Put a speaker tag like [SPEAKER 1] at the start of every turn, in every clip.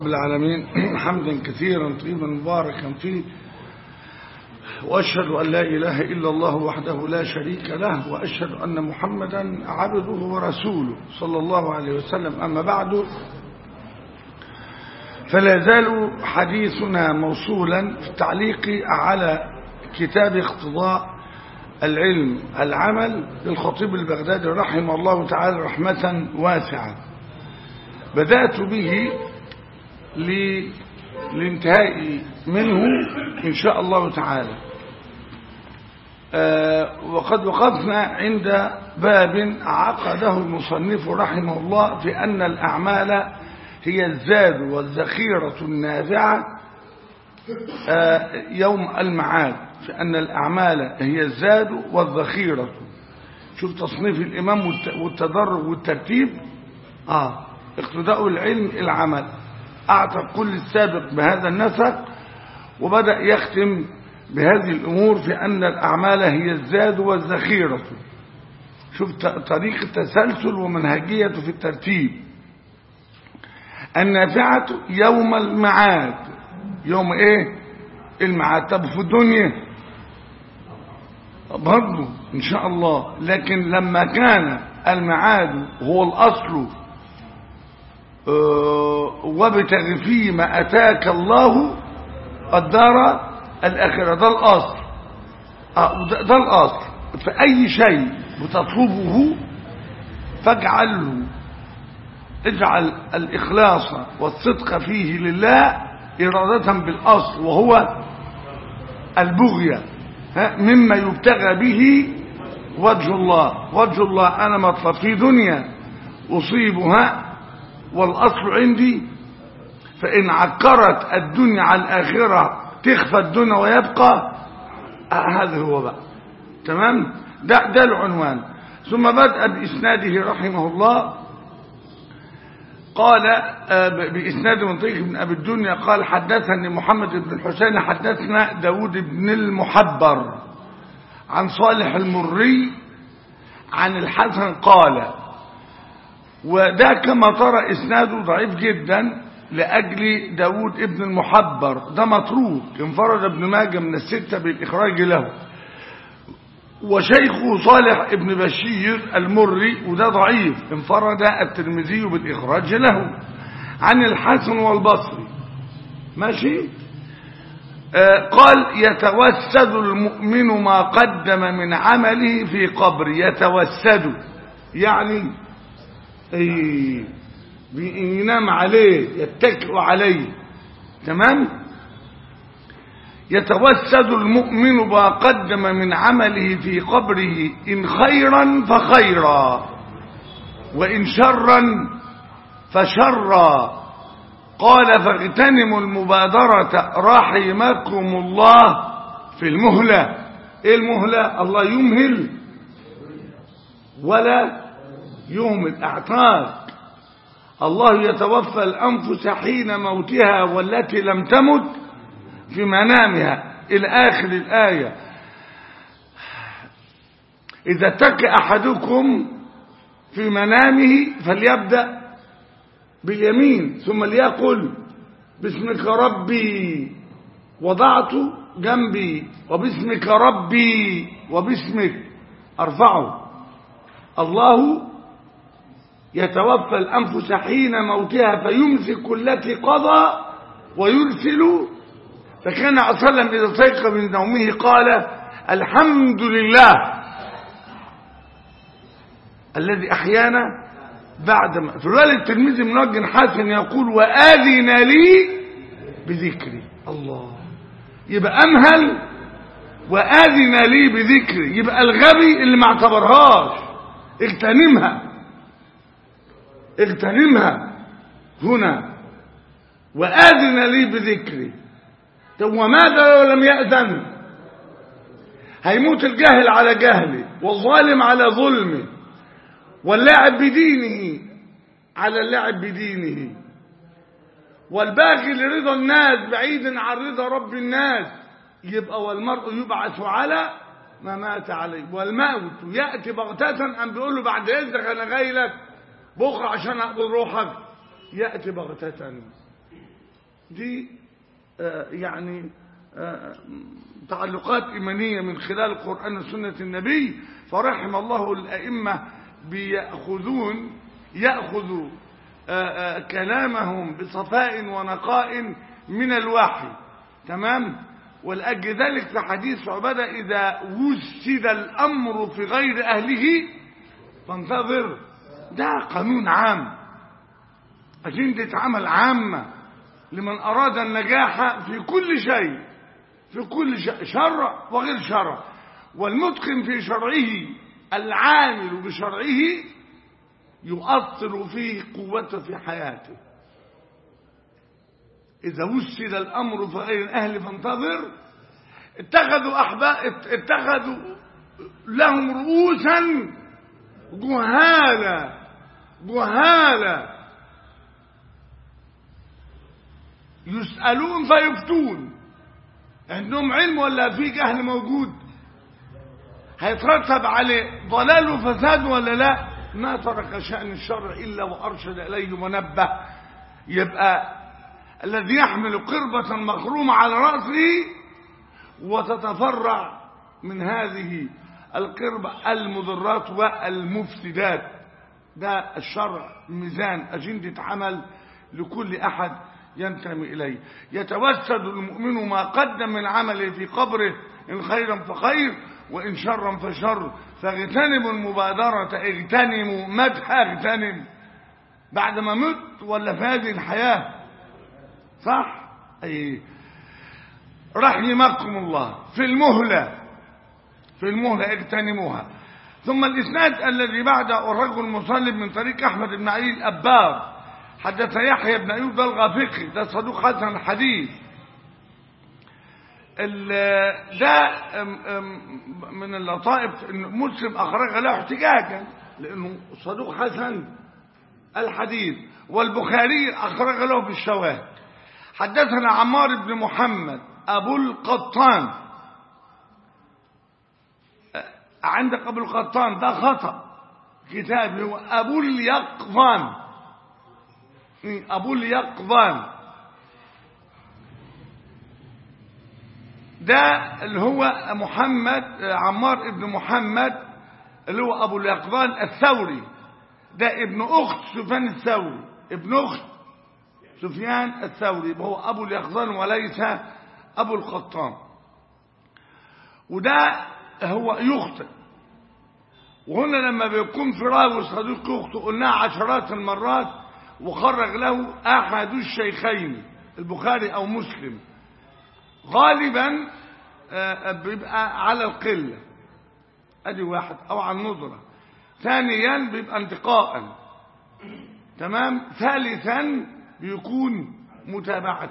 [SPEAKER 1] رب العالمين حمدا كثيرا طيبا مباركا فيه وأشهد أن لا إله إلا الله وحده لا شريك له وأشهد أن محمدا عبده ورسوله صلى الله عليه وسلم أما بعد فلا زال حديثنا موصولا في التعليق على كتاب اقتضاء العلم العمل للخطيب البغدادي رحمه الله تعالى رحمة واسعة بدأت به للانتهاء منه إن شاء الله تعالى وقد وقفنا عند باب عقده المصنف رحمه الله في أن الأعمال هي الزاد والذخيرة النافعة يوم المعاد في أن الأعمال هي الزاد والذخيرة شوف تصنيف الإمام والتدرج والترتيب آه اقتداء العلم العمل أعطى كل السابق بهذا النسق وبدأ يختم بهذه الأمور في أن الأعمال هي الزاد والذخيرة شوف طريق التسلسل ومنهجيته في الترتيب النافعة يوم المعاد يوم ايه المعاد طب في الدنيا برضه ان شاء الله لكن لما كان المعاد هو الاصل وابتغ فيما اتاك الله الدار الاخره ده الاصل ده الاصل فاي شيء بتطلبه فاجعله اجعل الاخلاص والصدق فيه لله ارادة بالاصل وهو البغية مما يبتغى به وجه الله وجه الله انا مطلب في دنيا اصيبها والاصل عندي فان عكرت الدنيا على الاخره تخفى الدنيا ويبقى هذا هو بقى تمام ده ده العنوان ثم بدأ بإسناده رحمه الله قال بإسناد منطقه بن أبي الدنيا قال حدثني محمد بن الحسين حدثنا داود بن المحبر عن صالح المري عن الحسن قال وده كما ترى إسناده ضعيف جدا لأجل داود ابن المحبر ده متروك انفرد ابن ماجه من الستة بالإخراج له وشيخه صالح ابن بشير المري وده ضعيف انفرد الترمذي بالإخراج له عن الحسن والبصري ماشي آه قال يتوسد المؤمن ما قدم من عمله في قبر يتوسد يعني ايه ينام عليه يتكئ عليه تمام يتوسد المؤمن ما قدم من عمله في قبره إن خيرا فخيرا وإن شرا فشرا قال فاغتنموا المبادرة رحمكم الله في المهلة ايه المهلة الله يمهل ولا يهمل اعتاق الله يتوفى الأنفس حين موتها والتي لم تمت في منامها إلى آخر الآية إذا اتك أحدكم في منامه فليبدأ باليمين ثم ليقل باسمك ربي وضعت جنبي وباسمك ربي وباسمك أرفعه الله يتوفى الأنفس حين موتها فيمسك التي قضى ويرسل فكان عليه وسلم إذا استيقظ من نومه قال الحمد لله الذي أحيانا بعد ما في الوالد التلميذ منجن حسن يقول وآذن لي بذكري الله يبقى أمهل وآذن لي بذكري يبقى الغبي اللي ما اعتبرهاش اغتنمها اغتنمها هنا وآذن لي بذكري طب وماذا لو لم يأذن هيموت الجاهل على جهله والظالم على ظلمه واللاعب بدينه على اللاعب بدينه والباغي لرضا الناس بعيد عن رضا رب الناس يبقى والمرء يبعث على ما مات عليه والموت يأتي بغتة أم بيقول له بعد إذنك أنا جاي لك بكرة عشان أقبل روحك يأتي بغتة دي آه، يعني آه، تعلقات إيمانية من خلال القرآن وسنة النبي فرحم الله الأئمة بيأخذون يأخذوا آه، آه، كلامهم بصفاء ونقاء من الوحي تمام ولأجل ذلك في حديث عبادة إذا وسد الأمر في غير أهله فانتظر ده قانون عام أجندة عمل عامة لمن أراد النجاح في كل شيء في كل شيء شرع وغير شرع والمتقن في شرعه العامل بشرعه يؤثر فيه قوته في حياته إذا وسد الأمر في غير الأهل فانتظر اتخذوا أحباء اتخذوا لهم رؤوسا جهالا جهالا يسألون فيفتون عندهم علم ولا في جهل موجود هيترتب عليه ضلال وفساد ولا لا ما ترك شأن الشرع إلا وأرشد إليه ونبه يبقى الذي يحمل قربة مخرومة على رأسه وتتفرع من هذه القربة المضرات والمفسدات ده الشرع ميزان أجندة عمل لكل أحد ينتمي إليه يتوسد المؤمن ما قدم من عمله في قبره إن خيرا فخير وإن شرا فشر فاغتنموا المبادرة اغتنموا مدح اغتنم بعد ما مت ولا في هذه الحياة صح أي رحمكم الله في المهلة في المهلة اغتنموها ثم الإسناد الذي بعده الرجل المصلب من طريق أحمد بن علي الأبار حدث يحيى بن أيوب ده الغافقي ده صدوق حسن الحديث ال- ده أم- أم من اللطائف ان مسلم اخرج له احتجاجا لانه صدوق حسن الحديث والبخاري اخرج له في الشواهد حدثنا عمار بن محمد ابو القطان أه، عندك ابو القطان ده خطا كتاب هو ابو اليقظان ابو اليقظان ده اللي هو محمد عمار ابن محمد اللي هو ابو اليقظان الثوري ده ابن اخت سفيان الثوري ابن اخت سفيان الثوري هو ابو اليقظان وليس ابو القطان وده هو يخطئ وهنا لما بيكون في راوي صديق يخطئ قلناها عشرات المرات وخرج له احد الشيخين البخاري او مسلم غالبا آه، بيبقى على القلة ادي واحد او على النظرة ثانيا بيبقى انتقاء تمام ثالثا بيكون متابعة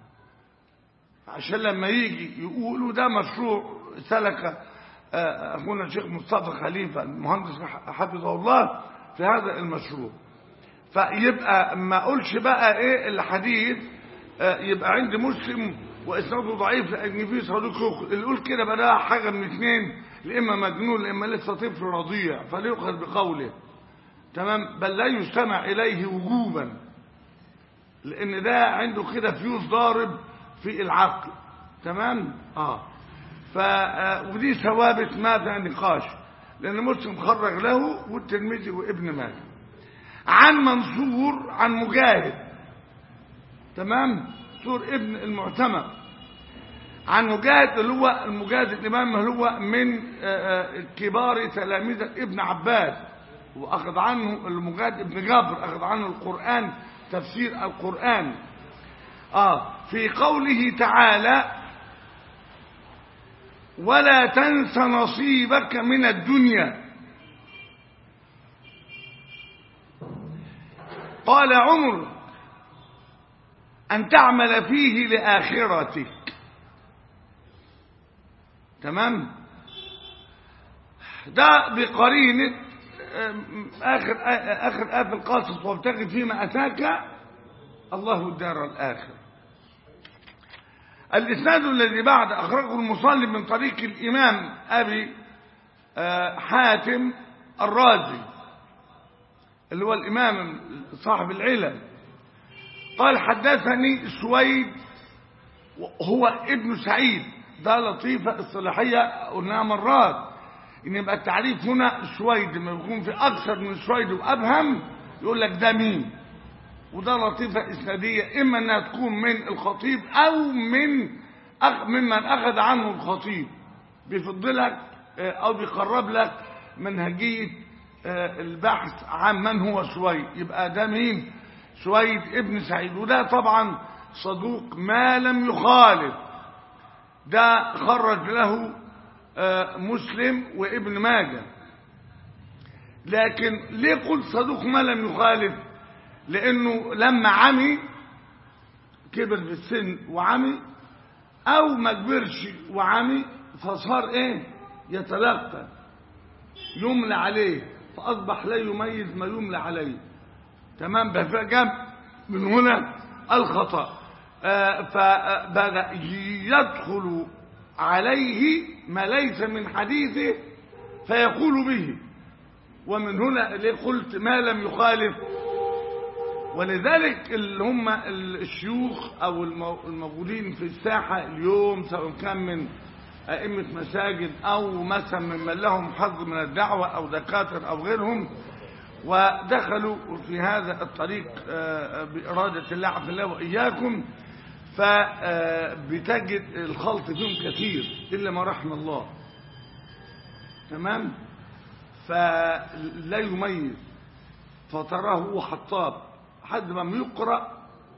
[SPEAKER 1] عشان لما يجي يقولوا ده مشروع سلك آه، اخونا الشيخ مصطفى خليفة المهندس حفظه الله في هذا المشروع فيبقى ما اقولش بقى ايه الحديث آه، يبقى عندي مسلم واسناده ضعيف لان في صديق يخ- اللي يقول كده بقى ده حاجه من اثنين يا اما مجنون يا اما لسه طفل رضيع فليؤخذ بقوله تمام بل لا يستمع اليه وجوبا لان ده عنده كده فيوز ضارب في العقل تمام اه ف آه، ودي ثوابت ما فيها نقاش لان مسلم خرج له والترمذي وابن ماجه عن منصور عن مجاهد تمام سور ابن المعتمر عن مجاهد اللي هو المجاهد الإمام اللي هو من آه، آه، كبار تلاميذ ابن عباس وأخذ عنه المجاهد ابن جابر أخذ عنه القرآن تفسير القرآن آه في قوله تعالى ولا تنس نصيبك من الدنيا قال عمر أن تعمل فيه لآخرتك تمام ده بقرينة آم، آخر آخر آية في القصص وابتغي فيما أتاك الله الدار الآخر الإسناد الذي بعد أخرجه المصلي من طريق الإمام أبي آه، حاتم الرازي اللي هو الإمام صاحب العلل قال حدثني سويد هو ابن سعيد ده لطيفة الصلاحية قلناها مرات ان يبقى التعريف هنا سويد لما يكون في اكثر من سويد وابهم يقول لك ده مين وده لطيفة إسنادية إما أنها تكون من الخطيب أو من أخ ممن أخذ عنه الخطيب بيفضلك أو بيقرب لك منهجية البحث عن من هو سويد يبقى ده مين سويد ابن سعيد وده طبعا صدوق ما لم يخالف ده خرج له مسلم وابن ماجه لكن ليه قلت صدوق ما لم يخالف لانه لما عمي كبر في السن وعمي او ما كبرش وعمي فصار ايه يتلقى يملى عليه فاصبح لا يميز ما يملى عليه تمام فجاب من هنا الخطا آه فبدا يدخل عليه ما ليس من حديثه فيقول به ومن هنا اللي قلت ما لم يخالف ولذلك اللي هم الشيوخ او الموجودين في الساحة اليوم سواء كان من ائمة مساجد او مثلا ممن لهم حظ من الدعوة او دكاتره او غيرهم ودخلوا في هذا الطريق بإرادة الله عز الله وإياكم فبتجد الخلط فيهم كثير إلا ما رحم الله تمام فلا يميز فتراه هو حطاب حد ما يقرأ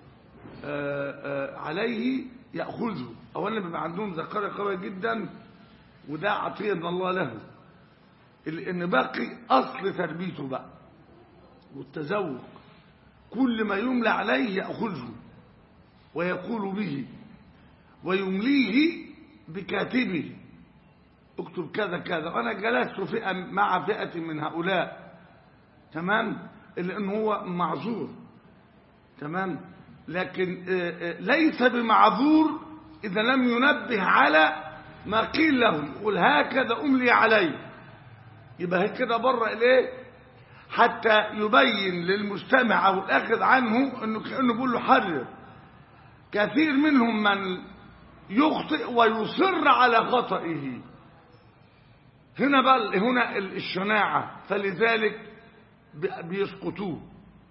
[SPEAKER 1] عليه يأخذه أولا بيبقى عندهم ذكرى قوية جدا وده عطية من الله له ان باقي أصل تربيته بقى والتذوق كل ما يملى عليه يأخذه ويقول به ويمليه بكاتبه اكتب كذا كذا وانا جلست فئة مع فئة من هؤلاء تمام لان هو معذور تمام لكن ليس بمعذور اذا لم ينبه على ما قيل له يقول هكذا املي عليه يبقى كده بره الايه حتى يبين للمستمع او الاخذ عنه انه كانه بيقول له حرر كثير منهم من يخطئ ويصر على خطئه هنا بقى هنا الشناعة فلذلك بيسقطوه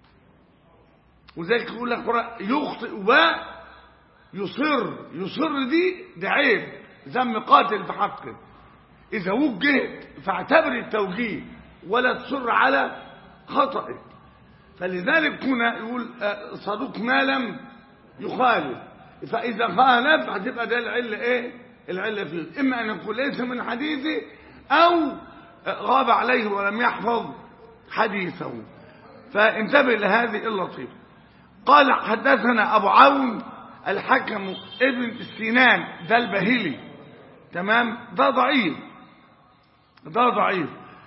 [SPEAKER 1] وذلك يقول لك يخطئ ويصر يصر دي ده عيب ذم قاتل في حقه إذا وجهت فاعتبر التوجيه ولا تصر على خطئك فلذلك هنا يقول صدوق ما لم يخالف فإذا خالف هتبقى ده العلة إيه العلة فيه إما أن يكون ليس من حديثه أو غاب عليه ولم يحفظ حديثه فانتبه لهذه اللطيفة قال حدثنا أبو عون الحكم ابن السنان ده البهلي تمام ده ضعيف ده ضعيف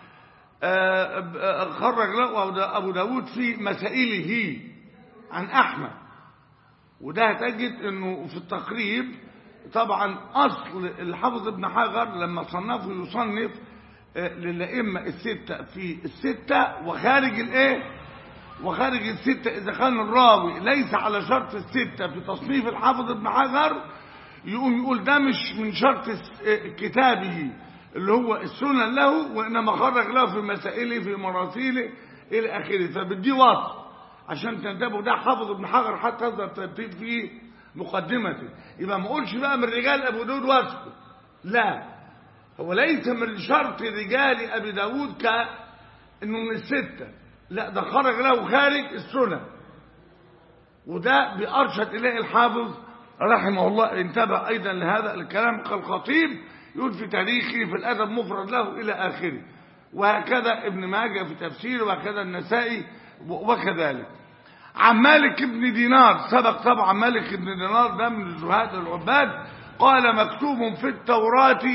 [SPEAKER 1] خرج له أبو داود في مسائله عن أحمد وده تجد أنه في التقريب طبعا أصل الحافظ ابن حجر لما صنفه يصنف للأئمة الستة في الستة وخارج الايه وخارج الستة إذا كان الراوي ليس على شرط الستة في تصنيف الحافظ ابن حجر يقوم يقول ده مش من شرط كتابه اللي هو السنن له وإنما خرج له في مسائله في مراسيله إلى آخره فبدي وصف عشان تنتبهوا ده حافظ ابن حجر حتى هذا الترتيب في مقدمته يبقى ما اقولش بقى من رجال أبو داود وصفه لا هو ليس من شرط رجال أبي داود كأنه من الستة لا ده خرج له خارج السنن وده بأرشد إليه الحافظ رحمه الله انتبه أيضا لهذا الكلام كالخطيب يقول في تاريخه في الأدب مفرد له إلى آخره وهكذا ابن ماجه في تفسيره وهكذا النسائي وكذلك عن مالك بن دينار سبق طبعا مالك بن دينار ده من الزهاد العباد قال مكتوب في التوراة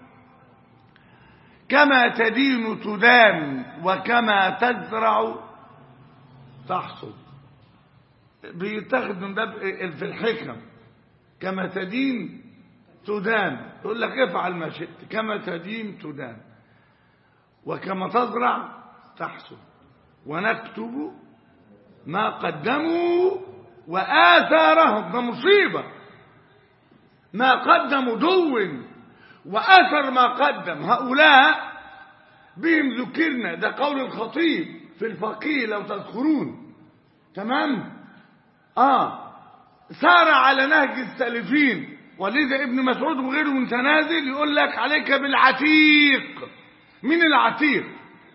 [SPEAKER 1] كما تدين تدان وكما تزرع تحصد بيتاخد من باب في الحكم كما تدين تدان يقول لك افعل ما شئت كما تدين تدان وكما تزرع تحصد ونكتب ما قدموا وآثارهم ده مصيبة ما قدموا دو وأثر ما قدم هؤلاء بهم ذكرنا ده قول الخطيب في الفقيه لو تذكرون تمام آه سار على نهج السالفين ولذا ابن مسعود وغيره من تنازل يقول لك عليك بالعتيق مين العتيق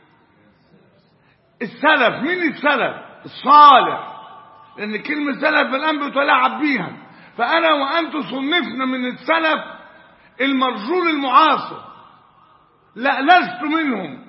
[SPEAKER 1] السلف مين السلف الصالح لان كلمة سلف الان بتلعب بيها فانا وانتم صنفنا من السلف المرجول المعاصر لا لست منهم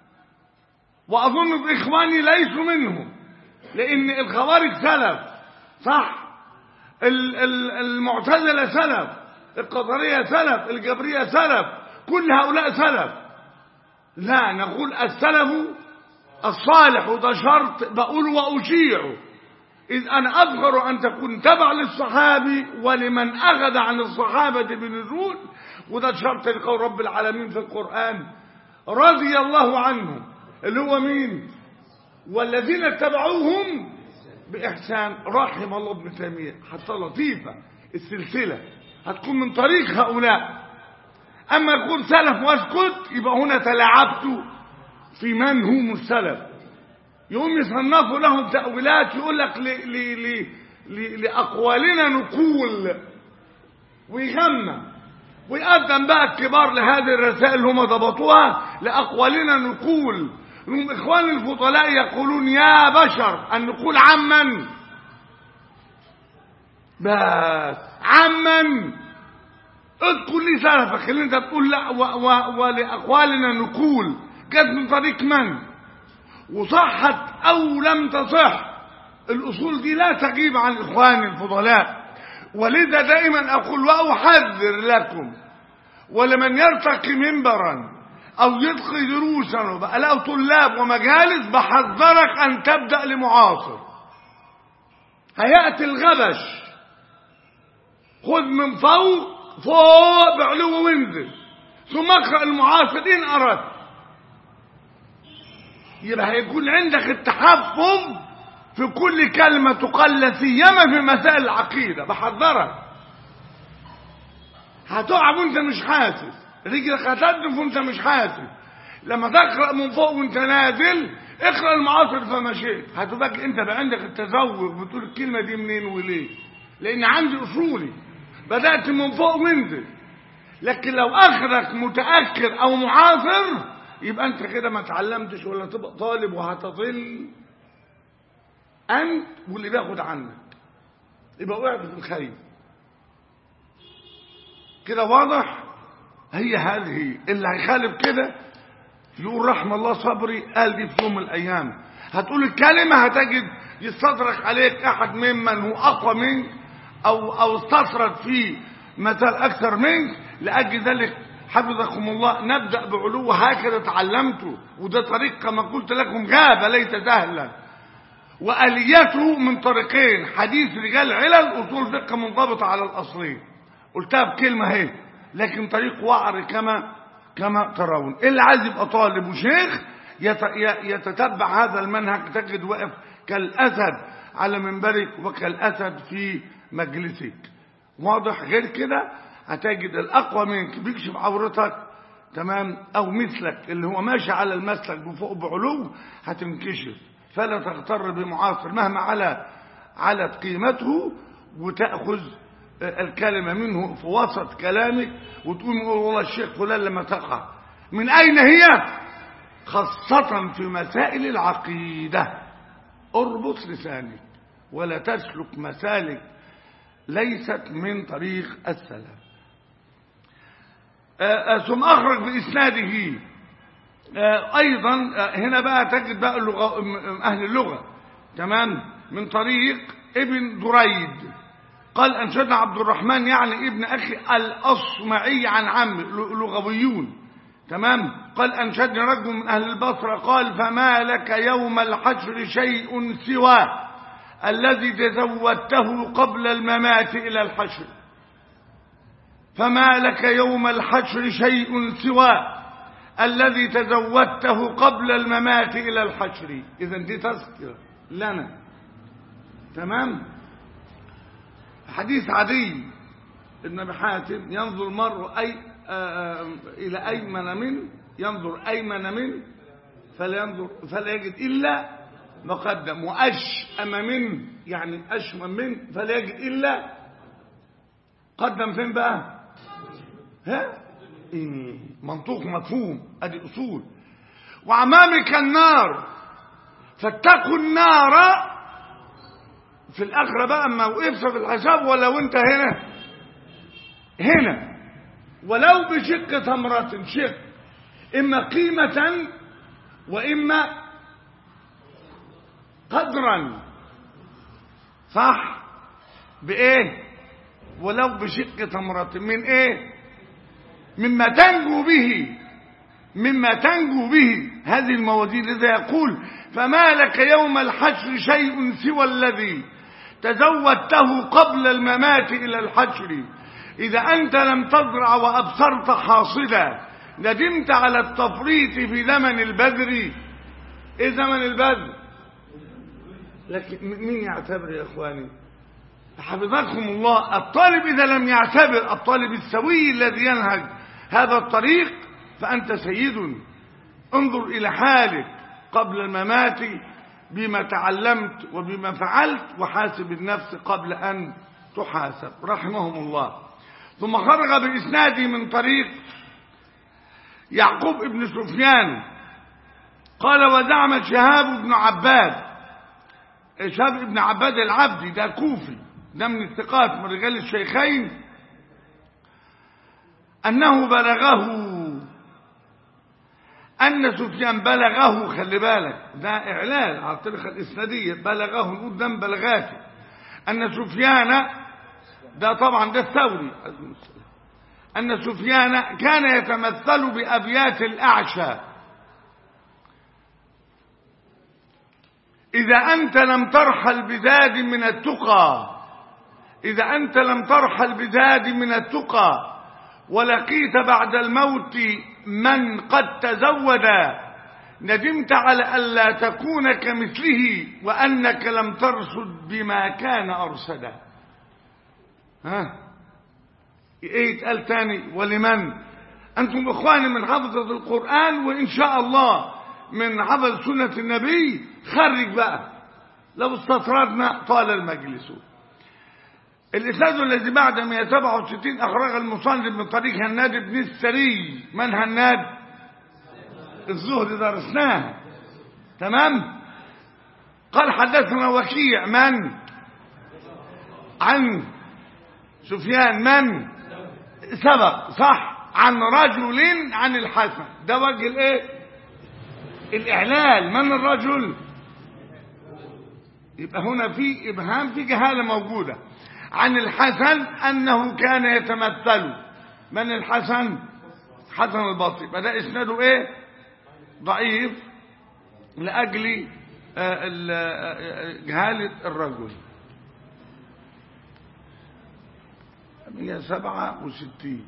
[SPEAKER 1] واظن باخواني ليسوا منهم لان الخوارج سلف صح المعتزلة سلف القدرية سلف الجبرية سلف كل هؤلاء سلف لا نقول السلف الصالح وده شرط بقول وأشيعه إذ أنا أظهر أن تكون تبع للصحابي ولمن أخذ عن الصحابة بنزول وده شرط لقول رب العالمين في القرآن رضي الله عنهم اللي هو مين والذين اتبعوهم بإحسان رحم الله ابن تيمية حتى لطيفة السلسلة هتكون من طريق هؤلاء أما يقول سلف واسكت يبقى هنا تلاعبت في من هم السلف يقوم يصنفوا لهم تأويلات يقول لك ل ل ل ل لأقوالنا نقول ويغمى ويقدم بقى الكبار لهذه الرسائل اللي هم ضبطوها لأقوالنا نقول هم إخوان الفضلاء يقولون يا بشر أن نقول عمن بس عمن اذكر لي سلفك اللي انت تقول لا و و ولأقوالنا نقول جت من طريق من وصحت أو لم تصح الأصول دي لا تغيب عن إخوان الفضلاء ولذا دائما أقول وأحذر لكم ولمن يرتقي منبرا أو يلقي دروسا وبقى له طلاب ومجالس بحذرك أن تبدأ لمعاصر هيأتي الغبش خذ من فوق فوق بعلو وانزل ثم اقرأ المعاصر إن أردت يبقى هيكون عندك التحفظ في كل كلمة تقال لا سيما في مسائل العقيدة بحذرك هتقع وانت مش حاسس رجلك هتدف وانت مش حاسس لما تقرأ من فوق وانت نازل اقرأ المعاصر فما شئت هتبقى انت بقى عندك التذوق بتقول الكلمة دي منين وليه لان عندي اصولي بدأت من فوق وانزل لكن لو اخرك متأخر او معاصر يبقى انت كده ما اتعلمتش ولا تبقى طالب وهتضل انت واللي بياخد عنك يبقى وقعت في الخير كده واضح هي هذه اللي هيخالف كده يقول رحم الله صبري قال دي في يوم من الايام هتقول الكلمة هتجد يستدرك عليك احد ممن هو اقوى منك او او استطرد في مثال اكثر منك لاجل ذلك حفظكم الله نبدأ بعلو هكذا تعلمته وده طريق كما قلت لكم غابة ليس سهلا وآليته من طريقين حديث رجال علل أصول فقه منضبطة على الأصلين قلتها بكلمة هي لكن طريق وعر كما كما ترون اللي عايز يبقى طالب وشيخ يتتبع هذا المنهج تجد واقف كالأسد على منبرك وكالأسد في مجلسك واضح غير كده هتجد الأقوى منك بيكشف عورتك تمام أو مثلك اللي هو ماشي على المسلك بفوق بعلو هتنكشف فلا تغتر بمعاصر مهما على علت قيمته وتأخذ الكلمة منه في وسط كلامك وتقول والله الشيخ فلان لما تقع من أين هي خاصة في مسائل العقيدة اربط لسانك ولا تسلك مسالك ليست من طريق السلف ثم أخرج بإسناده أيضا هنا بقى تجد بقى اللغة أهل اللغة تمام من طريق ابن دريد قال أنشدنا عبد الرحمن يعني ابن أخي الأصمعي عن عم لغويون تمام قال أنشدني رجل من أهل البصرة قال فما لك يوم الحشر شيء سوى الذي تزودته قبل الممات إلى الحشر فما لك يوم الحشر شيء سوى الذي تزودته قبل الممات إلى الحشر إذا دي تذكرة لنا تمام حديث عدي ابن ابي حاتم ينظر المرء أي آه، آه، إلى أيمن من ينظر أيمن من فلا ينظر فلا يجد إلا مقدم وأشأم من يعني أشأم من فلا يجد إلا قدم فين بقى ها إيه، منطوق مفهوم ادي اصول وامامك النار فاتقوا النار في الاخره بقى اما وقفت في الحساب ولو انت هنا هنا ولو بشق تمرة شق اما قيمة واما قدرا صح بايه ولو بشق تمرة من ايه مما تنجو به مما تنجو به هذه الموازين لذا يقول فما لك يوم الحشر شيء سوى الذي تزودته قبل الممات إلى الحشر إذا أنت لم تزرع وأبصرت حاصدا ندمت على التفريط في زمن البذر إيه زمن البذر لكن مين يعتبر يا إخواني حفظكم الله الطالب إذا لم يعتبر الطالب السوي الذي ينهج هذا الطريق فأنت سيد انظر إلى حالك قبل الممات بما تعلمت وبما فعلت وحاسب النفس قبل أن تحاسب رحمهم الله ثم خرج بإسناده من طريق يعقوب بن سفيان قال وزعم شهاب بن عباد شهاب بن عباد العبدي ده كوفي ده من الثقات من رجال الشيخين أنه بلغه أن سفيان بلغه خلي بالك ده إعلان على الطريقة الإسنادية بلغه نقول ده بلغات أن سفيان ده طبعا ده الثوري أن سفيان كان يتمثل بأبيات الأعشى إذا أنت لم ترحل بزاد من التقى إذا أنت لم ترحل بزاد من التقى ولقيت بعد الموت من قد تزود ندمت على ألا تكون كمثله وأنك لم ترصد بما كان أرصدا ها ايه يتقال تاني ولمن انتم اخواني من حفظة القرآن وان شاء الله من حفظ سنة النبي خرج بقى لو استطردنا طال المجلس الإسناد الذي بعد 167 أخرج المصنف من طريق هناد بن السري من هناد الزهد درسناه تمام قال حدثنا وكيع من عن سفيان من سبق صح عن رجل عن الحسن ده وجه الايه الاعلال من الرجل يبقى هنا في ابهام في جهاله موجوده عن الحسن أنه كان يتمثل من الحسن حسن البصري بدأ إسناده إيه ضعيف لأجل جهالة الرجل من سبعة وستين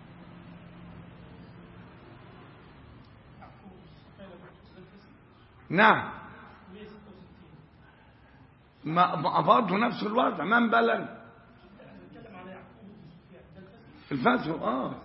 [SPEAKER 1] نعم ما برضه نفس الوضع من بلغ الفتح اه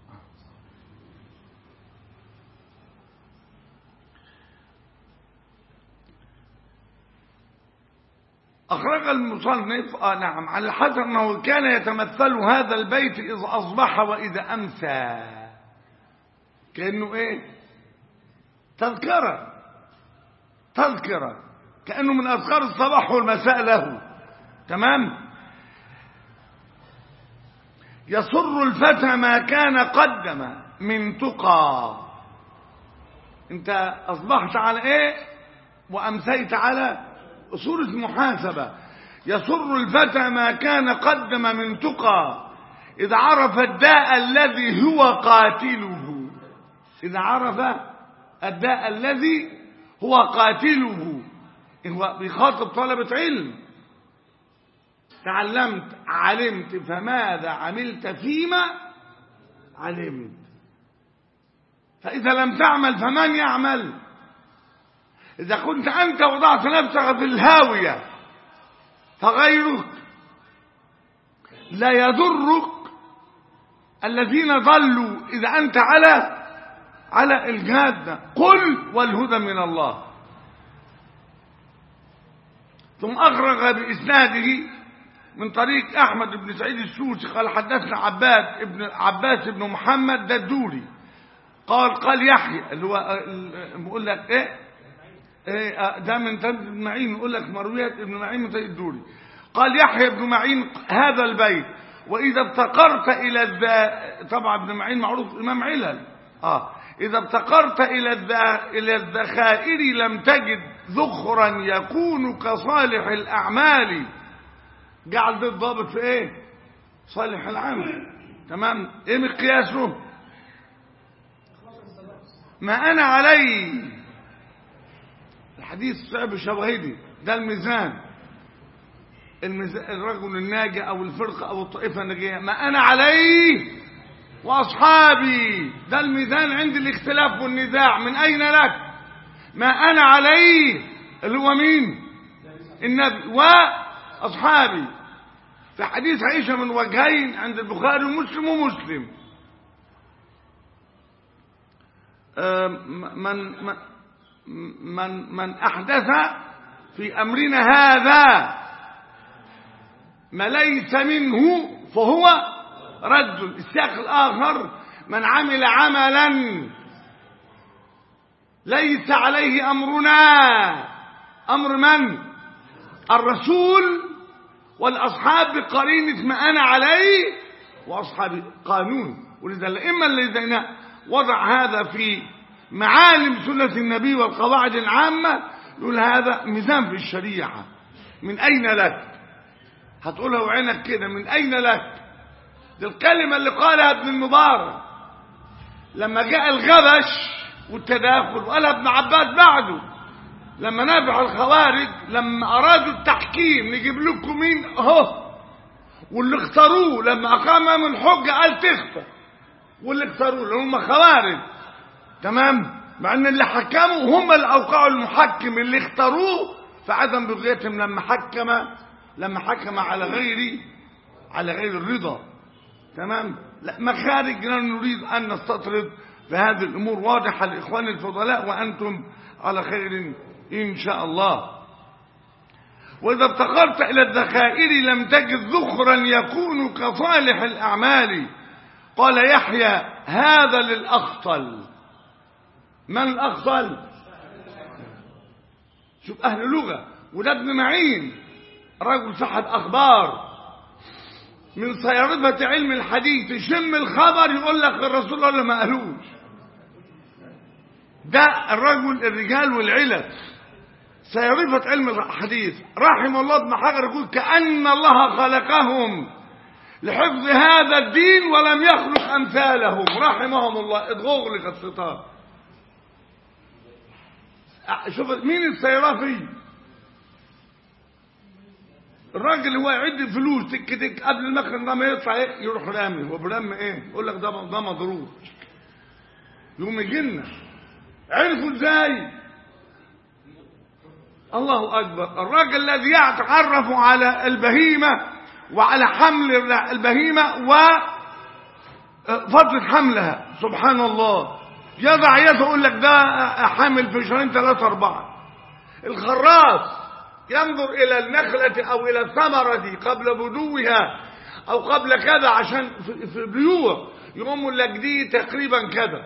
[SPEAKER 1] أخرج المصنف آه نعم على الحسن أنه كان يتمثل هذا البيت إذا أصبح وإذا أمسى كأنه إيه تذكرة تذكرة كأنه من أذكار الصباح والمساء له تمام يسر الفتى ما كان قدم من تقى انت اصبحت على ايه وامسيت على صورة محاسبة يسر الفتى ما كان قدم من تقى اذا عرف الداء الذي هو قاتله اذا عرف الداء الذي هو قاتله هو بيخاطب طلبة علم تعلمت علمت فماذا عملت فيما علمت فإذا لم تعمل فمن يعمل إذا كنت أنت وضعت نفسك في الهاوية فغيرك لا يضرك الذين ضلوا إذا أنت على على الجادة قل والهدى من الله ثم أغرق بإسناده من طريق أحمد بن سعيد السوسي قال حدثنا عباد ابن عباس بن محمد ده الدوري قال قال يحيى اللي هو بيقول لك ايه ايه ده من تلميذ ابن معين يقول لك مرويات ابن معين من طريق الدوري قال يحيى بن معين هذا البيت واذا ابتقرت الى الذا طبعا ابن معين معروف امام علل اه اذا ابتقرت الى الذا الى الذخائر لم تجد ذخرا يكون كصالح الاعمال جعل ده الضابط في ايه صالح العمل تمام ايه مقياسه ما انا عليه الحديث صعب الشواهدي ده الميزان الميزان الرجل الناجي او الفرقه او الطائفه الناجيه ما انا عليه واصحابي ده الميزان عند الاختلاف والنزاع من اين لك ما انا عليه اللي هو مين النبي واصحابي في حديث عائشه من وجهين عند البخاري ومسلم ومسلم من من من احدث في امرنا هذا ما ليس منه فهو رد السياق الاخر من عمل عملا ليس عليه امرنا امر من الرسول والاصحاب بقرينه ما انا عليه واصحابي قانون ولذا الائمه الذين وضع هذا في معالم سنة النبي والقواعد العامة يقول هذا ميزان في الشريعة من أين لك هتقولها وعينك كده من أين لك دي الكلمة اللي قالها ابن المبارك لما جاء الغبش والتداخل وقالها ابن عباس بعده لما نافع الخوارج لما أرادوا التحكيم نجيب لكم مين اهو واللي اختاروه لما أقام من الحجة قال تخفى واللي اختاروه اللي هم خوارج تمام مع ان اللي حكموا هم اللي اوقعوا المحكم اللي اختاروه فعدم بغيتهم لما حكم لما حكم على غير على غير الرضا تمام لا مخارج لا نريد ان نستطرد في هذه الامور واضحه لاخوان الفضلاء وانتم على خير ان شاء الله واذا ابتقرت الى الذخائر لم تجد ذخرا يكون كصالح الاعمال قال يحيى هذا للاخطل من الأخطل شوف أهل لغة وده ابن معين رجل صاحب أخبار من صيرفة علم الحديث يشم الخبر يقول لك الرسول ولا ما قالوش ده الرجل الرجال والعلل صيرفة علم الحديث رحم الله ابن حجر يقول كأن الله خلقهم لحفظ هذا الدين ولم يخلق أمثالهم رحمهم الله اضغغلق الستار شوف مين الصيرفي الراجل اللي هو يعد فلوس تك تك قبل المخرج ده ما يطلع إيه؟ يروح رامي هو برام ايه يقول لك ده ده مضروب يقوم يجينا عرفوا ازاي الله اكبر الراجل الذي يتعرف على البهيمه وعلى حمل البهيمه وفتره حملها سبحان الله يضع يده يقول لك ده حامل في شهرين ثلاثة أربعة الخراص ينظر إلى النخلة أو إلى الثمرة قبل بدوها أو قبل كذا عشان في بيوع يقوم لك دي تقريبا كذا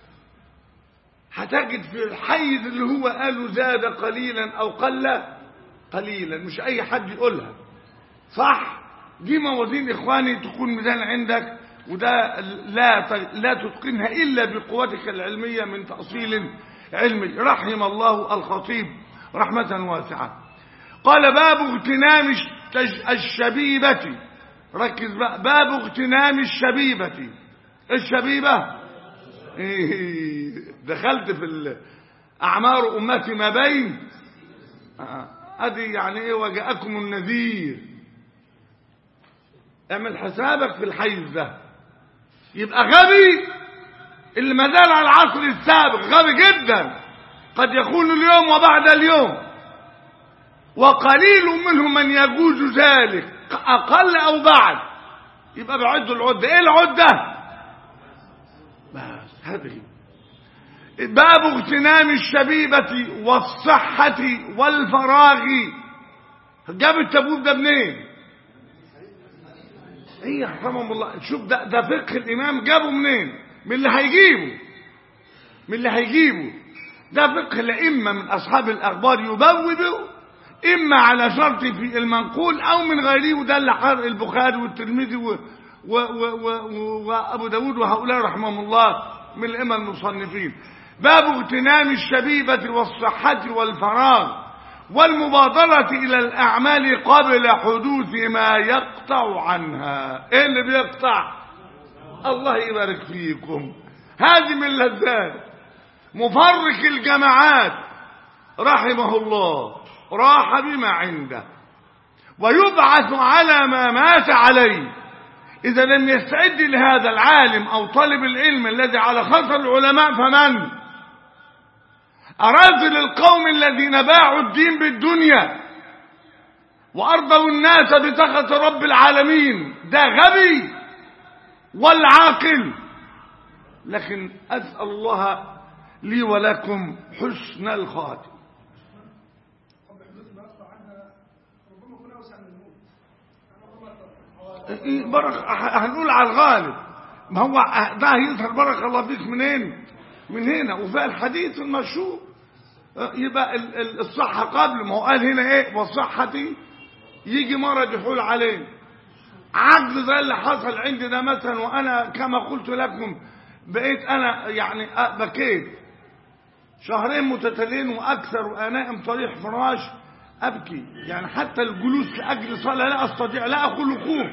[SPEAKER 1] هتجد في الحيز اللي هو قالوا زاد قليلا أو قل قليلا مش أي حد يقولها صح دي موازين إخواني تكون ميزان عندك وده لا لا تتقنها إلا بقوتك العلمية من تأصيل علمي رحم الله الخطيب رحمة واسعة قال باب اغتنام الشبيبة ركز بقى باب اغتنام الشبيبة الشبيبة إيه دخلت في أعمار أمتي ما بين أدي يعني إيه وجاءكم النذير اعمل حسابك في الحيز ده يبقى غبي اللي ما زال على العصر السابق غبي جدا قد يكون اليوم وبعد اليوم وقليل منهم من يجوز ذلك أقل أو بعد يبقى بيعدوا العدة ايه العدة بس هذه باب اغتنام الشبيبة والصحة والفراغ جاب التابوت ده منين ايه يا حرام الله شوف ده ده فقه الامام جابه منين من اللي هيجيبه من اللي هيجيبه ده فقه الائمه من اصحاب الاخبار يبوبه اما على شرط في المنقول او من غيره وده اللي حر البخاري والترمذي و- و- و- و- وابو داود وهؤلاء رحمهم الله من الائمه المصنفين باب اغتنام الشبيبه والصحه والفراغ والمبادرة إلى الأعمال قبل حدوث ما يقطع عنها إيه اللي بيقطع الله يبارك فيكم هذه من اللذات مفرق الجماعات رحمه الله راح بما عنده ويبعث على ما مات عليه إذا لم يستعد لهذا العالم أو طالب العلم الذي على خطر العلماء فمن أراذل القوم الذين باعوا الدين بالدنيا وأرضوا الناس بسخط رب العالمين ده غبي والعاقل لكن أسأل الله لي ولكم حسن الخاتم
[SPEAKER 2] طب حدوث ما يقطع عنها ربما يكون اوسع من الموت
[SPEAKER 1] إيه برك هنقول على الغالب ما هو ده هيظهر بارك الله فيك منين من هنا وفي الحديث المشهور آه، يبقى ال- ال- الصحة قبل ما هو قال هنا ايه والصحة يجي مرض يحول عليه عجز زي اللي حصل عندي ده مثلا وانا كما قلت لكم بقيت انا يعني آه، بكيت شهرين متتاليين واكثر وانا نائم طريح فراش ابكي يعني حتى الجلوس لاجل صلاه لا استطيع لا اقول خوف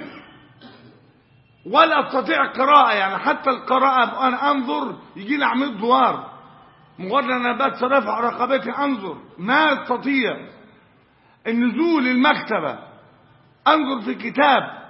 [SPEAKER 1] ولا استطيع قراءه يعني حتى القراءه انا انظر يجي لي عميد دوار مجرد انا بس رفع رقبتي انظر ما استطيع النزول المكتبه انظر في كتاب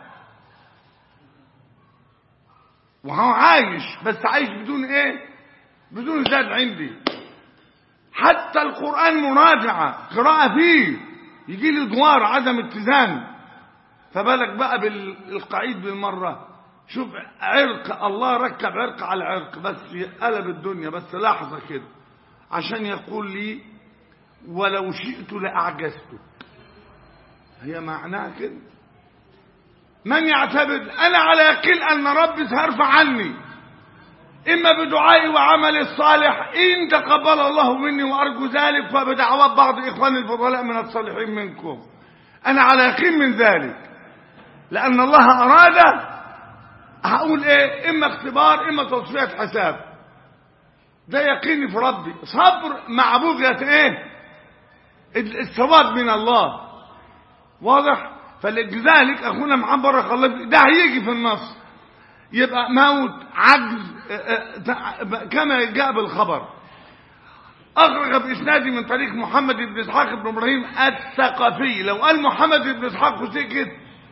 [SPEAKER 1] وهو عايش بس عايش بدون ايه بدون زاد عندي حتى القرآن مراجعة قراءة فيه يجي لي دوار عدم اتزان فبالك بقى بالقعيد بالمرة شوف عرق الله ركب عرق على عرق بس قلب الدنيا بس لحظة كده عشان يقول لي ولو شئت لأعجزته هي معناها كده من يعتبر أنا على يقين أن ربي سيرفع عني إما بدعائي وعملي الصالح إن تقبل الله مني وأرجو ذلك وبدعوات بعض إخواني الفضلاء من الصالحين منكم أنا على يقين من ذلك لأن الله أراد هقول إيه إما اختبار إما تصفية حساب ده يقيني في ربي صبر مع بغية إيه الثواب من الله واضح فلذلك أخونا محمد بارك الله فيك، ده هيجي في النص يبقى موت عجز آه، آه، كما جاء بالخبر أخرج بإسنادي من طريق محمد بن إسحاق بن إبراهيم الثقفي لو قال محمد بن إسحاق وسكت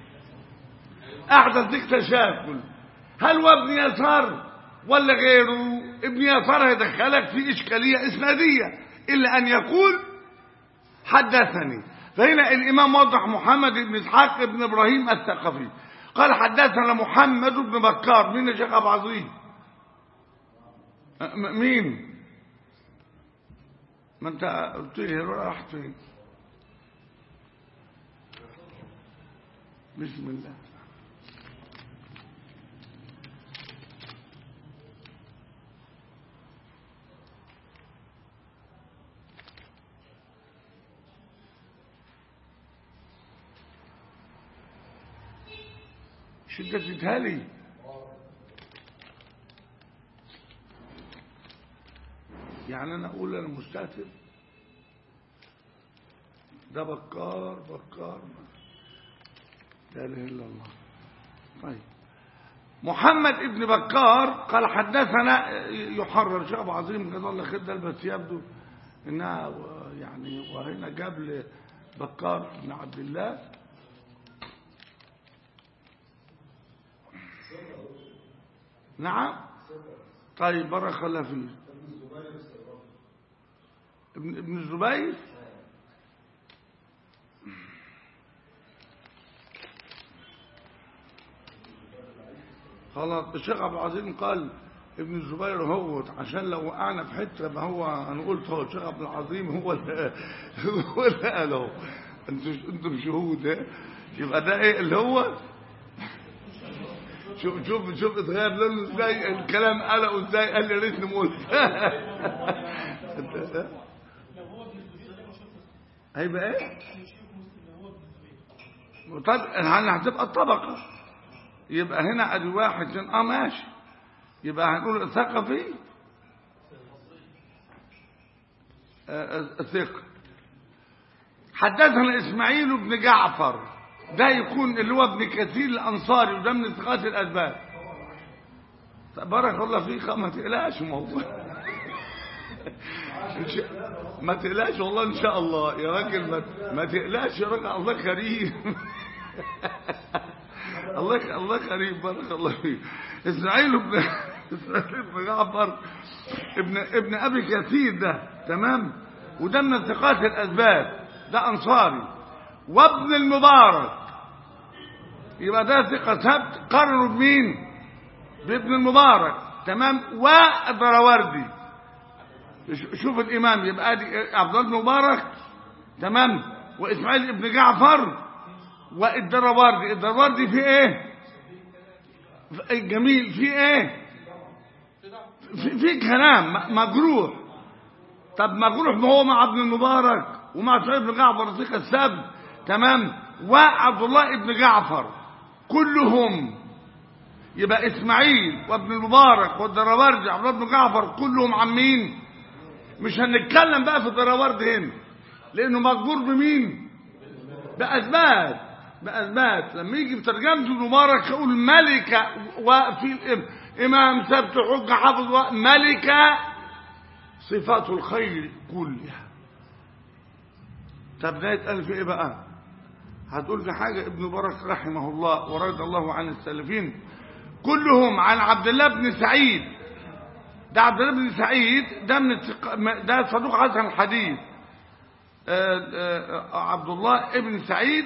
[SPEAKER 1] أحدث اكتشاف هل هو ابن يسار ولا غيره ابن يسار هيدخلك في إشكالية إسنادية إلا أن يقول حدثني فهنا الإمام وضح محمد بن إسحاق بن إبراهيم الثقفي قال حدثنا محمد بن بكار مين يا شيخ أبو عظيم أه، م- مين ما انت قلت لي راح فين بسم الله شدة تتهالي يعني انا اقول انا مستهتر ده بكار بكار لا اله الا الله طيب محمد ابن بكار قال حدثنا يحرر شيخ ابو عظيم جزاه الله خير ده بس يبدو انها يعني وهنا جاب لي بكار بن عبد الله نعم طيب بارك الله فيك ابن ابن الزبير خلاص الشيخ عبد العظيم قال ابن الزبير هو عشان لو وقعنا في حته ما هو انا قلت هو الشيخ عبد العظيم هو اللي هو اللي قاله انتوا انتم شهود ها؟ يبقى ده ايه اللي هو شوف شوف شوف اتغير لونه ازاي الكلام قلقه ازاي قال لي ريتني ما قلت هيبقى ايه طب هن- هتبقى الطبقه يبقى هنا ادي واحد اتنين اه ماشي يبقى هنقول الثقفي آه، آه، الثقة حدثنا اسماعيل بن جعفر ده يكون اللي هو ابن كثير الانصاري وده من ثقات الاسباب بارك الله فيك ما تقلقش موضوع إن شاء- ما تقلقش والله ان شاء الله يا راجل ما, ما تقلقش يا راجل الله كريم الله الله كريم بارك الله فيك اسماعيل بن اسماعيل بن جعفر ابن ابن ابي كثير ده تمام وده من ثقات الاسباب ده انصاري وابن المبارك يبقى ده ثقه ثبت قرروا بمين بابن المبارك تمام والدراوردي ش- شوف الامام يبقى دي عبد الله بن مبارك تمام واسماعيل بن جعفر والدراوردي الدراوردي في ايه في- جميل في ايه في, في كلام م- مجروح طب مجروح ما هو مع ابن المبارك ومع سعيد بن جعفر ثقة السبت تمام وعبد الله بن جعفر كلهم يبقى اسماعيل وابن المبارك والدراوردي عبد الله بن جعفر كلهم عن مين مش هنتكلم بقى في الدراوردي هنا لانه مجبور بمين بأثبات بأثبات لما يجي في ترجمة المبارك يقول ملكة وفي الإم- إمام ثبت حجة حافظ و- ملكة صفات الخير كلها طب ده يتقال في إيه بقى هتقول لي حاجة ابن مبارك رحمه الله ورضي الله عن السلفين كلهم عن عبد الله بن سعيد ده عبد الله بن سعيد ده من الثق- ده صدوق حسن الحديث آه، آه، عبد الله ابن سعيد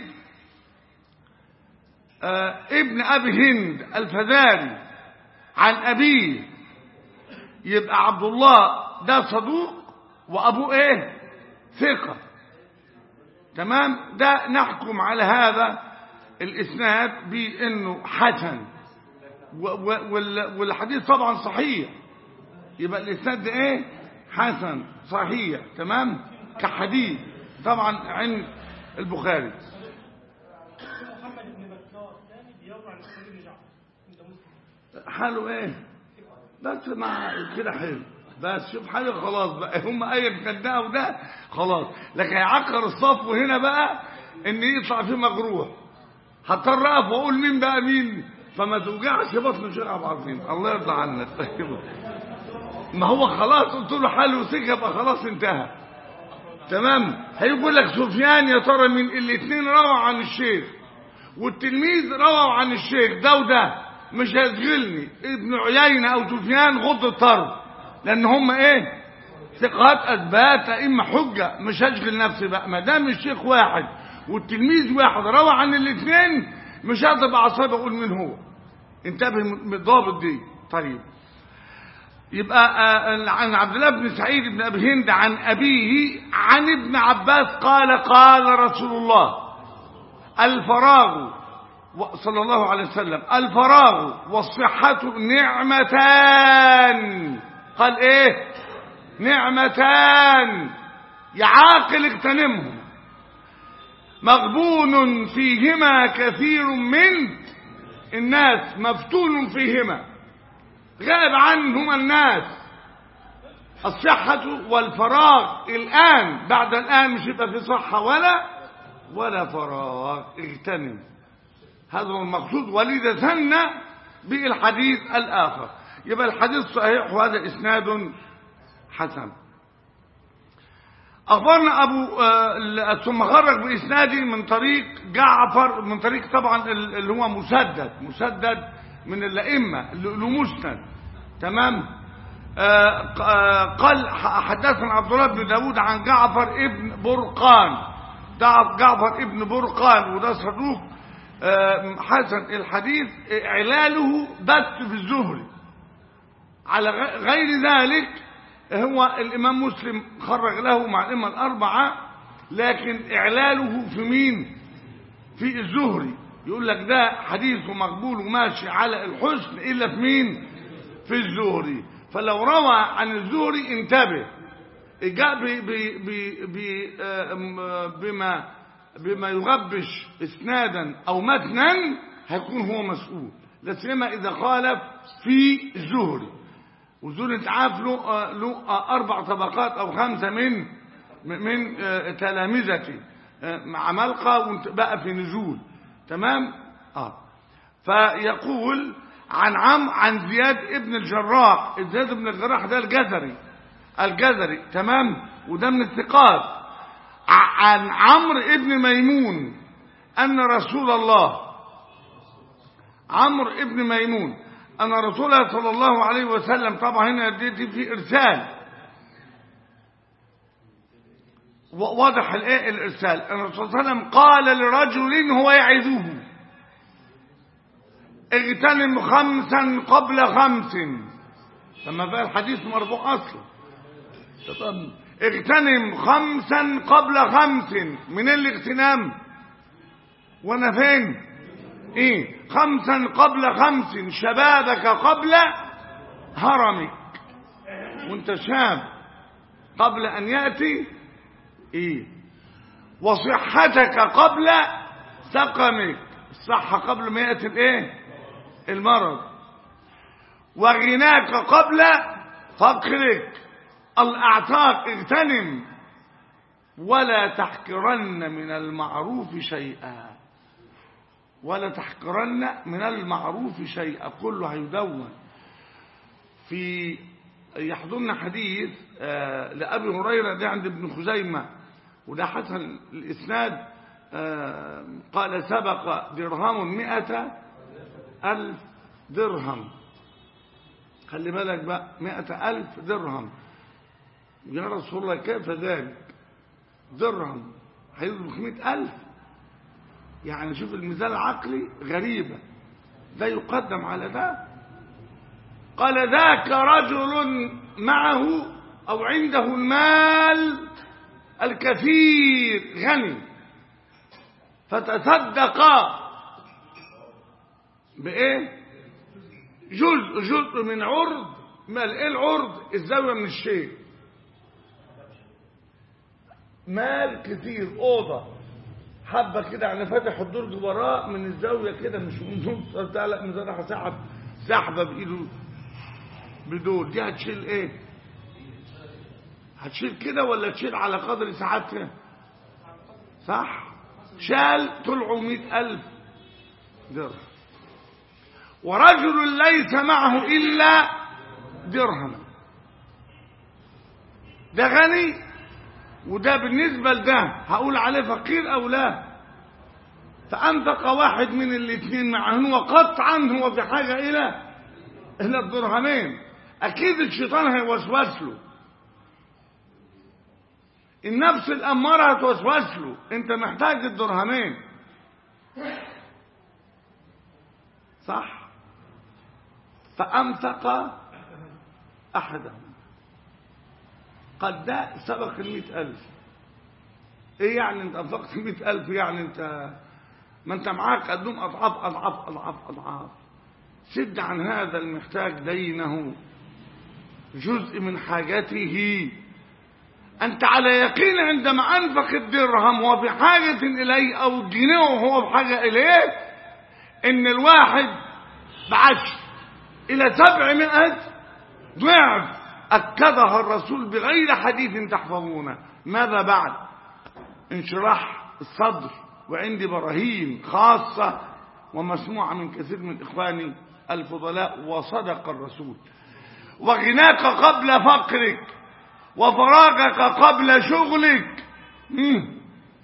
[SPEAKER 1] آه، ابن ابي هند الفزاري عن ابيه يبقى عبد الله ده صدوق وابوه ايه ثقه تمام ده نحكم على هذا الاسناد بانه حسن و- و- وال- والحديث طبعا صحيح يبقى الاسناد ده ايه حسن صحيح تمام كحديث طبعا عند البخاري
[SPEAKER 2] محمد بن بكار الثاني بيروي عن اسماعيل بن جعفر عند مسلم
[SPEAKER 1] حاله ايه بس مع كده حلو بس شوف حاجه خلاص بقى هم اي كان ده وده خلاص لكن هيعكر الصف وهنا بقى ان يطلع فيه مجروح هضطر اقف واقول مين بقى مين فما توجعش بطن الشيخ عبد العظيم الله يرضى عنك طيب ما هو خلاص قلت له حل وسكه يبقى خلاص انتهى تمام هيقول لك سفيان يا ترى من الاثنين روى عن الشيخ والتلميذ روى عن الشيخ ده وده مش هيشغلني ابن عيينة او سفيان غض الطرف لان هم ايه ثقات اثبات ائمه حجه مش هشغل نفسي بقى ما دام الشيخ واحد والتلميذ واحد روى عن الاثنين مش هقدر اعصابي اقول مين هو انتبه من الضابط دي طيب يبقى آه، عن عبد الله بن سعيد بن ابي هند عن ابيه عن ابن عباس قال قال رسول الله الفراغ و- صلى الله عليه وسلم الفراغ والصحة نعمتان قال ايه نعمتان يا عاقل اغتنمهم مغبون فيهما كثير من الناس مفتون فيهما غاب عنهما الناس الصحة والفراغ الآن بعد الآن مش يبقى في صحة ولا ولا فراغ اغتنم هذا هو المقصود ولذا ثنى بالحديث الآخر يبقى الحديث صحيح وهذا إسناد حسن أخبرنا أبو آه، ثم خرج بإسناده من طريق جعفر من طريق طبعا اللي هو مسدد مسدد من الأئمة اللي له مسند تمام آه، ق- آه، قال ح- حدثنا عبد الله بن داود عن جعفر ابن برقان ده جعفر ابن برقان وده صدوق آه، حسن الحديث إعلاله بث في الزهري على غ- غير ذلك هو الإمام مسلم خرج له مع الأئمة الأربعة لكن إعلاله في مين في الزهري يقول لك ده حديث مقبول وماشي على الحسن إلا في مين في الزهري فلو روى عن الزهري انتبه جاء ب- ب- ب- ب- آم، بما بما يغبش اسنادا او متنا هيكون هو مسؤول لا سيما اذا خالف في الزهري والزهري انت عارف له آه، له آه، اربع طبقات او خمسه من من آه، تلامذتي آه، مع ملقى وانت بقى في نزول تمام اه فيقول عن عم عن زياد ابن الجراح زياد بن الجراح ده الجزري الجزري تمام وده من الثقات ع- عن عمرو ابن ميمون أن رسول الله عمرو ابن ميمون أن رسول الله صلى الله عليه وسلم طبعا هنا دي في إرسال و- واضح الايه الإرسال أن الرسول صلى الله عليه وسلم قال لرجل هو يعظه اغتنم خمسا قبل خمس لما بقى الحديث مرفوع اصلا طب اغتنم خمسا قبل خمس من الاغتنام وانا فين ايه خمسا قبل خمس شبابك قبل هرمك وانت شاب قبل ان ياتي ايه وصحتك قبل سقمك الصحه قبل ما ياتي الايه المرض وغناك قبل فقرك الأعتاق اغتنم ولا تحقرن من المعروف شيئا ولا تحقرن من المعروف شيئا كله هيدون في يحضرنا حديث آه لأبي هريرة ده عند ابن خزيمة وده حسن الإسناد آه قال سبق درهم مئة ألف درهم خلي بالك بقى مئة ألف درهم يا رسول الله كيف ذلك درهم هيصبح مئة ألف يعني شوف الميزان العقلي غريبة ده يقدم على ده قال ذاك رجل معه أو عنده المال الكثير غني فتصدق بإيه جزء جزء من عرض مال ايه العرض الزاويه من الشيء مال كتير اوضه حبه كده يعني فاتح الدرج وراه من الزاويه كده مش من نص بتاع لا مزرعه سحب سحبه بايده بدول دي هتشيل ايه هتشيل كده ولا تشيل على قدر ساعتها صح شال طلعوا مئة ألف درهم ورجل ليس معه إلا درهم ده غني وده بالنسبة لده هقول عليه فقير أو لا فأنفق واحد من الاثنين معه وقطعا هو في حاجة إلى إلى الدرهمين أكيد الشيطان هيوسوس له النفس الأمارة هتوسوس له أنت محتاج الدرهمين صح فأنفق أحدهم قد ده سبق المئة ألف إيه يعني أنت أنفقت المئة ألف يعني أنت ما أنت معاك قدوم أضعاف أضعاف أضعاف أضعاف سد عن هذا المحتاج دينه جزء من حاجته أنت على يقين عندما أنفق الدرهم وهو بحاجة إليه أو الجنيه وهو بحاجة إليه إن الواحد بعشر إلى سبعمائة ضعف أكدها الرسول بغير حديث تحفظونه ماذا بعد انشراح الصدر وعندي براهين خاصة ومسموعة من كثير من إخواني الفضلاء وصدق الرسول وغناك قبل فقرك وفراغك قبل شغلك مم.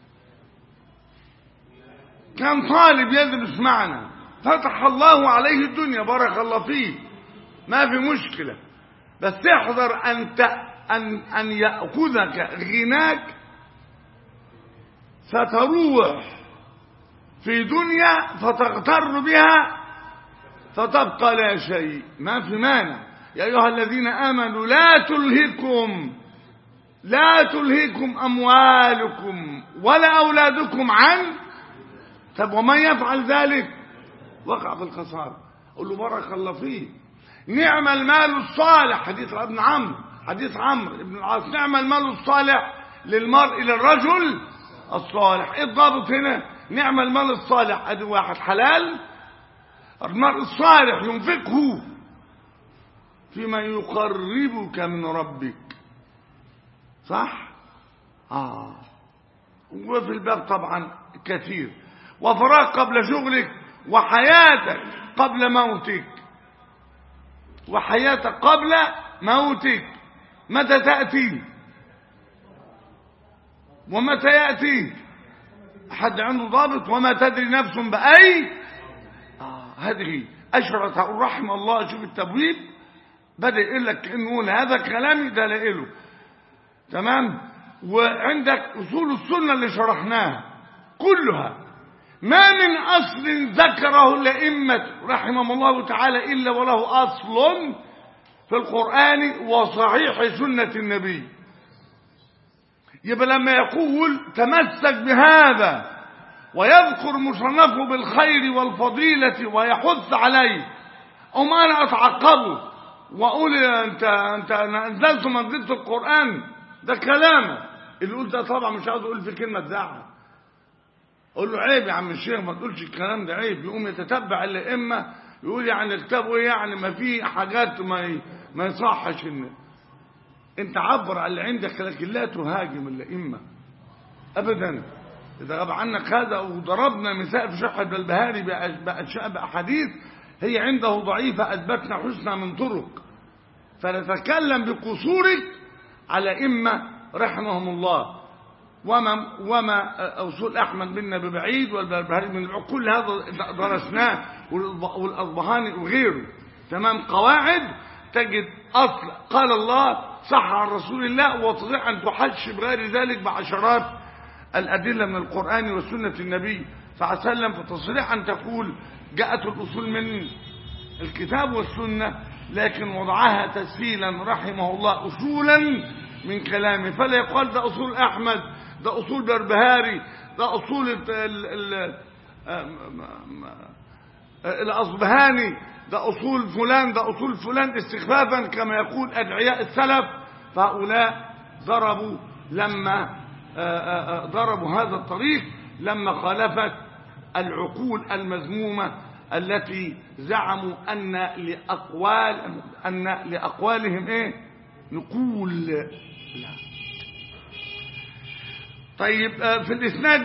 [SPEAKER 1] كان طالب يدرس معنا فتح الله عليه الدنيا بارك الله فيه ما في مشكلة بس احذر أن, ت... أن... أن يأخذك غناك فتروح في دنيا فتغتر بها فتبقى لا شيء ما في مانع يا أيها الذين آمنوا لا تلهكم لا تلهكم أموالكم ولا أولادكم عن طب ومن يفعل ذلك وقع في الخسارة قل له بارك الله فيه نعم المال الصالح حديث ابن عمرو حديث عمرو بن العاص نعم المال الصالح للمرء للرجل الصالح ايه الضابط هنا نعم المال الصالح ادي واحد حلال المرء الصالح ينفقه فيما يقربك من ربك صح اه وفي الباب طبعا كثير وفراغ قبل شغلك وحياتك قبل موتك وحياتك قبل موتك متى تأتي ومتى يأتي حد عنده ضابط وما تدري نفس بأي آه هذه أشرت رحم الله شوف التبويب بدأ يقول لك إنه هذا كلامي ده لإله تمام وعندك أصول السنة اللي شرحناها كلها ما من أصل ذكره الأئمة رحمهم الله تعالى إلا وله أصل في القرآن وصحيح سنة النبي يبقى لما يقول تمسك بهذا ويذكر مصنفه بالخير والفضيلة ويحث عليه أو ما أنا أتعقبه وأقول أنت أنت أنا أنزلت منزلة القرآن ده كلامه اللي يقول ده طبعا مش عاوز أقول في كلمة دعوة أقول له عيب يا عم الشيخ ما تقولش الكلام ده عيب يقوم يتتبع الأئمة يقول يعني الكتاب ايه يعني ما في حاجات ما ي... ما يصحش ان انت عبر على اللي عندك لكن لا تهاجم الائمه ابدا اذا غاب عنك هذا وضربنا مثال في شرح البهاري باشياء باحاديث هي عنده ضعيفه اثبتنا حسنى من طرق فنتكلم بقصورك على ائمه رحمهم الله وما وما اصول احمد منا ببعيد والبربهاري من البعيد كل هذا درسناه والاصبهاني وغيره تمام قواعد تجد اصل قال الله صح عن رسول الله وتستطيع ان تحش بغير ذلك بعشرات الادله من القران وسنه النبي صلى الله عليه وسلم فتصريح ان تقول جاءت الاصول من الكتاب والسنه لكن وضعها تسهيلا رحمه الله اصولا من كلامه فلا يقال ده اصول احمد ده اصول بربهاري ده اصول ال ال الاصبهاني ده اصول فلان ده اصول فلان استخفافا كما يقول ادعياء السلف فهؤلاء ضربوا لما ضربوا هذا الطريق لما خالفت العقول المذمومه التي زعموا ان لاقوال ان لاقوالهم ايه نقول لا طيب في الإسناد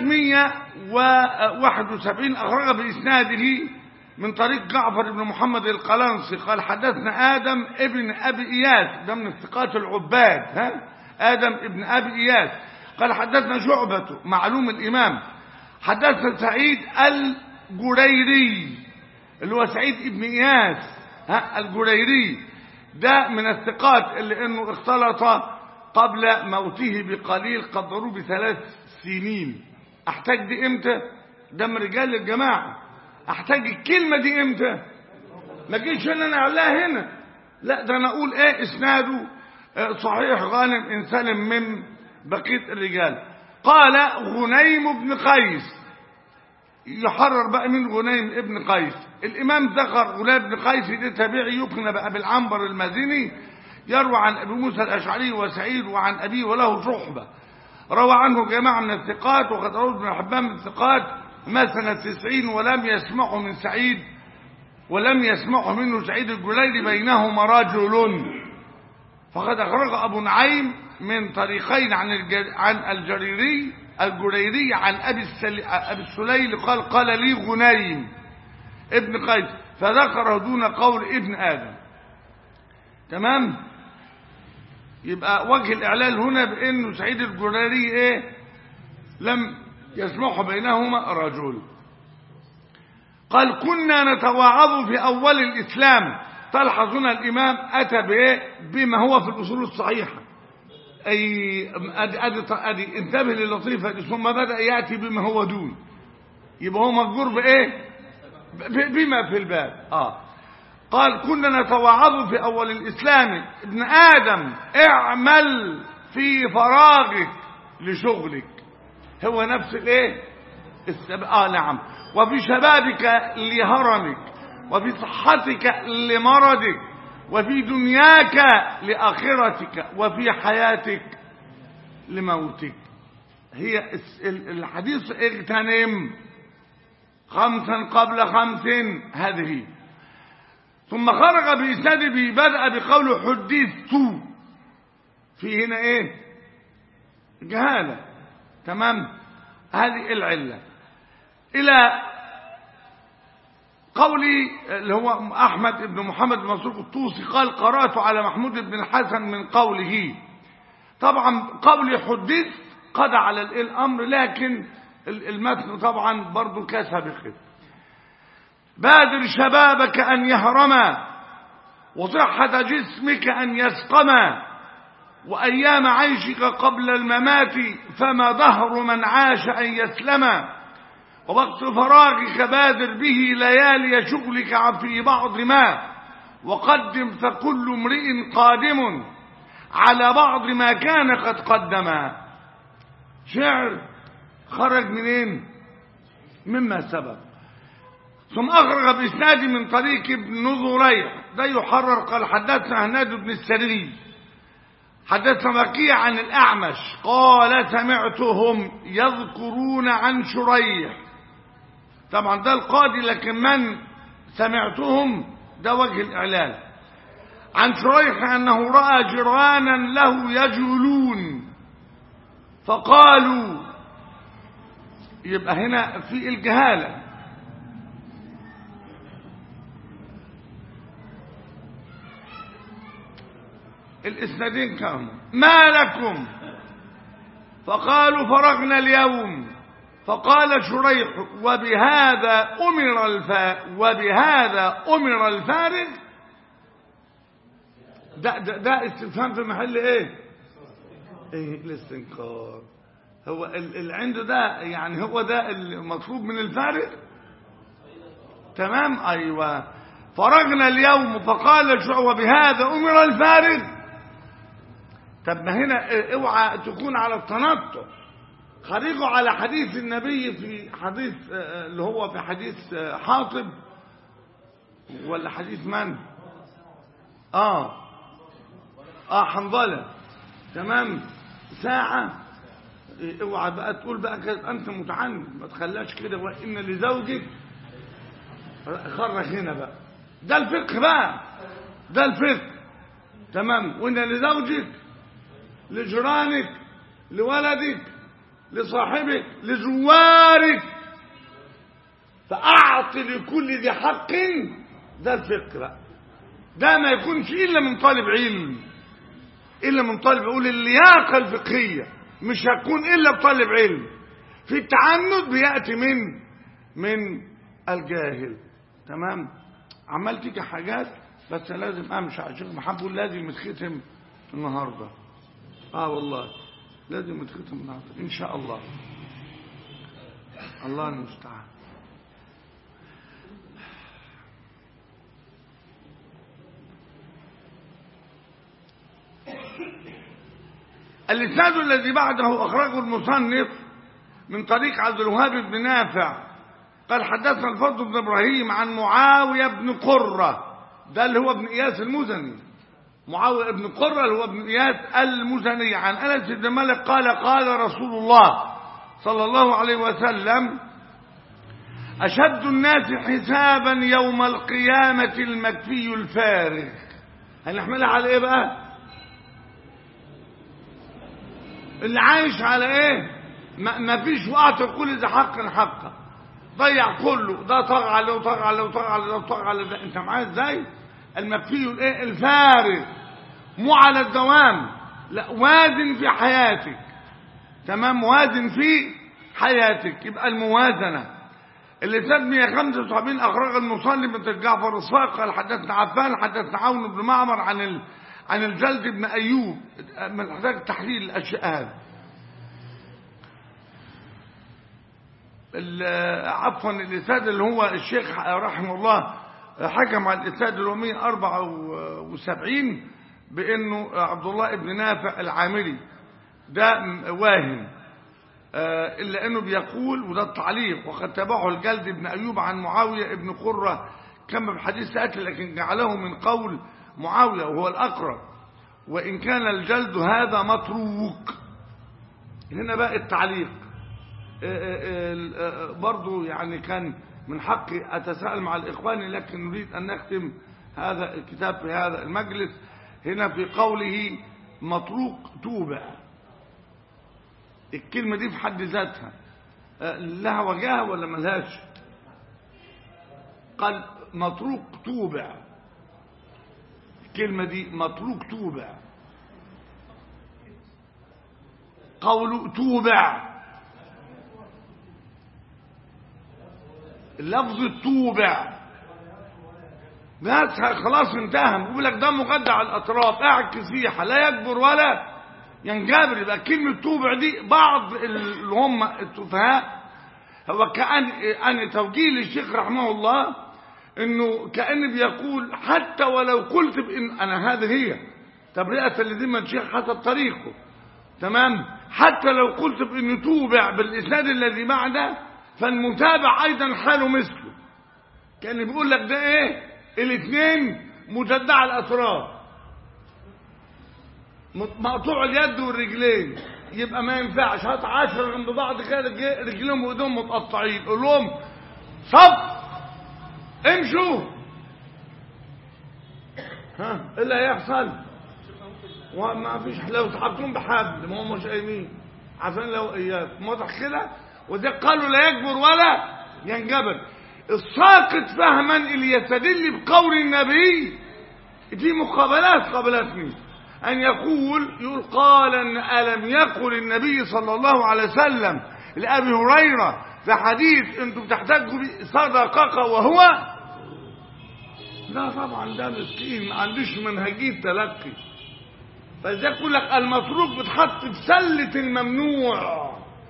[SPEAKER 1] 171 أخرج بإسناده من طريق جعفر بن محمد القلنصي قال حدثنا آدم ابن أبي إياس ده من الثقات العباد ها آدم ابن أبي إياس قال حدثنا شعبة معلوم الإمام حدثنا سعيد الجريري اللي هو سعيد ابن إياس ها الجريري ده من الثقات اللي انه اختلط قبل موته بقليل قدروه بثلاث سنين احتاج دي امتى ده من رجال الجماعة احتاج الكلمة دي امتى ما جيش ان انا اعلاها هنا لا ده انا اقول ايه اسناده اه صحيح غانم ان سلم من بقية الرجال قال غنيم بن قيس يحرر بقى من غنيم ابن قيس الامام ذكر غلام بن قيس ده تابعي يكنى بقى بالعنبر المازني يروى عن ابي موسى الاشعري وسعيد وعن ابيه وله صحبه روى عنه جماعه من الثقات وقد روى ابن حبان من الثقات ما سنة تسعين ولم يسمعه من سعيد ولم يسمعه منه سعيد الجليلي بينهما رجل فقد أخرج أبو نعيم من طريقين عن عن الجريري الجريري عن أبي, السل... أبي السليل قال قال لي غنيم ابن قيس فذكره دون قول ابن آدم تمام يبقى وجه الإعلال هنا بأنه سعيد الجريري إيه لم يسمح بينهما رجل قال كنا نتواعظ في أول الإسلام تلحظون الإمام أتى بإيه بما هو في الأصول الصحيحة أي أدي, أدي, أدي انتبه للطيفة ثم بدأ يأتي بما هو دون يبقى هو مجبور بايه ب- بما في الباب اه قال كنا نتوعظ في اول الاسلام ابن ادم اعمل في فراغك لشغلك هو نفس الايه السب... اه نعم وفي شبابك لهرمك وفي صحتك لمرضك وفي دنياك لاخرتك وفي حياتك لموتك هي الس- ال- الحديث اغتنم خمسا قبل خمس هذه ثم خرج بإسناده بدأ بقوله حدثت في هنا ايه جهالة تمام هذه العلة إلى قولي اللي هو أحمد بن محمد بن مسروق الطوسي قال قرأت على محمود بن الحسن من قوله طبعا قولي حدث قضى على الإيه الأمر لكن ال- المتن طبعا برضو كسبق بادر شبابك أن يهرما وصحة جسمك أن يسقما وأيام عيشك قبل الممات فما ظهر من عاش أن يسلما ووقت فراغك بادر به ليالي شغلك في بعض ما وقدم فكل امرئ قادم على بعض ما كان قد قدم شعر خرج منين مما سبب ثم أخرج بإسناد من طريق ابن نظريح ده يحرر قال حدثنا هناد بن السري حدثنا بقيع عن الأعمش قال سمعتهم يذكرون عن شريح طبعا ده القاضي لكن من سمعتهم ده وجه الإعلان عن شريح أنه رأى جيرانا له يجولون فقالوا يبقى هنا في الجهالة الاسنادين كانوا ما لكم فقالوا فرغنا اليوم فقال شريح وبهذا أمر الفا وبهذا أمر الفارغ ده, ده, ده استفهام في محل ايه ايه الاستنكار هو ال- اللي عنده ده يعني هو ده المطلوب من الفارغ تمام ايوه فرغنا اليوم فقال شع وبهذا امر الفارغ طب ما هنا اه، اوعى تكون على التنطع خرجوا على حديث النبي في حديث اه، اللي هو في حديث اه، حاطب ولا حديث من اه اه حنظله تمام ساعه إيه، اوعى بقى تقول بقى كده انت متعند ما تخليهاش كده وان لزوجك خرج هنا بقى ده الفقه بقى ده الفقه تمام وان لزوجك لجيرانك لولدك لصاحبك لزوارك فاعط لكل ذي حق ده الفقه بقى ده ما يكونش الا من طالب علم الا من طالب يقول اللياقه الفقهيه مش هتكون الا بطالب علم في التعنت بياتي من من الجاهل تمام عمال تيجي حاجات بس لازم امشي على شيخ محمد بيقول لازم يتختم النهارده اه والله لازم يتختم النهارده ان شاء الله الله المستعان الإسناد الذي بعده أخرجه المصنف من طريق عبد الوهاب بن نافع قال حدثنا الفضل بن إبراهيم عن معاوية بن قرة ده اللي هو ابن إياس المزني معاوية بن قرة اللي هو ابن إياس المزني عن أنس بن مالك قال قال رسول الله صلى الله عليه وسلم أشد الناس حسابا يوم القيامة المكفي الفارغ هنحملها على إيه بقى؟ اللي عايش على ايه ما ما فيش وقت كل ذي حق حقه ضيع كله ده طغى عليه وطغى عليه وطغى عليه ده وطغى عليه ده انت معايا ازاي المكفي الايه الفارغ مو على الدوام لا وازن في حياتك تمام وازن في حياتك يبقى الموازنه اللي سد 175 اخرج المصلي بن جعفر الصاق قال حدثنا عفان حدثنا عون بن معمر عن ال... عن الجلد بن ايوب من محتاج تحليل الاشياء هذه ال- عفوا الإسناد اللي هو الشيخ رحمه الله حكم على الإسناد اللي هو 174 بأنه عبد الله بن نافع العامري ده واهم آه، إلا أنه بيقول وده التعليق وقد تابعه الجلد بن أيوب عن معاوية بن قرة كما بحديث سأكل لكن جعله من قول معاوية وهو الأقرب وإن كان الجلد هذا متروك هنا بقى التعليق آه، آه، آه، برضو يعني كان من حقي أتساءل مع الإخوان لكن نريد أن نختم هذا الكتاب في هذا المجلس هنا في قوله متروك توبع الكلمة دي في حد ذاتها آه، لها وجاهة ولا ملهاش قال متروك توبع الكلمة دي متروك توبع قول توبع لفظ التوبع بس خلاص انتهى بيقول لك ده مخدع الاطراف قاعد كسيحه لا يكبر ولا ينجبر يبقى كلمه توبع دي بعض اللي هم السفهاء هو كان ان توجيه للشيخ رحمه الله انه كان بيقول حتى ولو قلت بان انا هذه هي تبرئه لذمه الشيخ حسب طريقه تمام حتى لو قلت بان توبع بالاسناد الذي بعده فالمتابع ايضا حاله مثله كان بيقول لك ده ايه الاثنين مجدع الاطراف مقطوع اليد والرجلين يبقى ما ينفعش هات عشرة جنب بعض كده رج- رجليهم وايديهم متقطعين قول لهم صف امشوا ها ايه اللي هيحصل وما فيش لو سحبتهم بحبل ما هم مش قايمين عشان لو اياك واضح كده وده قالوا لا يكبر ولا ينجبر الساقط فهما اللي يستدل بقول النبي دي مقابلات قابلتني أن يقول يقول قال إن ألم يقل النبي صلى الله عليه وسلم لأبي هريرة في حديث أنتم بتحتاجوا بي- صدقك وهو لا طبعا ده مسكين ما عندوش منهجية تلقي فإذا يقول لك المتروك بتحط في سلة الممنوع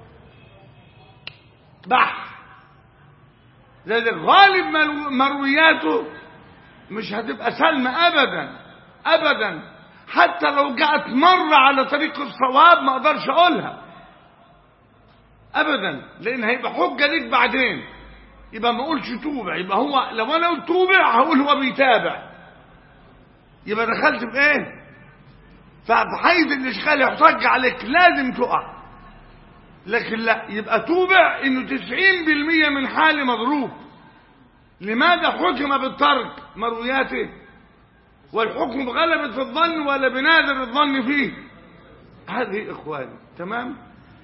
[SPEAKER 1] بح لذلك غالب مرو- مروياته مش هتبقى سلمة أبدا أبدا حتى لو جاءت مرة على طريق الصواب ما أقدرش أقولها أبدا لأن هيبقى حجة ليك بعدين يبقى ما أقولش توبع يبقى هو لو أنا قلت توبع هقول هو بيتابع يبقى دخلت في إيه؟ ففي حيز الإشكال يحتج عليك لازم تقع لكن لا يبقى توبع إنه 90% من حالي مضروب لماذا حكم بالترك مروياته والحكم بغلبة الظن ولا بنادر الظن فيه هذه إخواني تمام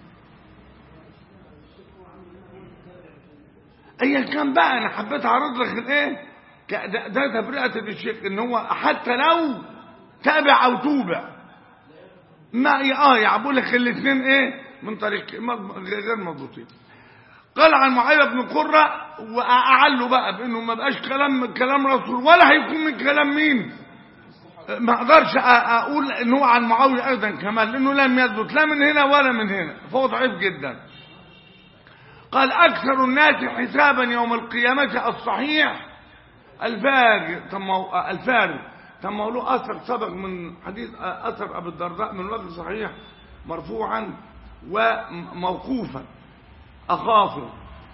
[SPEAKER 1] ايا كان بقى انا حبيت اعرض لك الايه ك- ده, ده تبرئه للشيخ ان هو حتى لو تابع او توبع ما اه يعني بقول لك الاثنين ايه من طريق مض- غير مضبوطين قال عن معاويه بن قره واعلوا بقى بانه ما بقاش كلام كلام رسول ولا هيكون من كلام مين ما اقدرش أ- اقول ان هو عن معاويه ايضا كمان لانه لم يثبت لا من هنا ولا من هنا فهو ضعيف جدا قال اكثر الناس حسابا يوم القيامه الصحيح الفارغ ثم الفارغ ثم له اثر سبق من حديث اثر ابي الدرداء من وجه صحيح مرفوعا وموقوفا اخاف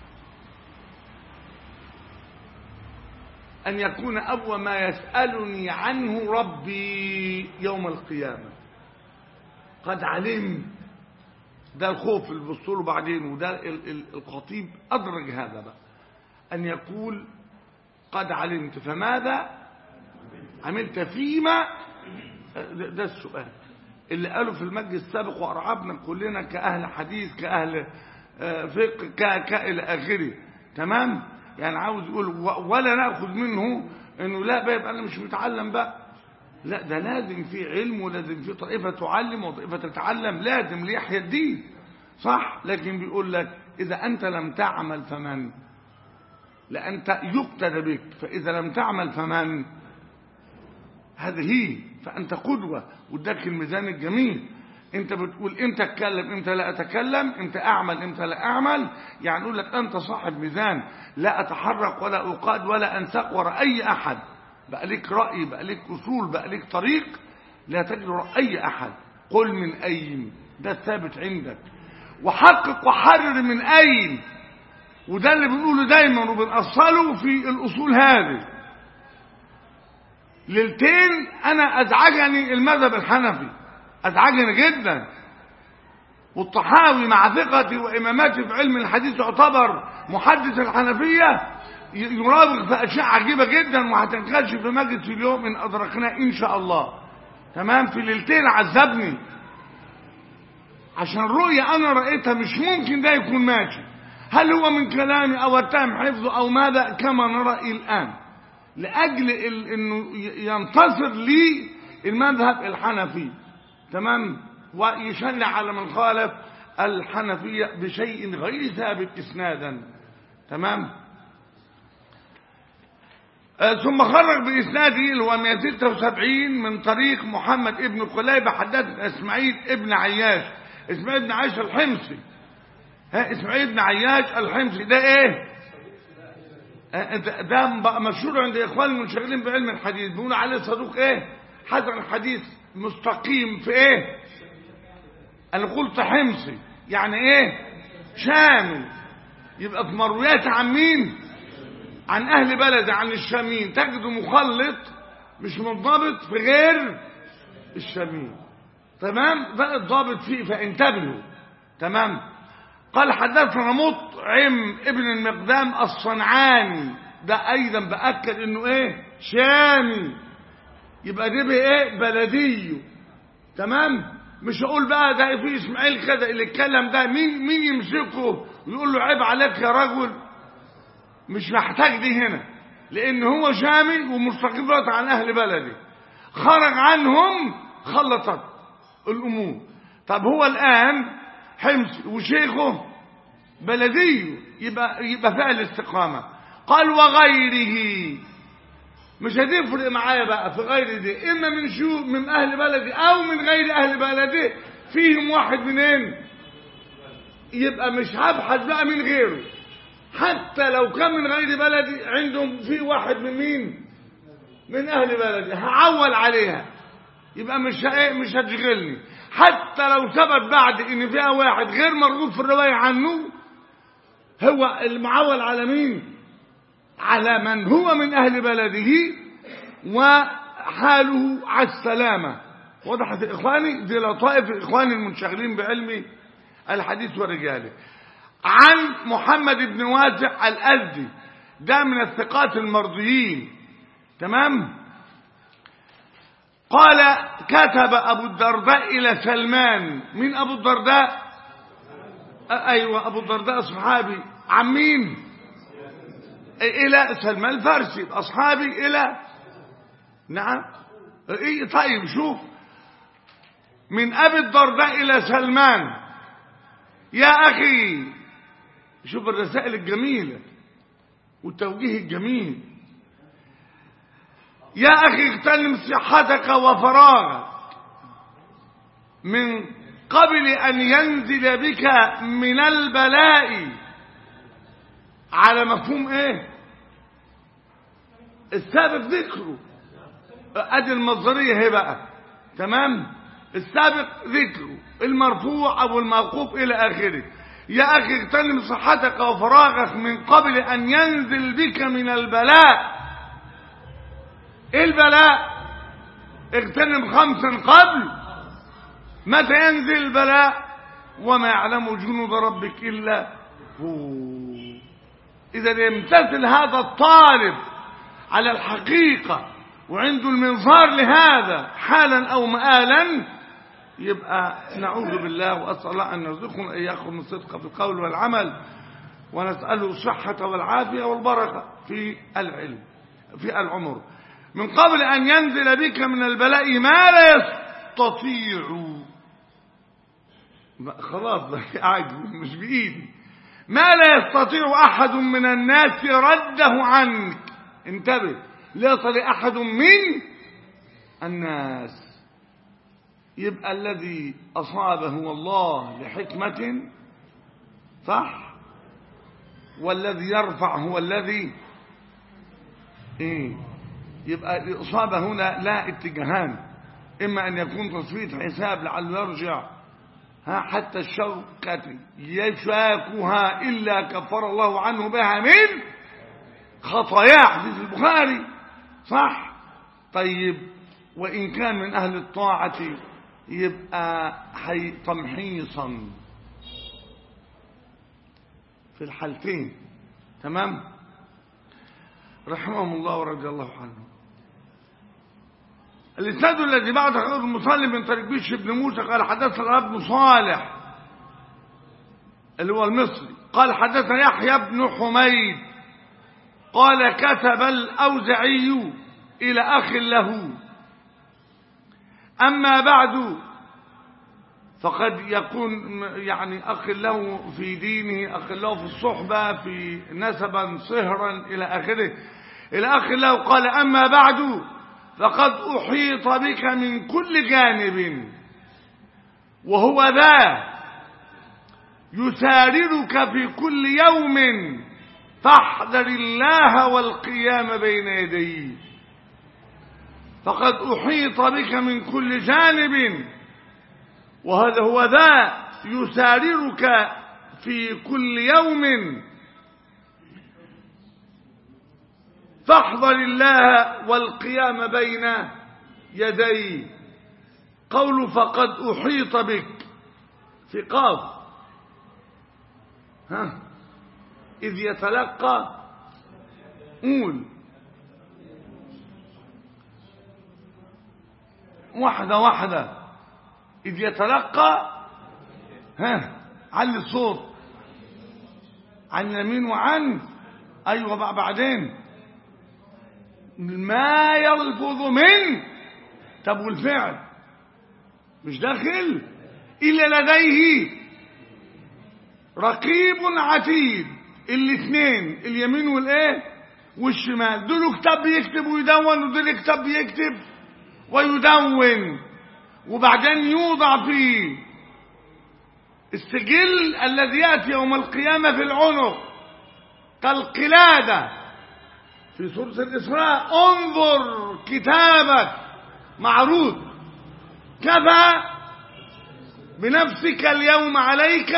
[SPEAKER 1] أن يكون أول ما يسألني عنه ربي يوم القيامة قد علمت ده الخوف اللي بصوا بعدين وده ال- ال- الخطيب أدرج هذا بقى أن يقول قد علمت فماذا عملت فيما ده, ده السؤال اللي قالوا في المجلس السابق وأرعبنا كلنا كأهل حديث كأهل آه، فقه ك- ك إلى آخره تمام يعني عاوز يقول و- ولا ناخذ منه انه لا بقى يبقى انا مش متعلم بقى لا ده لازم في علم ولازم في طائفه تعلم وطائفه تتعلم لازم ليحيى الدين صح لكن بيقول لك اذا انت لم تعمل فمن لانت يقتدى بك فاذا لم تعمل فمن هذه هي فانت قدوه واداك الميزان الجميل انت بتقول امتى اتكلم امتى لا اتكلم امتى اعمل امتى لا اعمل يعني يقول لك انت صاحب ميزان لا اتحرك ولا اقاد ولا انساق وراء اي احد بقى لك راي بقى لك اصول بقى لك طريق لا تجري وراء اي احد قل من اين ده الثابت عندك وحقق وحرر من اين وده اللي بنقوله دايما وبنأصله في الاصول هذه ليلتين انا ازعجني المذهب الحنفي ازعجني جدا والطحاوي مع ثقتي وامامتي في علم الحديث يعتبر محدث الحنفيه يراوغ في اشياء عجيبه جدا وهتنكشف في مجلس اليوم ان ادركناه ان شاء الله تمام في ليلتين عذبني عشان رؤية انا رأيتها مش ممكن ده يكون ماشي هل هو من كلامي او اتهم حفظه او ماذا كما نرى الان لاجل ال- انه ي- ينتصر لي المذهب الحنفي تمام ويشنع على من خالف الحنفية بشيء غير ثابت اسنادا تمام آه، ثم خرج بإسناده اللي هو 176 من طريق محمد ابن قليبة حدثنا إسماعيل ابن عياش إسماعيل ابن عياش الحمصي ها إسماعيل ابن عياش الحمصي ده إيه؟ آه، ده ده بقى مشهور عند إخوان المنشغلين بعلم الحديث بيقولوا عليه صدوق إيه؟ حسن الحديث مستقيم في إيه؟ أنا قلت حمصي يعني إيه؟ شامل يبقى في مرويات عن مين؟ عن أهل بلد عن الشامين تجد مخلط مش منضبط في غير الشامين تمام ده الضابط فيه فانتبهوا تمام قال حدثنا مطعم ابن المقدام الصنعاني ده ايضا باكد انه ايه شامي يبقى ده بايه بلديه تمام مش هقول بقى ده في اسماعيل كده اللي اتكلم ده مين مين يمسكه ويقول له عيب عليك يا رجل مش محتاج دي هنا لان هو شامي ومستقيم عن اهل بلده خرج عنهم خلطت الامور طب هو الان حمص وشيخه بلديه يبقى يبقى فيها الاستقامه قال وغيره مش هتفرق معايا بقى في غير دي اما من شو من اهل بلدي او من غير اهل بلدي فيهم واحد منين يبقى مش هبحث بقى من غيره حتى لو كان من غير بلدي عندهم في واحد من مين من اهل بلدي هعول عليها يبقى مش ه- مش هتشغلني حتى لو ثبت بعد ان فيها واحد غير مرغوب في الروايه عنه هو المعول على مين على من هو من اهل بلده وحاله على السلامه وضحت يا اخواني دي لطائف اخواني المنشغلين بعلم الحديث ورجاله عن محمد بن واسع الأزدي ده من الثقات المرضيين تمام قال كتب أبو الدرداء إلى سلمان مين أبو الدرداء أ- أيوة أبو الدرداء صحابي عن مين إلى سلمان الفارسي أصحابي إلى نعم إيه طيب شوف من أبي الدرداء إلى سلمان يا أخي شوف الرسائل الجميلة والتوجيه الجميل يا أخي اغتنم صحتك وفراغك من قبل أن ينزل بك من البلاء على مفهوم ايه السابق ذكره ادي المصدريه هي بقى تمام السابق ذكره المرفوع او الموقوف الى اخره يا اخي اغتنم صحتك وفراغك من قبل ان ينزل بك من البلاء ايه البلاء اغتنم خمسا قبل متى ينزل البلاء وما يعلم جنود ربك الا هو اذا يمتثل هذا الطالب على الحقيقه وعنده المنظار لهذا حالا او مآلا يبقى نعوذ بالله واسال الله ان يرزقنا اياكم الصدق في القول والعمل ونساله الصحه والعافيه والبركه في العلم في العمر من قبل ان ينزل بك من البلاء ما لا يستطيع خلاص عاجز مش بايدي ما لا يستطيع احد من الناس رده عنك انتبه لا يصل احد من الناس يبقى الذي أصابه هو الله لحكمة صح والذي يرفع هو الذي ايه يبقى الإصابة هنا لا اتجاهان إما أن يكون تصفية حساب لعله يرجع ها حتى الشوكة يشاكها إلا كفر الله عنه بها من خطاياه حديث البخاري صح طيب وإن كان من أهل الطاعة يبقى حي تمحيصا في الحالتين تمام رحمهم الله ورضي الله عنه الإسناد الذي بعد حديث المصلي من طريق بيش بن موسى قال حدثنا ابن صالح اللي هو المصري قال حدثنا يحيى بن حميد قال كتب الأوزعي إلى أخ له أما بعد فقد يكون يعني أخ له في دينه أخ له في الصحبة في نسبا صهرا إلى آخره إلى أخ له قال أما بعد فقد أحيط بك من كل جانب وهو ذا يساررك في كل يوم فاحذر الله والقيام بين يديه فقد أحيط بك من كل جانب وهذا هو ذا يساررك في كل يوم فاحذر الله والقيام بين يديه قول فقد أحيط بك في قاف ها إذ يتلقى قول واحدة واحدة إذ يتلقى ها علي الصوت عن يمين وعن أيوة بعدين ما يلفظ من طب والفعل مش داخل إلا لديه رقيب عتيد الاثنين اليمين والايه والشمال دول كتاب بيكتب ويدون ودول كتاب بيكتب ويدون وبعدين يوضع في السجل الذي يأتي يوم القيامة في العنق كالقلادة في سورة الإسراء انظر كتابك معروض كفى بنفسك اليوم عليك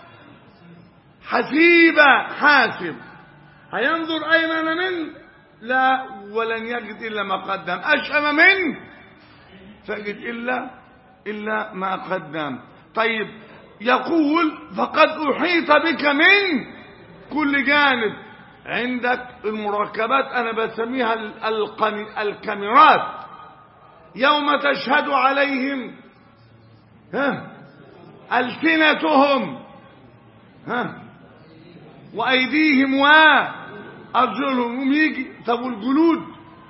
[SPEAKER 1] حسيبا حاسب هينظر أيمن من لا ولن يجد إلا ما قدم أشأم من فيجد إلا إلا ما قدم طيب يقول فقد أحيط بك من كل جانب عندك المركبات أنا بسميها الكاميرات يوم تشهد عليهم ها ألسنتهم ها وأيديهم وأرجلهم يجي طب والجلود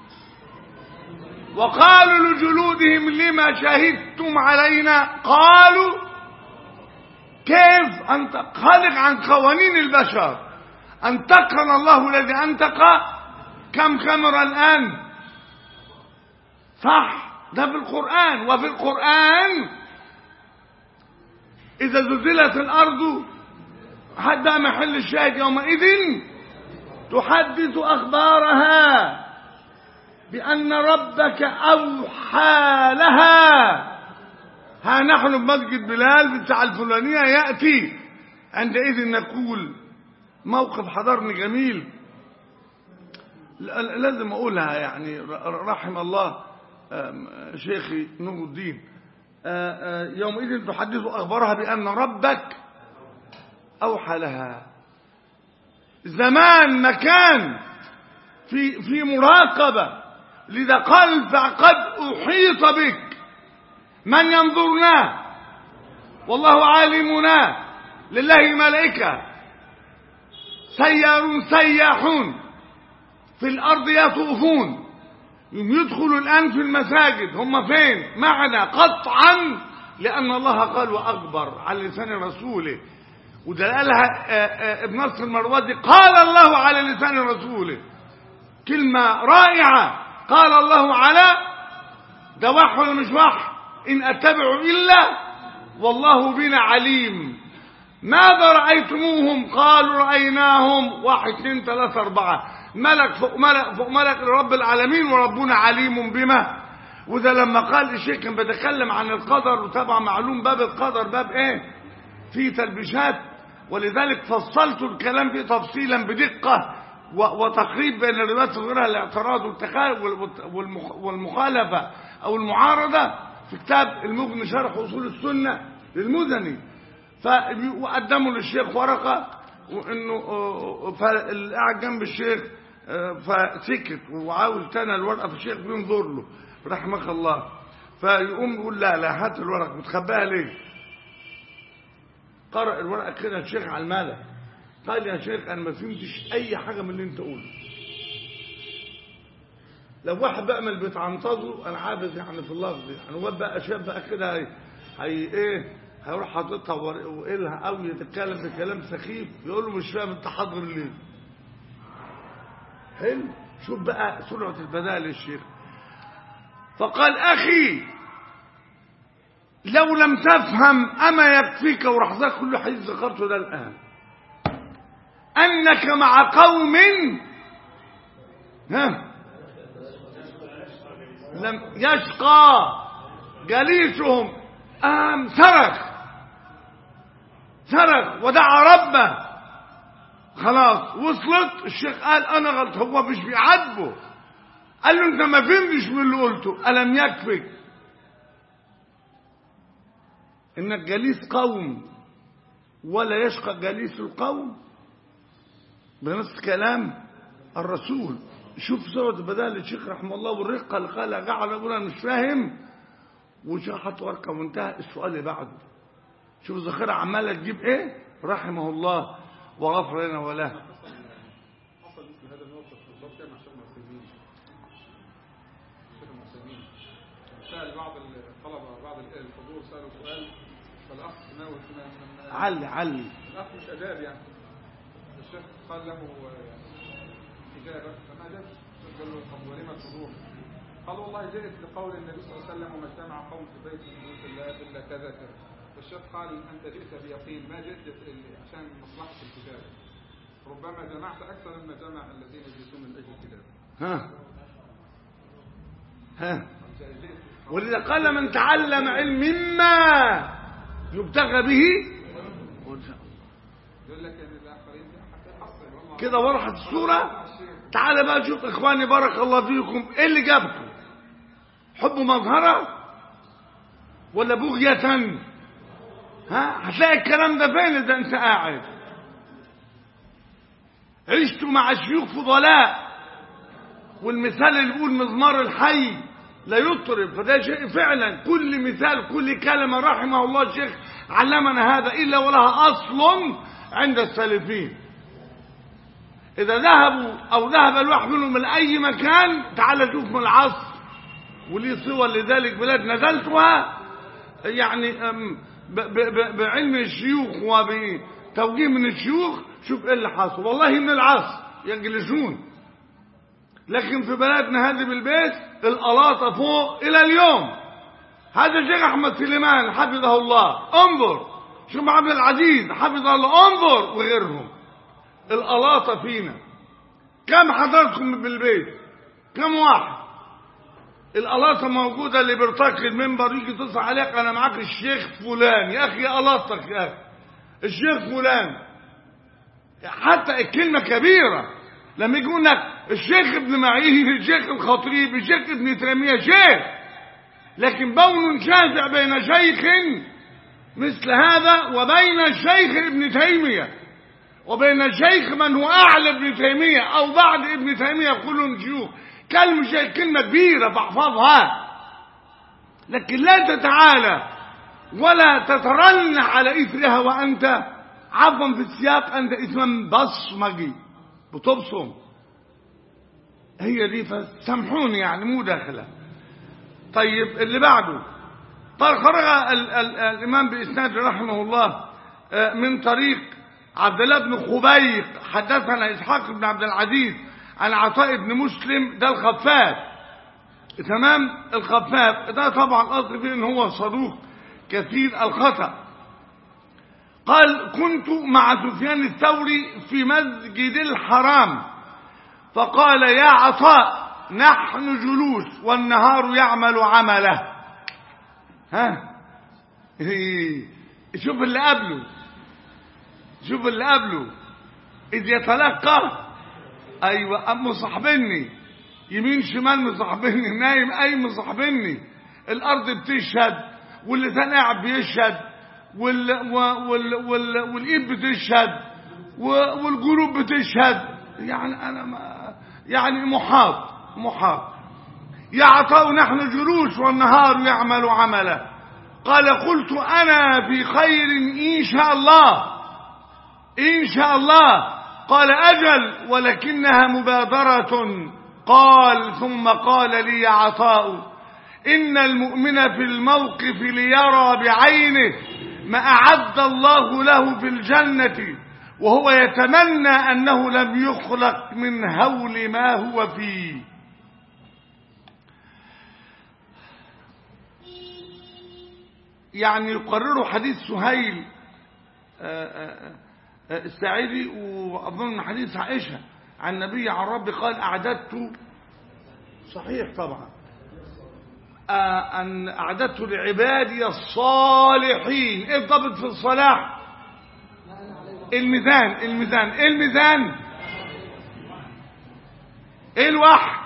[SPEAKER 1] وقالوا لجلودهم لما شهدتم علينا قالوا كيف أنت خالق عن قوانين البشر أنتقنا الله الذي أنتق كم كاميرا الآن صح ده في القرآن وفي القرآن إذا زلزلت الأرض حد محل الشاهد يومئذ تحدث أخبارها بأن ربك أوحى لها ها نحن بمسجد بلال بتاع الفلانية يأتي عندئذ نقول موقف حضرني جميل لازم أقولها يعني رحم الله شيخي نور الدين يومئذ تحدث أخبارها بأن ربك أوحى لها زمان مكان في في مراقبة لذا قال فقد أحيط بك من ينظرنا والله عالمنا لله ملائكة سيار سياحون في الأرض يطوفون يدخلوا الآن في المساجد هم فين معنا قطعا لأن الله قال وأكبر على لسان رسوله وده قالها ابن نصر المروزي قال الله على لسان رسوله كلمة رائعة قال الله على ده وحي ولا مش وحي إن أتبع إلا والله بنا عليم ماذا رأيتموهم قالوا رأيناهم واحد اثنين ثلاثة أربعة ملك فوق ملك فوق ملك رب العالمين وربنا عليم بما وده لما قال الشيخ كان بيتكلم عن القدر وطبعا معلوم باب القدر باب ايه فيه تلبيشات ولذلك فصلت الكلام فيه تفصيلا بدقة و- وتقريب بين الروايات وغيرها الاعتراض والتخا- وال- والمخ- والمخالفة أو المعارضة في كتاب المغني شرح أصول السنة للمزني فقدموا للشيخ ورقة وانه آه، فاللي قاعد جنب الشيخ آه، فسكت وعاوز تاني الورقه فالشيخ بينظر له رحمك الله فيقوم يقول لا لا هات الورقه متخباها ليه؟ قرأ الورقه كده الشيخ على الملأ قال يا شيخ انا ما فهمتش اي حاجه من اللي انت قوله لو واحد بقى من اللي بيتعنطزوا انا عابس يعني في اللفظ يعني هو بقى شاف بقى كده هي, هي ايه هيروح حاططها ور- وقيلها او يتكلم بكلام سخيف يقول له مش فاهم انت حاضر ليه حلو شوف بقى سرعه البداء للشيخ فقال اخي لو لم تفهم اما يكفيك وراح ذاك كل حديث ذكرته ده الان انك مع قوم ها لم يشقى جليسهم أم صرخ صرخ ودعا ربه خلاص وصلت الشيخ قال انا غلط هو مش بيعاتبه قال له انت ما فهمتش من اللي قلته الم يكفك انك جليس قوم ولا يشقى جليس القوم بنص كلام الرسول شوف سورة البداية للشيخ رحمه الله والرقة اللي قال جعل يقول انا مش فاهم وشرحت ورقة وانتهى السؤال اللي بعده شوف الذخيرة عمالة تجيب ايه رحمه الله وغفر لنا وله
[SPEAKER 3] حصل مثل هذا الموقف بالضبط مع الشيخ المعتزلين الشيخ المعتزلين سأل بعض الطلبة بعض الحضور سألوا سؤال فالأخ ناوي من
[SPEAKER 1] علي علي
[SPEAKER 3] الأخ مش أجاب يعني الشيخ قال له آه، إجابة فما أجابش الشيخ قال له طب ولما الحضور قال والله جئت لقول النبي صلى الله عليه وسلم وما اجتمع قوم في بيت من بيوت الله إلا كذا كذا فالشيخ قال أنت جئت بيقين ما جئت ل- عشان مصلحة الكتاب ربما جمعت أكثر مما جمع الذين يجلسون من أجل الكتاب
[SPEAKER 1] ها ها
[SPEAKER 3] جئت
[SPEAKER 1] ولذا قال من تعلم علم مما يبتغى به
[SPEAKER 3] يقول لك ان الاخرين حتى يحصل والله
[SPEAKER 1] كده وضحت الصورة تعال بقى شوف اخواني بارك الله فيكم ايه اللي جابكم حب مظهرة ولا بغية ها هتلاقي الكلام ده فين ده انت قاعد عشت مع شيوخ فضلاء والمثال اللي بيقول مزمار الحي لا يطرب فده شيء فعلا كل مثال كل كلمة رحمه الله الشيخ علمنا هذا إلا ولها أصل عند السالفين إذا ذهبوا أو ذهب الواحد منهم من أي مكان تعال شوف من العصر ولي صور لذلك بلاد نزلتها يعني أم، ب- ب- ب- بعلم الشيوخ وبتوجيه من الشيوخ شوف ايه اللي حصل والله من العصر يجلسون لكن في بلدنا هذه بالبيت القلاطة فوق إلى اليوم هذا الشيخ أحمد سليمان حفظه الله انظر شيخ عبد العزيز حفظه الله انظر وغيرهم القلاطة فينا كم حضرتكم بالبيت كم واحد القلاطة موجودة اللي بيرتقي المنبر يجي تصل عليك أنا معاك الشيخ فلان يا أخي قلاطتك يا أخي الشيخ فلان حتى الكلمة كبيرة لما يقول لك الشيخ ابن معين الشيخ الخطيب الشيخ ابن تيمية شيخ لكن بون شاسع بين شيخ مثل هذا وبين الشيخ ابن تيمية وبين الشيخ من هو أعلى ابن تيمية أو بعد ابن تيمية كلهم شيوخ كلمة شيخ كلمة كبيرة فاحفظها لكن لا تتعالى ولا تترن على إثرها وأنت عفوا في السياق أنت اسما بصمجي بتبصم هي دي فسامحوني يعني مو داخله طيب اللي بعده قال خرج ال ال الإمام بإسناد رحمه الله آه، من طريق عبد الله بن خبيق حدثنا إسحاق بن عبد العزيز عن عطاء بن مسلم ده الخفاف تمام الخفاف ده طبعا قصدي فيه ان هو صدوق كثير الخطأ قال كنت مع سفيان الثوري في مسجد الحرام فقال يا عطاء نحن جلوس والنهار يعمل عمله ها إيه. شوف اللي قبله شوف اللي قبله إذ يتلقى أيوة أم مصاحبني يمين شمال مصاحبني نايم أي مصاحبني الأرض بتشهد واللسان قاعد بيشهد وال وال وال والإيد بتشهد و- والقلوب بتشهد يعني أنا ما يعني محاط محاط يا عطاء نحن جلوس والنهار يعمل عمله قال قلت أنا في خير إن شاء الله إن شاء الله قال أجل ولكنها مبادرة قال ثم قال لي يا عطاء إن المؤمن في الموقف ليرى بعينه ما أعد الله له في الجنة وهو يتمنى أنه لم يخلق من هول ما هو فيه يعني يقرروا حديث سهيل آه، آه، آه، الساعدي وأظن حديث عائشة عن النبي عن ربي قال أعددت صحيح طبعا آه، أن أعددت لعبادي الصالحين إيه الضبط في الصلاح الميزان الميزان إيه الميزان إيه الوحي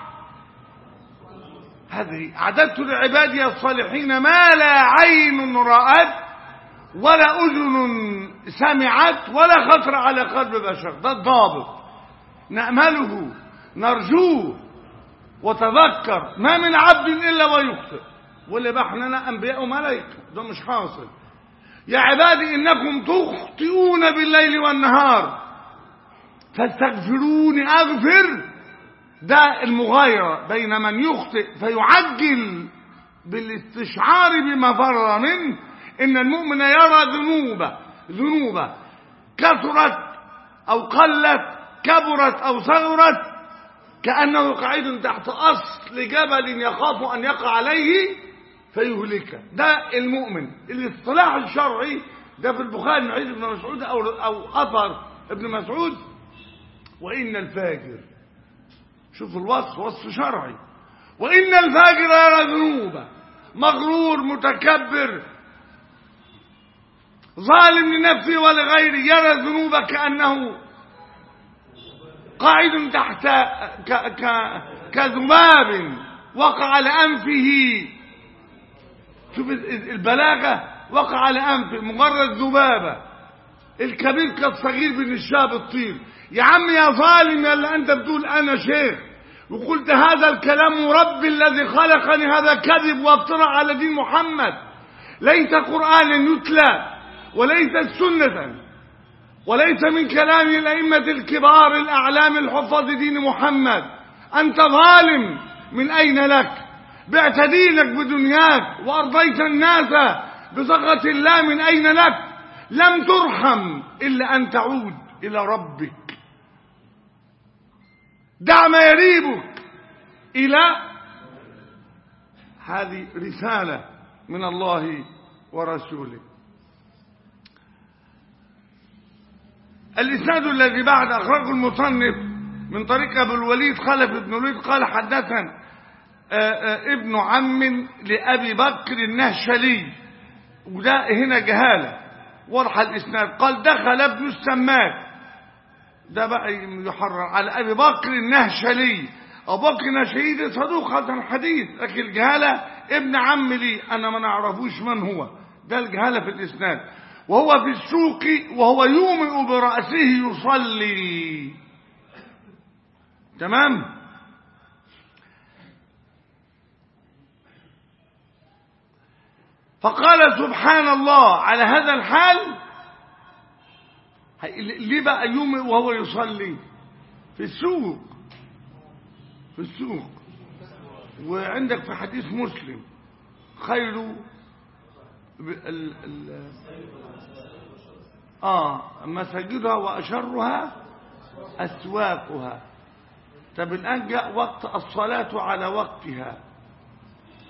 [SPEAKER 1] هذه أعددت لعبادي الصالحين ما لا عين رأت ولا أذن سمعت ولا خطر على قلب بشر ده الضابط نأمله نرجوه وتذكر ما من عبد إلا ويخطئ واللي بقى احنا أنبياء وملائكة ده مش حاصل يا عبادي إنكم تخطئون بالليل والنهار فاستغفروني أغفر ده المغايرة بين من يخطئ فيعجل بالاستشعار بما فر منه إن المؤمن يرى ذنوبه ذنوبه كثرت أو قلت كبرت أو صغرت كأنه قاعد تحت أصل جبل يخاف أن يقع عليه فيهلكه ده المؤمن الاصطلاح الشرعي ده في البخاري من حديث ابن مسعود أو, أو أثر ابن مسعود وإن الفاجر شوف الوصف وصف شرعي وإن الفاجر يرى ذنوبه مغرور متكبر ظالم لنفسه ولغيره يرى الذنوب كأنه قاعد تحت ك ك كذباب وقع على أنفه شوف البلاغة وقع على أنفه مجرد ذبابة الكبير كالصغير بين الشاب الطير يا عم يا ظالم يا اللي أنت بتقول أنا شيخ وقلت هذا الكلام ربي الذي خلقني هذا كذب وافترى على دين محمد ليس قرآنا يتلى وليس سنة وليس من كلام الأئمة الكبار الأعلام الحفاظ دين محمد أنت ظالم من أين لك بعت دينك بدنياك وأرضيت الناس بسخط الله من أين لك لم ترحم إلا أن تعود إلى ربك دع ما يريبك إلى هذه رسالة من الله ورسوله الإسناد الذي بعد أخرجه المصنف من طريق أبو الوليد خلف بن الوليد قال حدثنا ابن عم لأبي بكر النهشلي وده هنا جهالة ورح الإسناد قال دخل ابن السماك ده بقى يحرر على أبي بكر النهشلي أبو بكر النهشلي ده صدوق هذا الحديث لكن الجهالة ابن عم لي أنا ما نعرفوش من هو ده الجهالة في الإسناد وهو في السوق وهو يومئ برأسه يصلي تمام فقال سبحان الله على هذا الحال ليه بقى يومئ وهو يصلي في السوق في السوق وعندك في حديث مسلم خير ال ال آه مساجدها وأشرها أسواقها طب الآن جاء وقت الصلاة على وقتها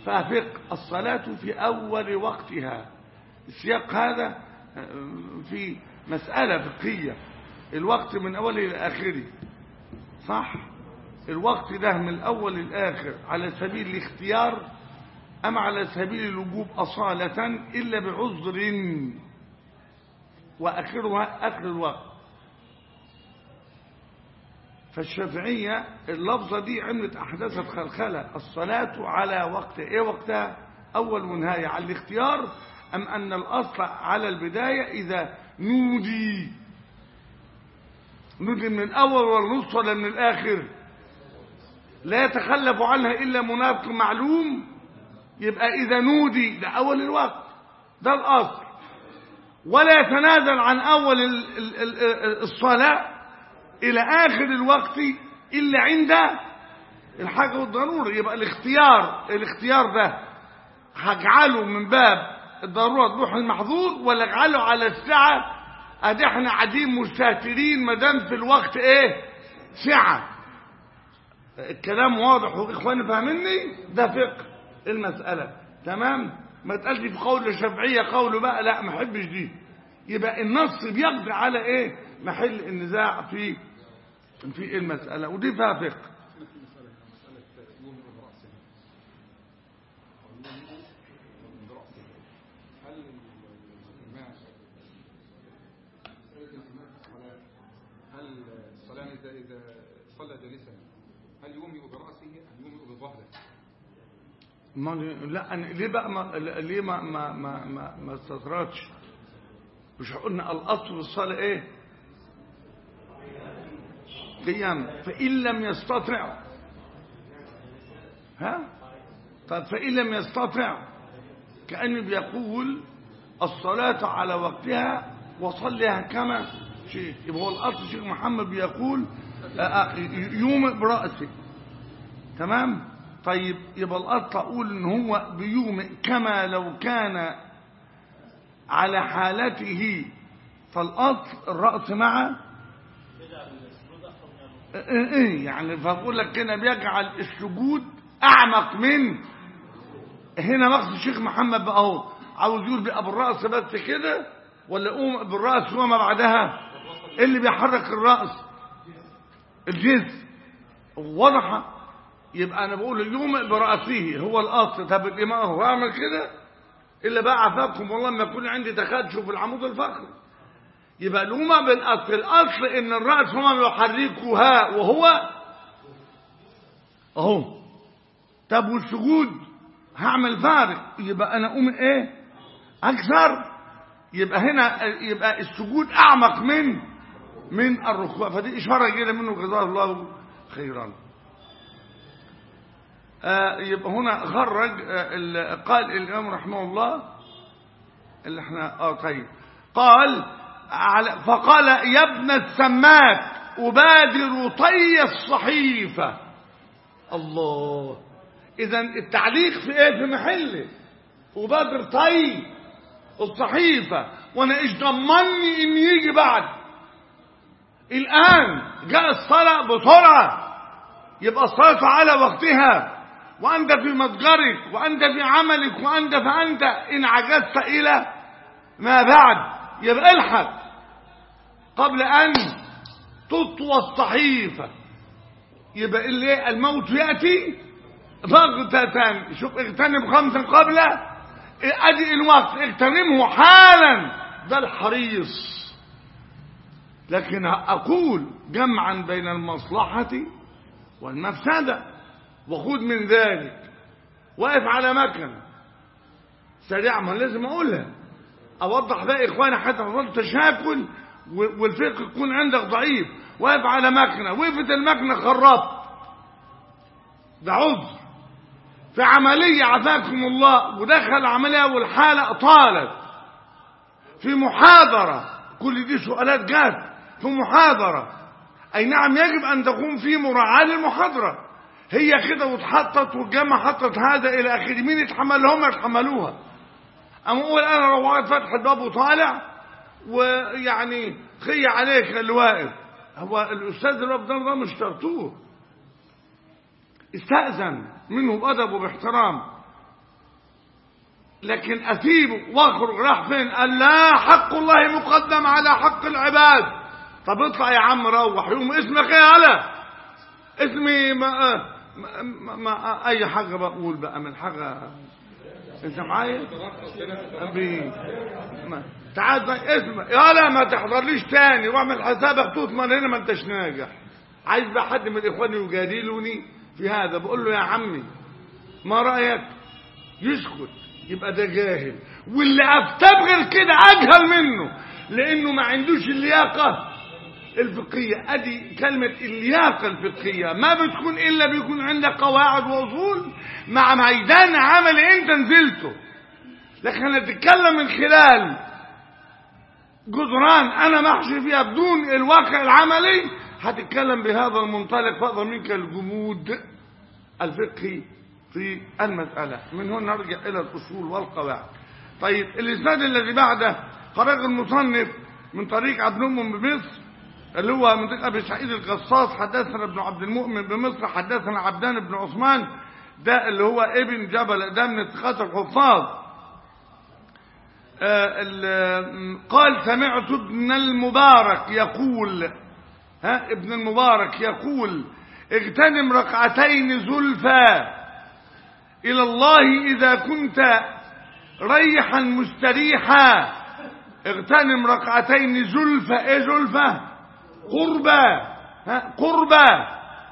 [SPEAKER 1] فافق الصلاة في أول وقتها السياق هذا في مسألة فقهية الوقت من أوله إلى آخره صح الوقت ده من الأول للآخر على سبيل الاختيار أم على سبيل الوجوب أصالة إلا بعذر وآخرها آخر الوقت فالشافعية اللفظة دي عملت أحداثت خلخلة الصلاة على وقت إيه وقتها أول ونهاية على الاختيار أم أن الأصل على البداية إذا نودي نودي من الأول والنص ولا من الآخر لا يتخلف عنها إلا منافق معلوم يبقى إذا نودي ده أول الوقت ده الأصل ولا يتنازل عن أول ال- ال- ال- الصلاة إلى آخر الوقت إلا عند الحاجة والضرورة يبقى الاختيار الاختيار ده هجعله من باب الضرورة تروح المحظور ولا اجعله على الساعة ادي احنا قاعدين مستهترين ما دام في الوقت ايه سعة الكلام واضح واخواني فاهميني ده فقه المسألة تمام ما تقالش في قول الشافعية قوله بقى لا ما احبش دي يبقى النص بيقضي على ايه محل النزاع في في المسألة ودي فيها فقه
[SPEAKER 3] هل الإمام الإمام في الصلاة هل الصلاة إذا إذا صلى جالسا هل يومئ برأسه أم يومئ بظهره؟
[SPEAKER 1] ما لا أنا ليه بقى ما ليه ما ما ما ما, ما استطردش مش قلنا الاصل في الصلاه ايه قيام فان لم يستطع ها طب فان لم يستطع كانه بيقول الصلاه على وقتها وصلها كما شيء يبقى هو الاصل شيخ محمد بيقول آه، آه، يومئ براسه تمام طيب يبقى الأصل أقول إن هو بيومئ كما لو كان على حالته فالأصل الرأس مع إيه إيه يعني فأقول لك كده بيجعل السجود أعمق من هنا مقصد الشيخ محمد بقى اهو عاوز يقول بقى بالرأس بس كده ولا قوم بالرأس وما بعدها إيه اللي بيحرك الرأس الجسم واضحه يبقى انا بقول اليوم برأسه هو الاصل طب الامام هو اعمل كده الا بقى عفاكم والله ما يكون عندي تخدش في العمود الفقري يبقى الأمة بالأصل الأصل إن الرأس هو يحركها وهو أهو طب والسجود هعمل فارق يبقى أنا أقوم إيه أكثر يبقى هنا يبقى السجود أعمق من من الركوع فدي إشارة جيدة منه جزاه الله خيرا آه يبقى هنا خرج آه قال الإمام رحمه الله اللي احنا اه طيب قال على فقال يا ابن السماك أبادر طي الصحيفة الله إذا التعليق في إيه في محله أبادر طي الصحيفة وأنا إيش ضمني إن يجي بعد الآن جاء الصلاة بسرعة يبقى الصلاة على وقتها وأنت في متجرك وأنت في عملك وأنت فأنت إن عجزت إلى ما بعد يبقى الحق قبل أن تطوى الصحيفة يبقى اللي الموت يأتي بغتة شوف اغتنم خمسا قبل ادي الوقت اغتنمه حالا ده الحريص لكن أقول جمعا بين المصلحة والمفسدة وخذ من ذلك واقف على مكنة سريع ما لازم أقولها أوضح بقى إخواني حتى فضل تشاكل والفقه يكون عندك ضعيف واقف على مكنة وقفت المكنة خربت ده عذر في عملية عافاكم الله ودخل عملية والحالة طالت في محاضرة كل دي سؤالات جات في محاضرة أي نعم يجب أن تكون في مراعاة للمحاضرة هي كده واتحطت والجامعة حطت هذا إلى آخره مين يتحملهم يتحملوها أما أقول أنا روحت فتح الباب وطالع ويعني خي عليك اللي واقف هو الأستاذ اللي واقف ده مش شرطوه استأذن منه بأدب وباحترام لكن اسيبه واخرج راح فين قال لا حق الله مقدم على حق العباد طب اطلع يا عم روح يوم اسمك ايه يالا اسمي ما, ما, ما, ما اي حاجه بقول بقى من حاجه انت معايا أبي ما- تعال طيب اسمع يالا ما تحضرليش تاني واعمل حسابك تطمن هنا ما انتش ناجح عايز بقى حد من اخواني يجادلني في هذا بقول له يا عمي ما رايك يسكت يبقى ده جاهل واللي افتى غير كده اجهل منه لانه ما عندوش اللياقه الفقهيه ادي كلمه اللياقه الفقهيه ما بتكون الا بيكون عندك قواعد واصول مع ميدان عملي انت نزلته لكن انا اتكلم من خلال جدران انا محشي فيها بدون الواقع العملي هتتكلم بهذا المنطلق فاقدر منك الجمود الفقهي في المسألة من هنا نرجع إلى الأصول والقواعد طيب الإسناد الذي بعده خرج المصنف من طريق عبد المؤمن بمصر اللي هو من طريق أبي سعيد القصاص حدثنا ابن عبد المؤمن بمصر حدثنا عبدان بن عثمان ده اللي هو ابن جبل ده من اتخاذ الحفاظ آه، ال- قال سمعت ابن المبارك يقول ها ابن المبارك يقول اغتنم ركعتين زلفى إلى الله إذا كنت ريحا مستريحا اغتنم ركعتين زلفى ايه زلفى قربى ها قربى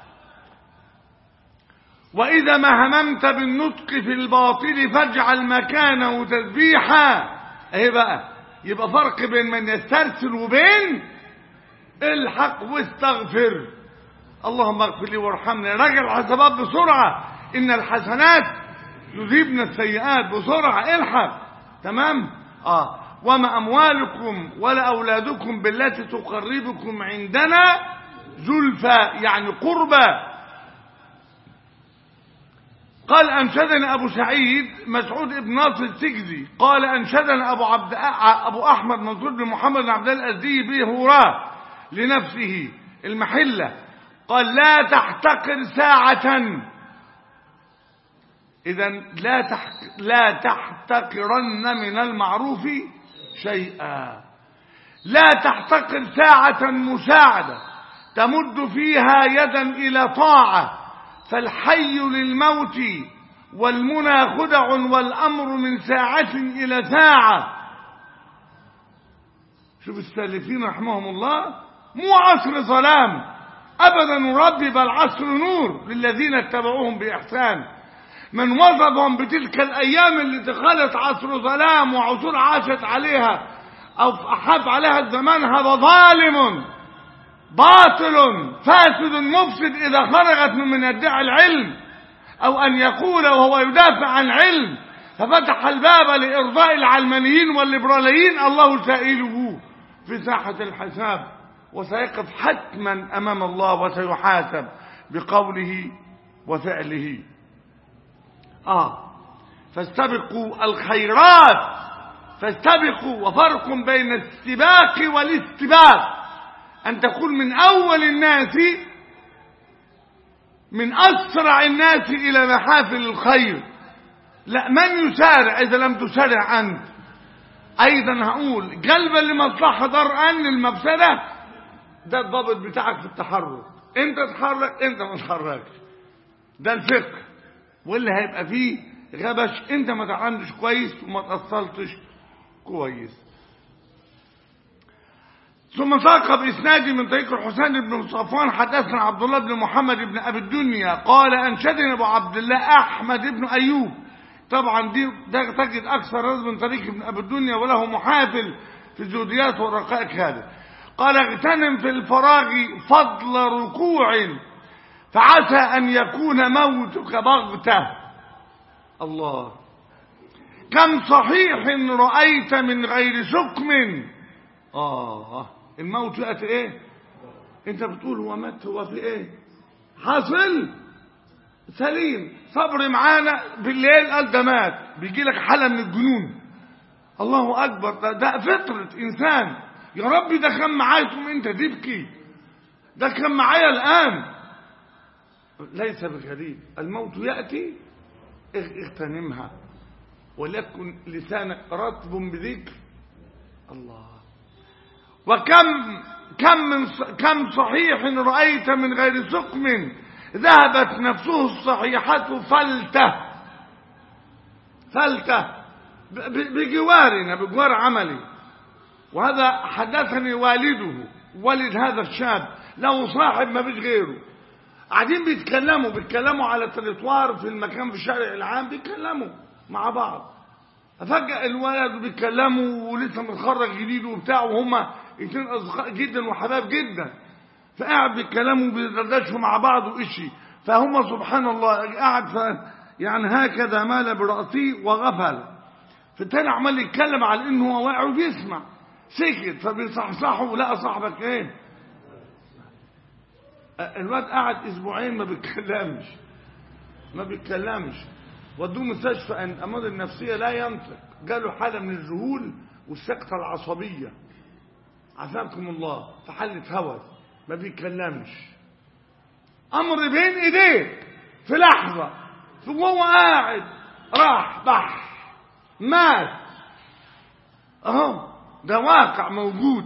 [SPEAKER 1] وإذا ما هممت بالنطق في الباطل فاجعل مكانه تسبيحا ايه بقى يبقى فرق بين من يسترسل وبين الحق واستغفر اللهم اغفر لي وارحمني راجع الحسابات بسرعة إن الحسنات يذيبن السيئات بسرعة الحق تمام آه وما أموالكم ولا أولادكم بالتي تقربكم عندنا زلفى يعني قربى قال أنشدنا أبو سعيد مسعود بن ناصر السجزي قال أنشدنا أبو, عبد أبو أحمد منصور بن محمد بن عبد الله الأزدي بهوراه لنفسه المحلة قال لا تحتقر ساعة إذا لا تح... لا تحتقرن من المعروف شيئا لا تحتقر ساعة مساعدة تمد فيها يدا إلى طاعة فالحي للموت والمنى خدع والأمر من ساعة إلى ساعة شوف السالفين رحمهم الله مو عصر ظلام أبدا ربي بل عصر نور للذين اتبعوهم بإحسان من وصفهم بتلك الأيام اللي دخلت عصر ظلام وعصور عاشت عليها أو أحاط عليها الزمان هذا ظالم باطل فاسد مفسد إذا خرجت من من يدعي العلم أو أن يقول وهو يدافع عن علم ففتح الباب لإرضاء العلمانيين والليبراليين الله سائله في ساحة الحساب وسيقف حتما أمام الله وسيحاسب بقوله وفعله آه فاستبقوا الخيرات فاستبقوا وفرق بين السباق والاستباق أن تكون من أول الناس من أسرع الناس إلى محافل الخير لا من يسارع إذا لم تسارع أنت أيضا هقول قلبا لمصلحة درءا للمفسدة ده الضابط بتاعك في التحرك انت تحرك انت ما تحركش ده الفقه واللي هيبقى فيه غبش انت ما تعملش كويس وما تأصلتش كويس ثم ساق بإسنادي من طريق الحسين بن صفوان حدثنا عبد الله بن محمد بن أبي الدنيا قال أنشدنا أبو عبد الله أحمد بن أيوب طبعا دي ده تجد أكثر رد من طريق ابن أبي الدنيا وله محافل في الزوديات والرقائق هذا قال اغتنم في الفراغ فضل ركوع فعسى أن يكون موتك بغتة الله كم صحيح رأيت من غير سقم آه الموت يأتي إيه أنت بتقول هو مات هو في إيه حاصل سليم صبر معانا بالليل قال ده مات بيجي لك حالة من الجنون الله أكبر ده, ده فطرة إنسان يا ربي ده كان معايا تقوم أنت تبكي ده كان معايا الآن ليس بغريب الموت يأتي اغتنمها وليكن لسانك رطب بذكر الله وكم كم من كم صحيح رأيت من غير سقم ذهبت نفسه الصحيحة فلتة فلتة بجوارنا بجوار عملي وهذا حدثني والده والد هذا الشاب له صاحب ما فيش غيره قاعدين بيتكلموا بيتكلموا على التريتوار في المكان في الشارع العام بيتكلموا مع بعض فجأة الولد بيتكلموا ولسه متخرج جديد وبتاع وهما اتنين اصدقاء جدا وحباب جدا فقاعد بيتكلموا بيدردشوا مع بعض وإشي فهم سبحان الله قاعد ف يعني هكذا مال برأسي وغفل فالتاني عمال يتكلم على انه هو واعي وبيسمع سكت فبيصحصحه لقى صاحبك ايه الواد قعد اسبوعين ما بيتكلمش ما بيتكلمش ودوه مستشفى ان الامراض النفسيه لا ينطق جاله حاله من الذهول والسكته العصبيه عافاكم الله في حاله هوس ما بيتكلمش امر بين ايديه في لحظه وهو قاعد راح بح مات اهو ده واقع موجود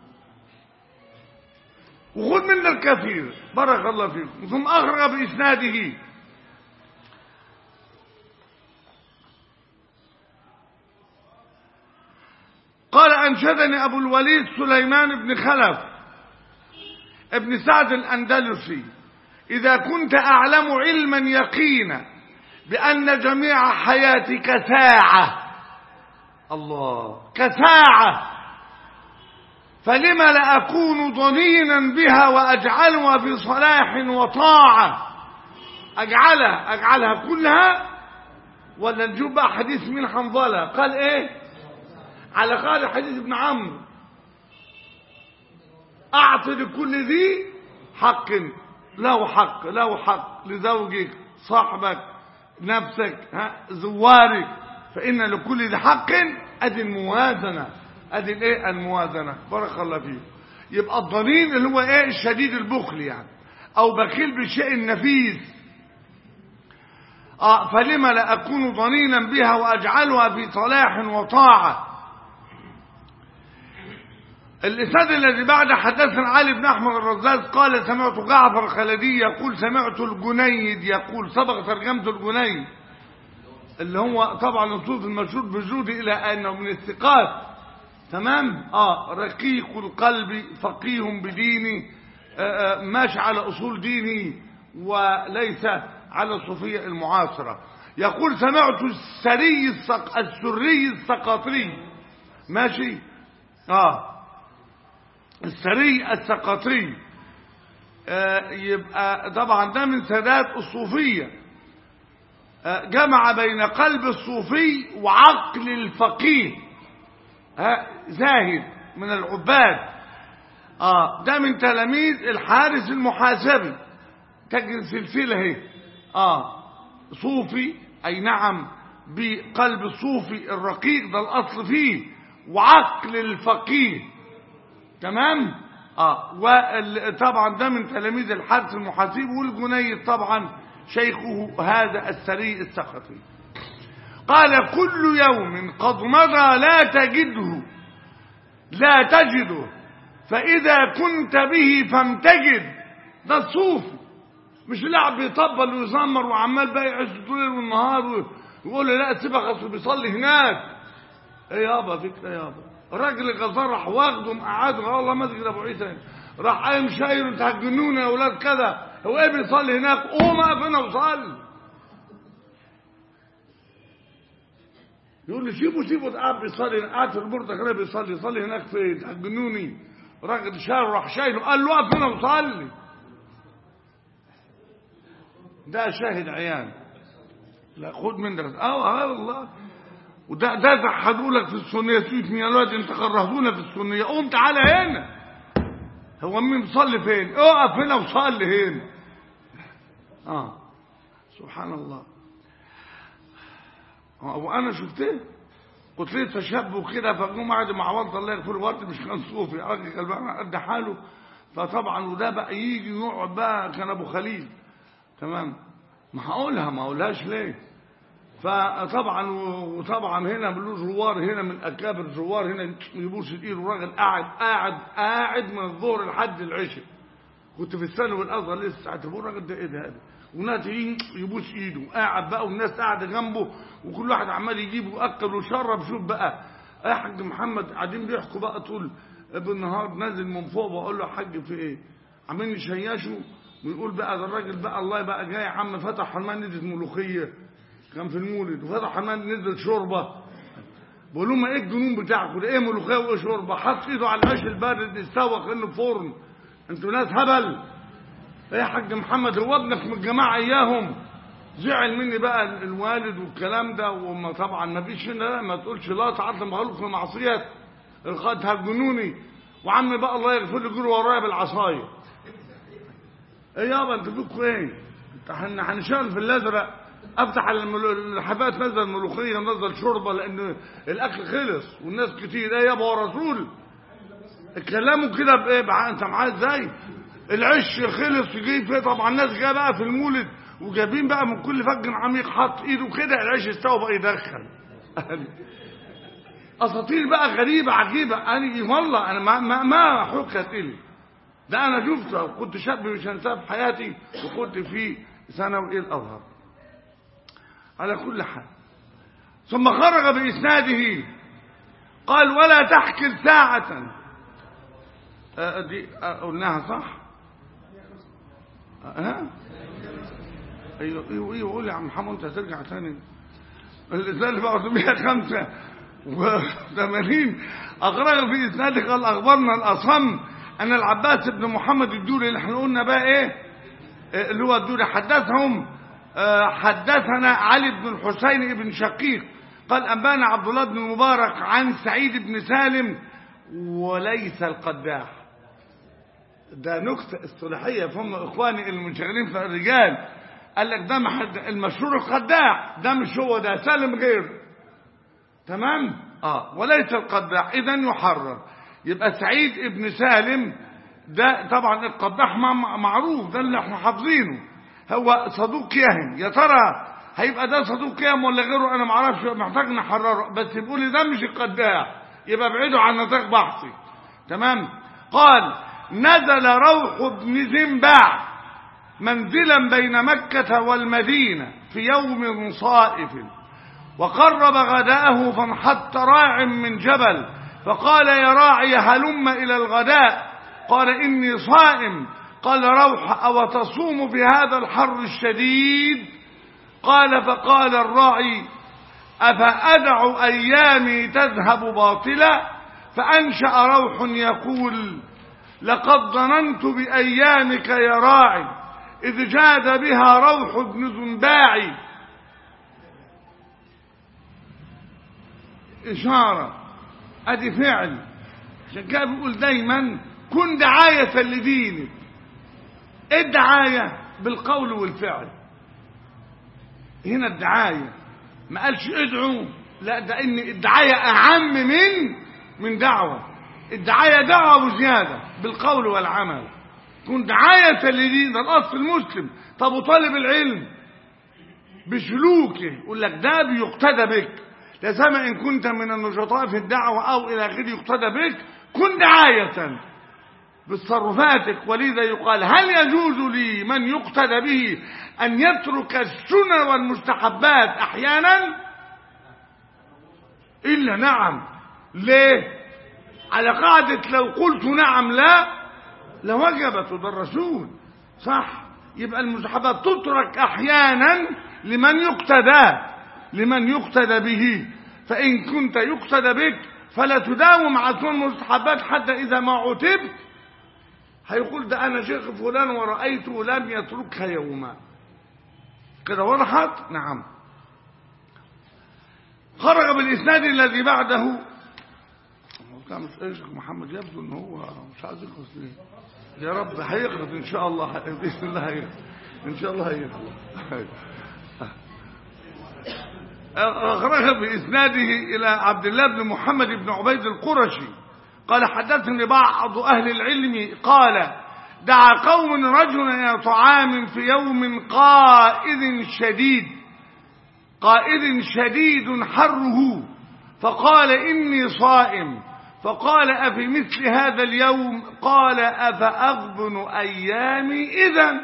[SPEAKER 1] وخذ منا الكثير بارك الله فيكم ثم اخرج باسناده قال انشدني ابو الوليد سليمان بن خلف ابن سعد الاندلسي اذا كنت اعلم علما يقينا بان جميع حياتك ساعه الله كساعه فلم لا أكون ضنينا بها وأجعلها في صلاح وطاعة أجعلها أجعلها كلها ولا نشوف بقى حديث من حنظلة قال إيه على قال حديث ابن عمرو أعط لكل ذي حق له حق له حق لزوجك صاحبك نفسك ها زوارك فإن لكل ذي حق أدي الموازنة ادي الايه الموازنه بارك الله فيك يبقى الضنين اللي هو ايه الشديد البخل يعني او بخيل بالشيء النفيس اه فلما لا اكون ضنينا بها واجعلها في صلاح وطاعه الاسناد الذي بعد حدثنا علي بن احمد الرزاز قال سمعت جعفر الخلدي يقول سمعت الجنيد يقول سبق ترجمه الجنيد اللي هو طبعا الصوت المشهور بجود الى انه من الثقات تمام اه رقيق القلب فقيه بديني آه ماشي على اصول ديني وليس على الصوفيه المعاصره يقول سمعت السري السق... السري السقاطري ماشي اه السري السقاطري آه يبقى طبعا ده من سادات الصوفيه آه جمع بين قلب الصوفي وعقل الفقيه ها زاهد من العباد اه ده من تلاميذ الحارس المحاسبي تجد سلسله اهي اه صوفي اي نعم بقلب الصوفي الرقيق ده الاصل فيه وعقل الفقيه تمام اه وطبعا ده من تلاميذ الحارس المحاسبي والجنيد طبعا شيخه هذا السري السخطي قال كل يوم قد مضى لا تجده لا تجده فإذا كنت به فامتجد ده الصوفي مش لاعب بيطبل ويزمر وعمال بقى يعيش طول والنهار ويقول له لا سيبك اصل بيصلي هناك ايه يابا فكره يابا الراجل الغزال راح واخده مقعده والله ما ادري ابو عيسى راح قايم شايل انت هتجنونا يا اولاد كذا هو ايه بيصلي هناك قوم اقف هنا وصلي يقول لي سيبه سيبه قاعد بيصلي قاعد في البرده كده بيصلي يصلي هناك فين هتجنوني راجل شايله راح شايله قال له اقف هنا وصلي ده شاهد عيان لا خد من درس اه اه والله وده ده زحدوا لك في السنيه سويت من الوقت انت كرهتونا في السنيه قوم تعالى هنا هو مين بيصلي فين اقف هنا وصلي هنا اه سبحان الله وانا شفته قلت لي تشبه كده فقوم قاعد مع والد الله يغفر له مش كان صوفي راجل غلبان قد حاله فطبعا وده بقى يجي يقعد بقى كان ابو خليل تمام ما هقولها ما اقولهاش ليه فطبعا وطبعا هنا له زوار هنا من اكابر زوار هنا يبوس الايد وراجل قاعد قاعد قاعد من الظهر لحد العشاء كنت في الثانوي الاصغر لسه ساعتها بقول الراجل ده ايه ده هذا وناس يجي يبوس ايده قاعد بقى والناس قاعده جنبه وكل واحد عمال يجيب وياكل ويشرب شوف بقى يا حاج محمد قاعدين بيحكوا بقى طول بالنهار نازل من فوق بقول له يا حاج في ايه عمالين يشيشوا ويقول بقى ده الراجل بقى الله بقى جاي يا عم فتح حمام نزلت ملوخيه كان في المولد وفتح حمام نزلت شوربه بقول لهم ايه الجنون بتاعكم ده ايه ملوخيه وايه شوربه حط ايده على العيش البارد استوى كانه فرن انتوا ناس هبل ايه يا حاج محمد هو ابنك من الجماعه اياهم زعل مني بقى الوالد والكلام ده وما طبعا ما فيش هنا لا ما تقولش لا تعظم مخلوق في معصيه الخد هتجنوني وعمي بقى الله يغفر لي جروا ورايا بالعصايه ايه يابا انت فيكوا ايه انت هن- هنشتغل في الازرق افتح الملو- الحبات نزل ملوخيه نزل شوربه لان الاكل خلص والناس كتير ايه يابا هو رسول كلامه كده بايه بقى انت معاه ازاي العش خلص يجي فيه طبعا الناس جايه بقى في المولد وجايبين بقى من كل فج عميق حط ايده كده العيش استوى بقى يدخن اساطير بقى غريبه عجيبه انا والله انا ما ما, ما حكت لي ده انا شفته كنت شاب مش هنساه في حياتي وكنت في ثانوي الازهر على كل حال ثم خرج باسناده قال ولا تحكي ساعة آه، دي آه، قلناها صح؟ آه، ها؟ ايوه ايوه ايوه قول يا عم محمد انت هترجع تاني الإسناد بقى 185 أخرج في إسناده قال أخبرنا الأصم أن العباس بن محمد الدوري اللي احنا قلنا بقى إيه آه، اللي هو الدوري حدثهم آه، حدثنا علي بن الحسين بن شقيق قال أنبانا عبد الله بن المبارك عن سعيد بن سالم وليس القداح ده نكتة اصطلاحية فهم إخواني المنشغلين في الرجال قال لك ده محد المشهور القداح ده مش هو ده سالم غير تمام اه وليس القداح اذا يحرر يبقى سعيد ابن سالم ده طبعا القداح مع- معروف ده اللي احنا حافظينه هو صدوق يهم يا ترى هيبقى ده صدوق يهم ولا غيره انا ما اعرفش محتاج نحرره بس بيقول لي ده مش القداح يبقى ابعدوا عن نطاق بحثي تمام قال نزل روح بن زنباع منزلا بين مكة والمدينة في يوم صائف وقرب غداءه فانحط راع من جبل فقال يا راعي هلم إلى الغداء قال إني صائم قال روح أو تصوم في هذا الحر الشديد قال فقال الراعي أفأدع أيامي تذهب باطلا فأنشأ روح يقول لقد ظننت بأيامك يا راعي إذ جاد بها روح بن ذنباعي إشارة أدي فعل عشان كده بيقول دايما كن دعاية لدينك إيه الدعاية بالقول والفعل هنا الدعاية ما قالش ادعوا لا ده ان الدعاية اعم من من دعوة الدعاية دعوة وزيادة بالقول والعمل كن دعاية لدين ده الاصل المسلم طب وطالب العلم بسلوكه يقول لك ده بيقتدى بك لا سما ان كنت من النشطاء في الدعوة او الى اخره يقتدى بك كن دعاية بتصرفاتك ولذا يقال هل يجوز لي من يقتدى به أن يترك السنن والمستحبات أحيانا إلا نعم ليه على قاعدة لو قلت نعم لا لوجبت ده الرسول صح يبقى المستحبات تترك أحيانا لمن يقتدى لمن يقتدى به فإن كنت يقتدى بك فلا تداوم على سنن المستحبات حتى إذا ما عتبت هيقول ده انا شيخ فلان ورأيته لم يتركها يوما كده وضحت نعم خرج بالاسناد الذي بعده هو كان مش ايه شيخ محمد يبدو ان هو مش عايز يخلص ليه يا رب هيخلص ان شاء الله باذن الله هيخلص ان شاء الله هيخلص أخرج بإسناده إلى عبد الله بن محمد بن عبيد القرشي قال حدثني بعض أهل العلم قال دعا قوم رجلا إلى طعام في يوم قائد شديد قائد شديد حره فقال إني صائم فقال أفي مثل هذا اليوم قال أفأغبن أيامي إذا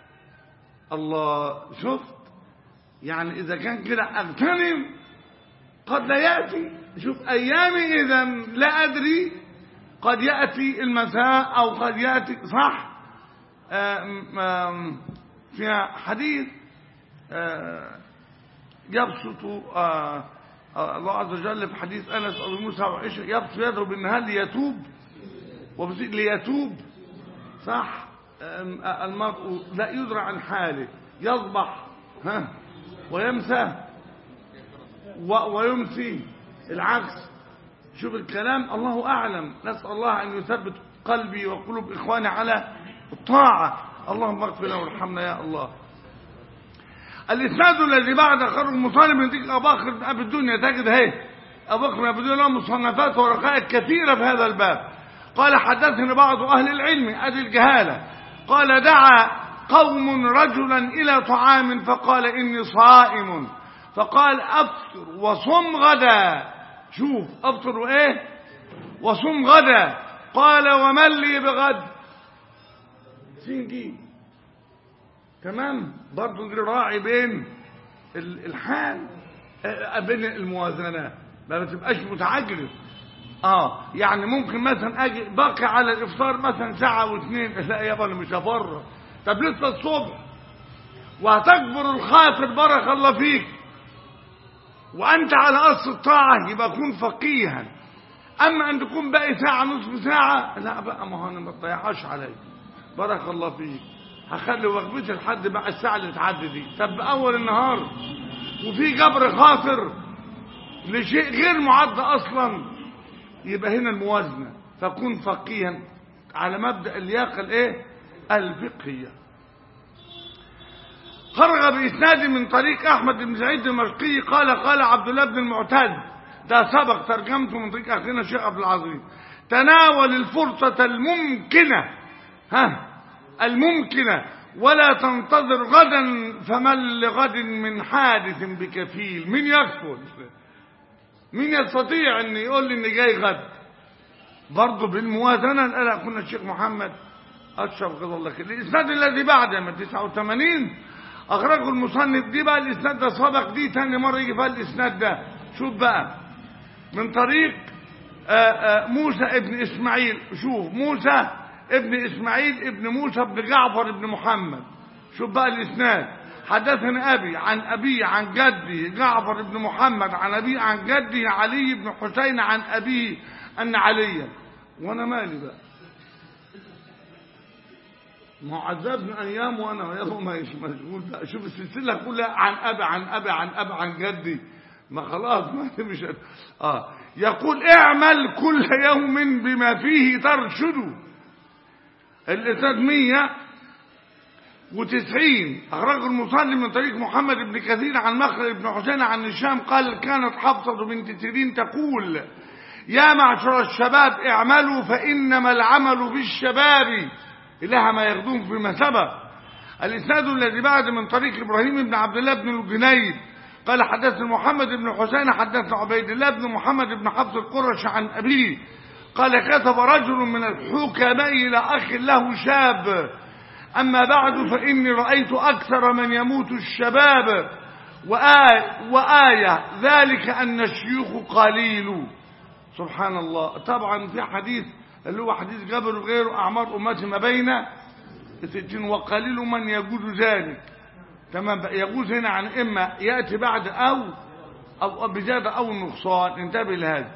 [SPEAKER 1] الله شفت يعني إذا كان كده أغتنم قد لا يأتي شوف أيامي إذا لا أدري قد يأتي المساء أو قد يأتي صح آم آم في حديث آه يبسط آه آه الله عز وجل في حديث أنس أبي موسى وعائشة يبسط يده بالنهار ليتوب وبسيط ليتوب صح آم، آه، المرء لا يدرى عن حاله يصبح ها ويمسى و- ويمسي العكس شوف الكلام الله أعلم نسأل الله أن يثبت قلبي وقلوب إخواني على الطاعة اللهم اغفر له وارحمنا يا الله الإسناد الذي بعد خرج مصنف من ذكر أبو بكر بن أبي الدنيا تجد هي أبو بكر بن أبي الدنيا له مصنفات ورقائق كثيرة في هذا الباب قال حدثني بعض أهل العلم أدي الجهالة قال دعا قوم رجلا إلى طعام فقال إني صائم فقال أفطر وصم غدا شوف أفطر وإيه وصم غدا قال ومن لي بغد سين تمام برضه راعي بين ال- الحال آه، بين الموازنات ما بتبقاش متعجرف اه يعني ممكن مثلا اجي باقي على الافطار مثلا ساعه واثنين لا يابا انا مش هفرط طب لسه الصبح وهتكبر الخاطر بارك الله فيك وانت على اصل الطاعه يبقى كن فقيها اما ان تكون باقي ساعه نصف ساعه لا بقى ما هو انا ما تضيعهاش عليا بارك الله فيك هخلي وجبتي لحد بقى الساعه اللي تعدي دي طب اول النهار وفي جبر خاطر لشيء غير معد اصلا يبقى هنا الموازنه فكن فقيها على مبدا اللياقه الايه الفقهيه خرج بإسناد من طريق أحمد بن سعيد المشقي قال قال عبد الله بن المعتز ده سبق ترجمته من طريق أخينا الشيخ عبد العظيم تناول الفرصة الممكنة ها الممكنة ولا تنتظر غدا فمن لغد من حادث بكفيل من يكفل مين يستطيع ان يقول لي ان جاي غد برضه بالموازنة لا كنا الشيخ محمد أشرف غض الله خير الإسناد الذي بعده من 89 أخرجه المصنف دي بقى الإسناد ده سبق دي تاني مرة يجي فيها الإسناد ده شوف بقى من طريق آآ آآ موسى ابن إسماعيل شوف موسى ابن إسماعيل ابن موسى ابن جعفر ابن محمد شوف بقى الإسناد حدثني أبي عن أبي عن جدي جعفر ابن محمد عن أبي عن جدي علي بن حسين عن أبيه أن عليا وأنا مالي بقى ما هو عذبني ايام وانا يابا ما مشغول بقى شوف السلسله كلها عن ابي عن ابي عن ابي عن جدي ما خلاص ما مش اه يقول اعمل كل يوم بما فيه ترشد الاسناد 100 وتسعين أخرج المصلي من طريق محمد بن كثير عن مخلد بن حسين عن هشام قال كانت حفصة بنت سيرين تقول يا معشر الشباب اعملوا فإنما العمل بالشباب لها ما يغدون فيما سبق الإسناد الذي بعد من طريق إبراهيم بن عبد الله بن الجنيد قال حدثنا محمد بن حسين حدثنا عبيد الله بن محمد بن حفص القرش عن أبيه قال كتب رجل من الحكماء إلى أخ له شاب أما بعد فإني رأيت أكثر من يموت الشباب وآية, وآية ذلك أن الشيوخ قليل سبحان الله طبعا في حديث اللي هو حديث جابر وغيره أعمار أمتي ما بين ستين وقليل من يجوز ذلك تمام بقى يجوز هنا عن إما يأتي بعد أو أو بزيادة أو نقصان انتبه لهذا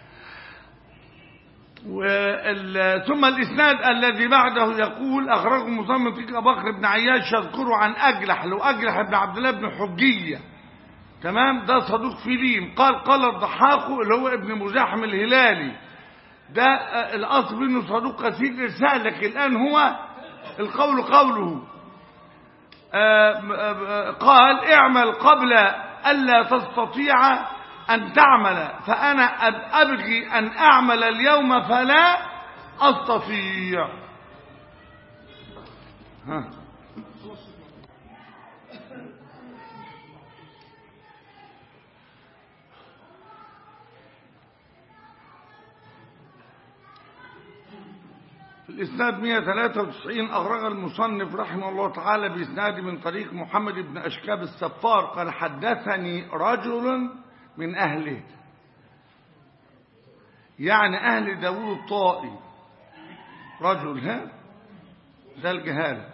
[SPEAKER 1] وال... ثم الإسناد الذي بعده يقول أخرجه مصمم فيك أبو بكر بن عياش يذكره عن أجلح لو أجلح بن عبد الله بن حجية تمام ده صدوق فيليم قال قال الضحاك اللي هو ابن مزاحم الهلالي ده الأصل انه صدوق كثير الإرسال لكن الآن هو القول قوله قال اعمل قبل ألا تستطيع أن تعمل فأنا أبغي أن أعمل اليوم فلا أستطيع ها الإسناد 193 أخرج المصنف رحمه الله تعالى بإسناد من طريق محمد بن أشكاب السفار قال حدثني رجل من أهله يعني أهل داوود الطائي رجل ها ده الجهالة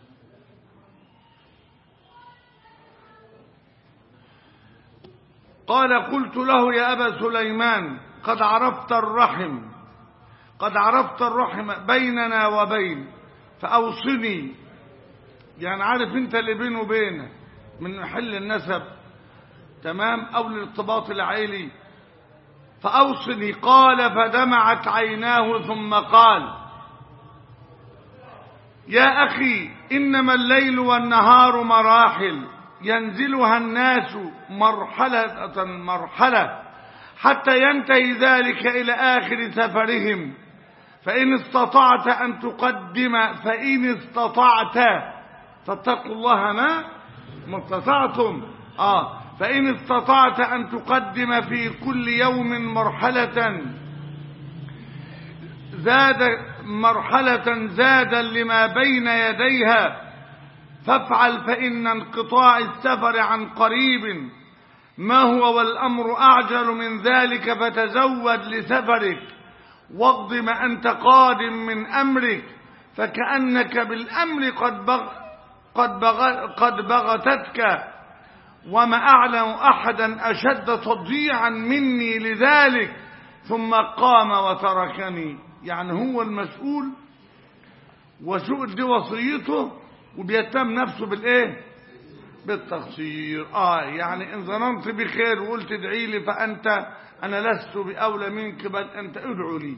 [SPEAKER 1] قال قلت له يا أبا سليمان قد عرفت الرحم قد عرفت الرحم بيننا وبين فأوصني يعني عارف انت اللي بينه وبينه من محل النسب تمام أو الارتباط العائلي فأوصني قال فدمعت عيناه ثم قال يا أخي إنما الليل والنهار مراحل ينزلها الناس مرحلة مرحلة حتى ينتهي ذلك إلى آخر سفرهم فإن استطعت أن تقدم فإن استطعت فاتقوا الله ما ما استطعتم آه فإن استطعت أن تقدم في كل يوم مرحلة زاد مرحلة زادا لما بين يديها فافعل فإن انقطاع السفر عن قريب ما هو والأمر أعجل من ذلك فتزود لسفرك واقض ما أنت قادم من أمرك فكأنك بالأمر قد بغ قد, بغ قد بغتتك وما أعلم أحدا أشد تضييعا مني لذلك ثم قام وتركني يعني هو المسؤول وسوء دي وصيته وبيتم نفسه بالايه بالتقصير اه يعني ان ظننت بخير وقلت ادعي لي فانت انا لست باولى منك بل انت ادعو لي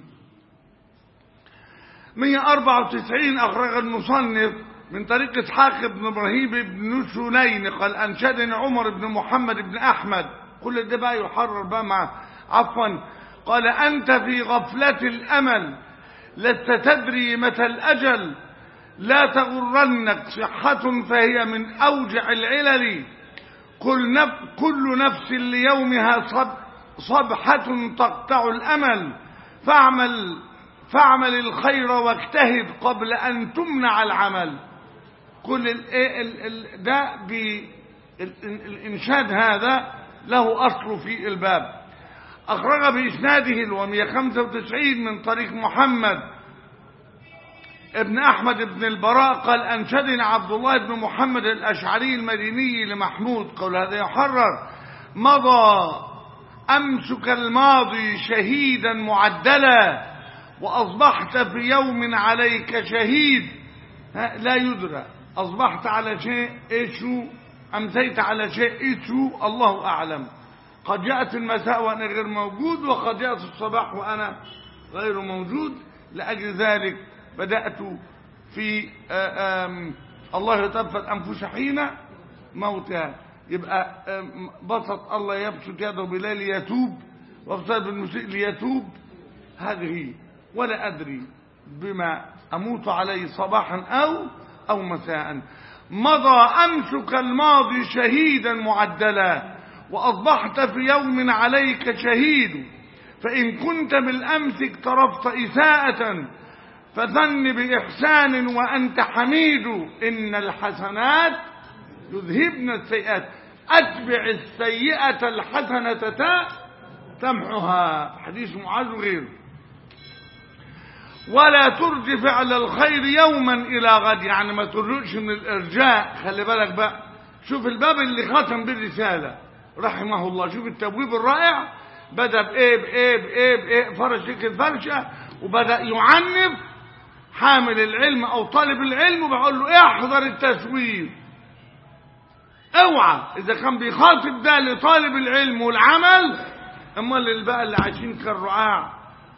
[SPEAKER 1] 194 اخرج المصنف من طريق اسحاق بن ابراهيم بن سليم قال انشدني عمر بن محمد بن احمد كل ده بقى يحرر بقى مع عفوا قال انت في غفله الامل لست تدري متى الاجل لا تغرنك صحة فهي من أوجع العلل كل, نف كل نفس ليومها صب صبحة تقطع الأمل فاعمل فاعمل الخير واجتهد قبل أن تمنع العمل كل ال ال ال ده الإنشاد هذا له أصل في الباب أخرج بإسناده ال 195 من طريق محمد ابن أحمد بن البراء قال أنشدنا عبد الله بن محمد الأشعري المديني لمحمود قال هذا يحرر مضى أمسك الماضي شهيدا معدلا وأصبحت في يوم عليك شهيد لا يدرى أصبحت على شيء إيشو أمسيت على شيء إيشو الله أعلم قد جاءت المساء وأنا غير موجود وقد جاءت الصباح وأنا غير موجود لأجل ذلك بدأت في آم الله يتفت أنفس حين موتها يبقى بسط الله يبسط يده بليل ليتوب وابسط بالمسيء ليتوب هذه ولا أدري بما أموت عليه صباحا أو أو مساء مضى أمسك الماضي شهيدا معدلا وأصبحت في يوم عليك شهيد فإن كنت بالأمس اقترفت إساءة فظن بإحسان وأنت حميد إن الحسنات يذهبن السيئات أتبع السيئة الحسنة تمحها حديث معاذ غيره ولا ترج فعل الخير يوما إلى غد يعني ما ترجش من الإرجاء خلي بالك بقى شوف الباب اللي ختم بالرسالة رحمه الله شوف التبويب الرائع بدأ بإيه بإيه بإيه بإيه فرشك الفرشة وبدأ يعنف حامل العلم او طالب العلم وبقول له احذر التسويف اوعى اذا كان بيخاطب ده لطالب العلم والعمل امال اللي بقى اللي عايشين كالرعاع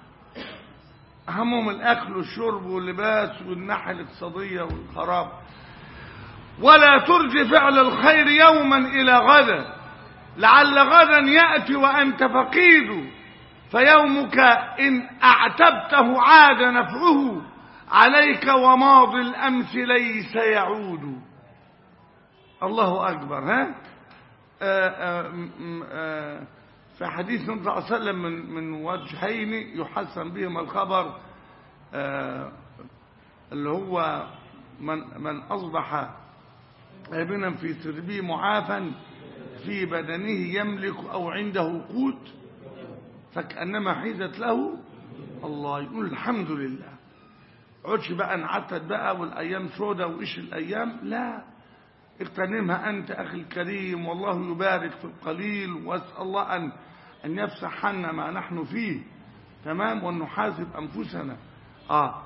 [SPEAKER 1] همهم الاكل والشرب واللباس والناحيه الاقتصاديه والخراب ولا ترجي فعل الخير يوما الى غدا لعل غدا ياتي وانت فقيد فيومك ان اعتبته عاد نفعه عليك وماضي الأمس ليس يعود الله أكبر ها آآ آآ آآ في حديث النبي صلى الله عليه وسلم من, من وجهين يحسن بهما الخبر اللي هو من, من أصبح آمنا في سربه معافا في بدنه يملك أو عنده قوت فكأنما حيزت له الله يقول الحمد لله عدش بقى نعتد بقى والأيام سودة وإيش الأيام لا اغتنمها أنت أخي الكريم والله يبارك في القليل وأسأل الله أن, أن يفسح عنا ما نحن فيه تمام وأن نحاسب أنفسنا آه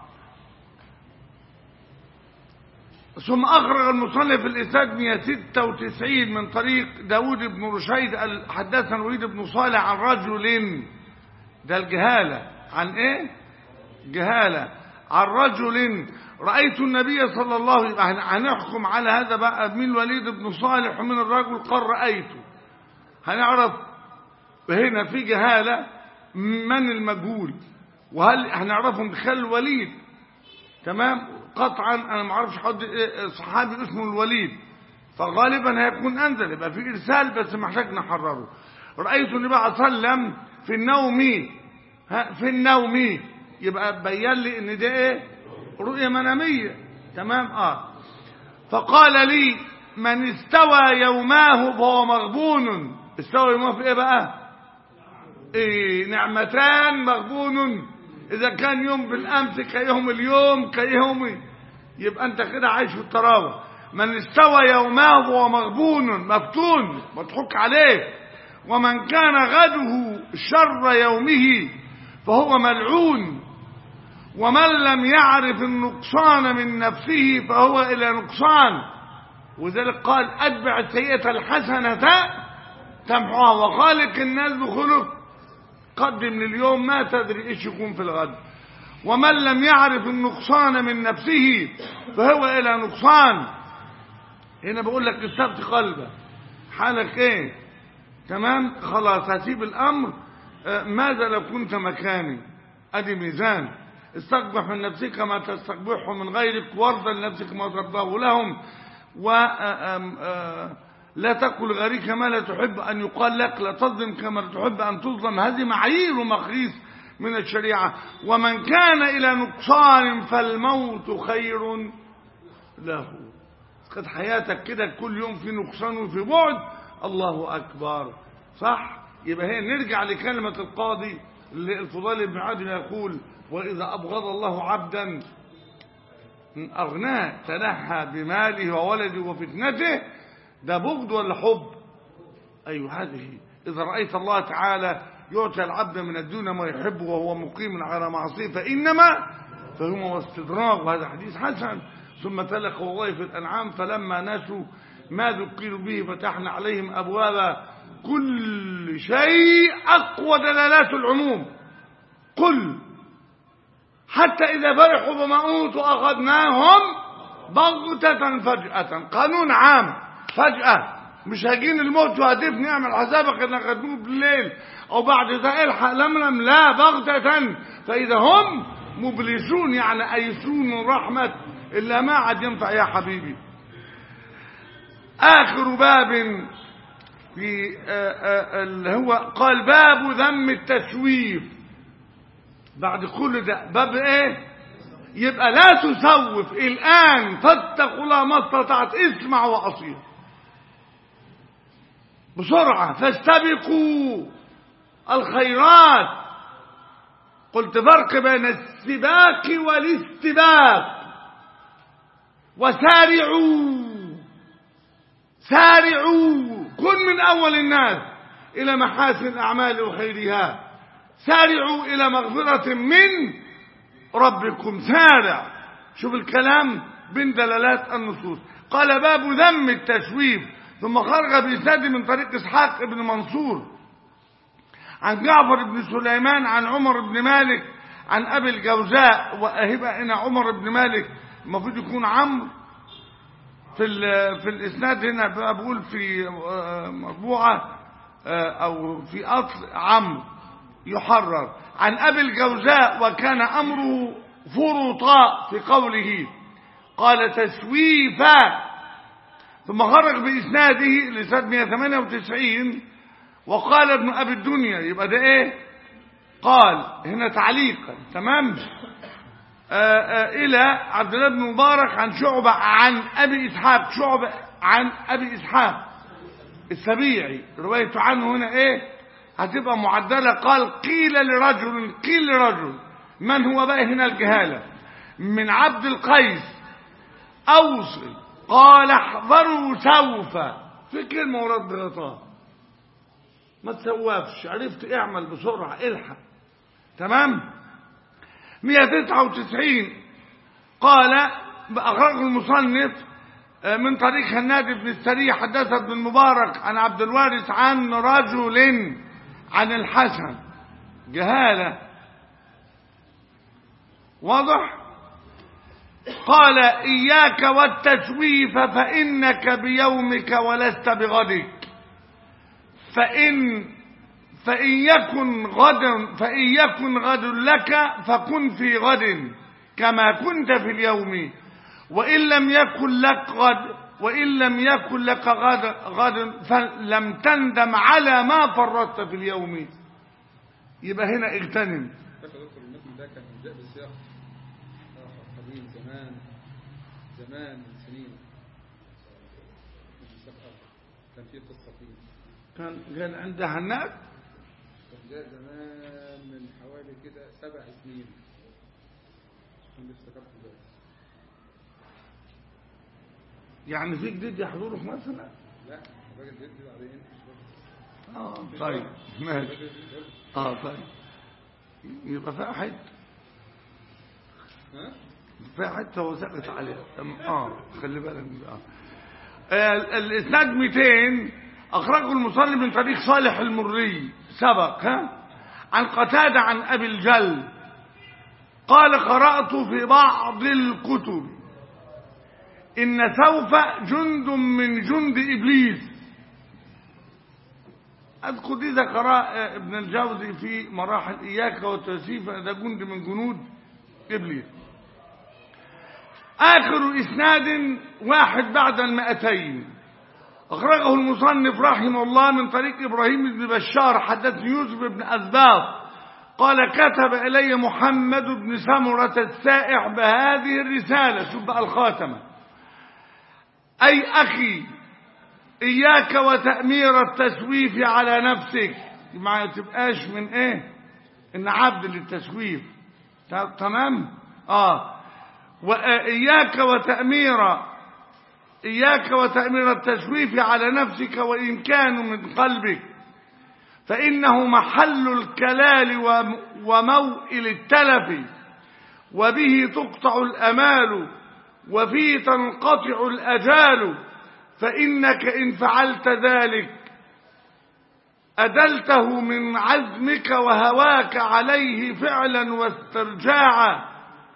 [SPEAKER 1] ثم أخرج المصنف الإسناد 196 من طريق داود بن رشيد قال حدثنا وليد بن صالح عن رجل ده الجهالة عن إيه؟ جهالة عن رجل رأيت النبي صلى الله عليه وسلم هنحكم على هذا بقى من الوليد بن صالح ومن الرجل قال رأيته هنعرف هنا في جهالة من المجهول وهل هنعرفهم بخل الوليد تمام قطعا انا ما اعرفش حد صحابي اسمه الوليد فغالبا هيكون انزل يبقى في ارسال بس محتاج نحرره رايت النبي صلى الله عليه وسلم في النوم ها في النوم يبقى بين لي ان ده ايه رؤيه مناميه تمام اه فقال لي من استوى يوماه فهو مغبون استوى يوماه في ايه بقى ايه نعمتان مغبون اذا كان يوم بالامس كيوم اليوم كيوم يبقى انت كده عايش في الطراوه من استوى يوماه فهو مغبون مفتون مضحوك عليه ومن كان غده شر يومه فهو ملعون ومن لم يعرف النقصان من نفسه فهو الى نقصان وذلك قال اتبع السيئه الحسنه تمحوها وخالق الناس بخلق قدم لليوم ما تدري ايش يكون في الغد ومن لم يعرف النقصان من نفسه فهو الى نقصان هنا بقول لك استبت قلبك حالك ايه تمام خلاص هسيب الامر آه ماذا لو كنت مكاني ادي ميزان استقبح من نفسك ما تستقبحه من غيرك وارضى لنفسك ما ترضاه لهم و لا تقل غيرك ما لا تحب أن يقال لك لا تظلم كما تحب أن تظلم هذه معايير ومقاييس من الشريعة ومن كان إلى نقصان فالموت خير له قد حياتك كده كل يوم في نقصان وفي بعد الله أكبر صح يبقى هي نرجع لكلمة القاضي اللي الفضيل بن عدن يقول وإذا أبغض الله عبدا أغناه تنحى بماله وولده وفتنته ده بغض ولا حب أيوة هذه إذا رأيت الله تعالى يعطي العبد من الدنيا ما يحب وهو مقيم على معصيه فإنما فهو استدراج وهذا حديث حسن ثم تلق والله في الأنعام فلما نسوا ما ذكروا به فتحنا عليهم أبواب كل شيء أقوى دلالات العموم قل حتى إذا فرحوا بما أوتوا أخذناهم بغتة فجأة قانون عام فجأة مش هجين الموت وهتفني اعمل حسابك انك هتموت بالليل او بعد ده الحق لملم لا بغتة فاذا هم مبلسون يعني ايسون من رحمة الا ما عاد ينفع يا حبيبي اخر باب في اللي هو قال باب ذم التسويف بعد كل ده باب ايه يبقى لا تسوف الان فاتقوا الله ما استطعت اسمع واصير بسرعة فاستبقوا الخيرات قلت فرق بين السباق والاستباق وسارعوا سارعوا كن من أول الناس إلى محاسن الأعمال وخيرها سارعوا إلى مغفرة من ربكم سارع شوف الكلام بين دلالات النصوص قال باب ذم التسويف ثم خرج بإسناد من طريق إسحاق بن منصور عن جعفر بن سليمان عن عمر بن مالك عن أبي الجوزاء وأهبة هنا عمر بن مالك المفروض يكون عمرو في في الإسناد هنا بقول في مطبوعة أو في أصل عمرو يحرر عن أبي الجوزاء وكان أمره فرطاء في قوله قال تسويفا ثم خرج بإسناده لسنة 198 وقال ابن أبي الدنيا يبقى ده إيه قال هنا تعليقا تمام آه، آه، إلى عبد الله بن مبارك عن شعبة عن أبي إسحاق شعبة عن أبي إسحاق السبيعي روايته عنه هنا إيه هتبقى معدلة قال قيل لرجل قيل لرجل من هو بقى هنا الجهالة من عبد القيس أوصل قال احذروا سوف في كلمة ورد بغطاء ما تسوفش عرفت اعمل بسرعة الحق تمام 199 قال أخرجه المصنف آه، من طريق هناد بن السري حدث ابن المبارك عن عبد الوارث عن رجل عن الحسن جهالة واضح قال إياك والتسويف فإنك بيومك ولست بغدك فإن فإن يكن غد فإن يكن غد لك فكن في غد كما كنت في اليوم وإن لم يكن لك غد وإن لم يكن لك غد غد فلم تندم على ما فرطت في اليوم يبقى هنا اغتنم
[SPEAKER 3] فاكر دكتور المتن ده كان جاء بالسياق آخر قديم زمان زمان من سنين من سياق آخر كان في قصة فيه
[SPEAKER 1] كان كان عند هناك
[SPEAKER 3] كان جاء زمان من حوالي كده سبع سنين كنت افتكرت دلوقتي
[SPEAKER 1] يعني في جديد يحضرك مثلا
[SPEAKER 3] لا الراجل بيكذب عليه انت مش راجل.
[SPEAKER 1] اه طيب ماشي
[SPEAKER 3] الراجل بيكذب.
[SPEAKER 1] اه طيب يبقى فيها حته
[SPEAKER 3] ها؟
[SPEAKER 1] فيها حته وثقت عليها تمام. اه خلي بالك من- اه آه، الاسناد 200 اخرجه المصلي من طريق صالح المري سبق ها عن قتاده عن ابي الجل قال قرات في بعض الكتب ان سوف جند من جند ابليس اذكر دي ذكرها ابن الجوزي في مراحل اياك والتوسيف ده جند من جنود ابليس آخر إسناد واحد بعد المئتين أخرجه المصنف رحمه الله من طريق إبراهيم بن بشار حدثني يوسف بن أسباط قال كتب إلي محمد بن سمرة السائح بهذه الرسالة شوف بقى الخاتمة أي أخي إياك وتأمير التسويف على نفسك ما تبقاش من إيه إن عبد للتسويف تمام آه وإياك وتأمير إياك وتأمير التسويف على نفسك وإن كانوا من قلبك فإنه محل الكلال وم- وموئل التلف وبه تقطع الأمال وفيه تنقطع الأجال فإنك إن فعلت ذلك أدلته من عزمك وهواك عليه فعلا واسترجاعا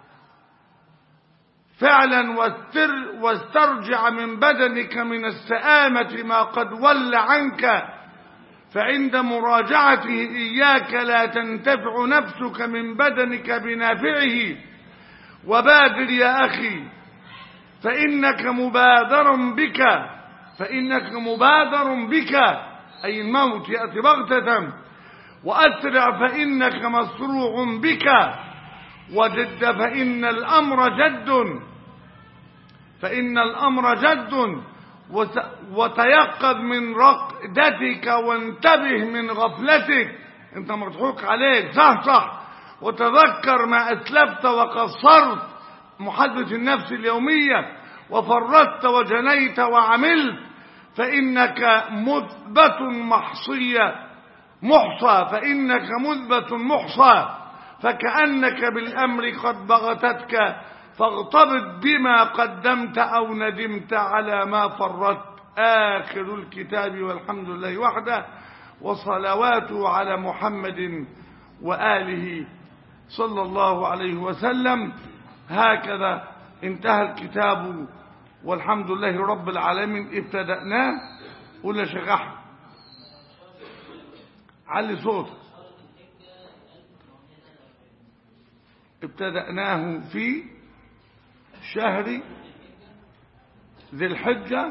[SPEAKER 1] فعلا واستر واسترجع من بدنك من السآمة ما قد ول عنك فعند مراجعته إياك لا تنتفع نفسك من بدنك بنافعه وبادر يا أخي فإنك مبادر بك فإنك مبادر بك أي الموت يأتي بغتة وأسرع فإنك مصروع بك وجد فإن الأمر جد فإن الأمر جد وت- وتيقظ من رقدتك وانتبه من غفلتك انت مضحوك عليك صح صح وتذكر ما أسلفت وقصرت محدث النفس اليومية وفرطت وجنيت وعملت فإنك مثبت محصية محصى فإنك مثبت محصى فكأنك بالأمر قد بغتتك فاغتبط بما قدمت أو ندمت على ما فرطت آخر الكتاب والحمد لله وحده وصلواته على محمد وآله صلى الله عليه وسلم هكذا انتهى الكتاب والحمد لله رب العالمين ابتدأناه ولا شغح علي صوتك ابتدأناه في شهر ذي الحجة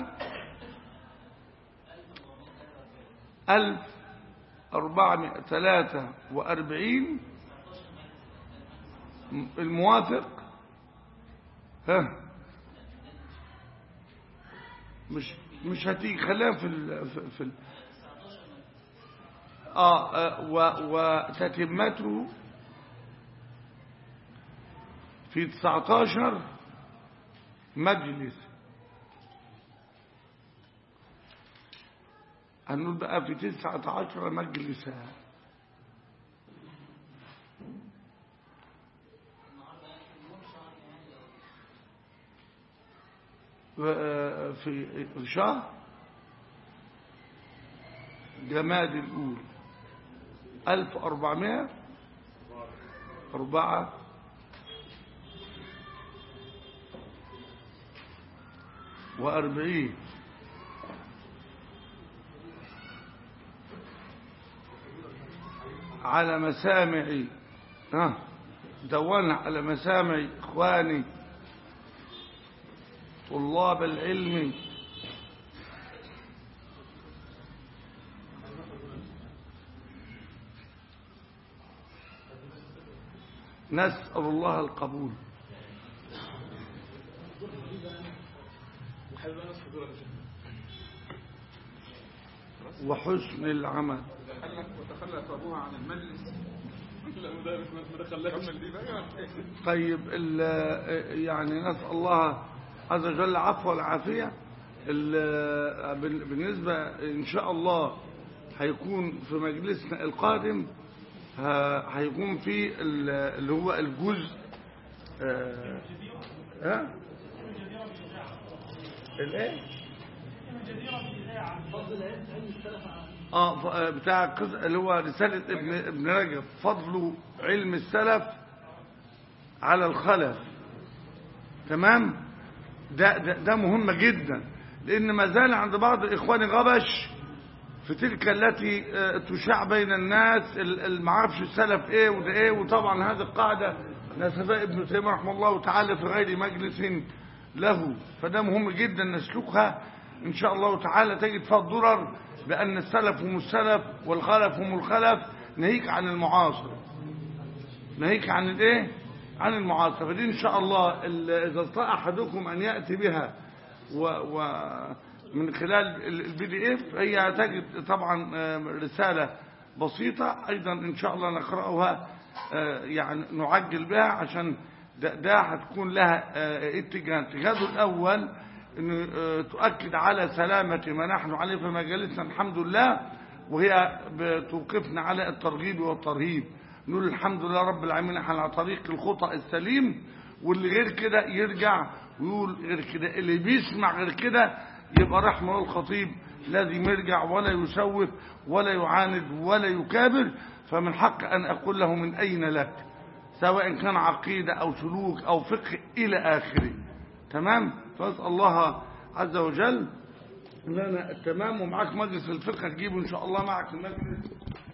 [SPEAKER 1] ألف أربعمائة ثلاثة وأربعين الموافق ها مش مش هتيجي خليها في ال في, في ال آه آه، و وتتمته في 19 مجلس هنقول بقى في 19 مجلسا و- في شهر جماد الأول ألف أربعمائة أربعة وأربعين على مسامع ها دونها على مسامع إخواني طلاب العلم نسأل الله القبول وحسن العمل
[SPEAKER 3] تخلف وتخلف ابوها عن المجلس لا مدرس ما دخلكش دي بقى
[SPEAKER 1] طيب ال- يعني نسأل الله عز وجل العفو والعافية ال- بال- بالنسبة إن شاء الله هيكون في مجلسنا القادم ه- هيكون في ال- اللي هو الجزء آه، ها الايه اه ف- آه، بتاع القص- اللي هو رسالة ابن ابن رجب فضل علم السلف على الخلف تمام ده, ده, ده مهم جدا لان ما زال عند بعض الاخوان غبش في تلك التي آه، تشاع بين الناس ال- ال- معرفش السلف ايه وده ايه وطبعا هذه القاعدة نسبها ابن تيمية رحمه الله تعالى في غير مجلس له فده مهم جدا نسلكها ان شاء الله تعالى تجد فيها الضرر بان السلف هم السلف والخلف هم الخلف ناهيك عن المعاصر ناهيك عن الايه عن المعاصرة فدي ان شاء الله ال- اذا استطاع احدكم ان ياتي بها و, و من خلال البي دي اف هي تجد طبعا آه، رسالة بسيطة ايضا ان شاء الله نقرأها آه، يعني نعجل بها عشان ده, ده هتكون لها آه، اتجاه اتجاهه الاول ان آه، تؤكد على سلامة ما نحن عليه في مجالسنا الحمد لله وهي بتوقفنا على الترغيب والترهيب نقول الحمد لله رب العالمين احنا على طريق الخطأ السليم واللي غير كده يرجع ويقول غير كده اللي بيسمع غير كده يبقى رحمه الخطيب لازم يرجع ولا يسوف ولا يعاند ولا يكابر فمن حق أن أقول له من أين لك سواء كان عقيدة أو سلوك أو فقه إلى آخره تمام فأسأل الله عز وجل لنا التمام ومعاك مجلس الفقه تجيبه إن شاء الله معك المجلس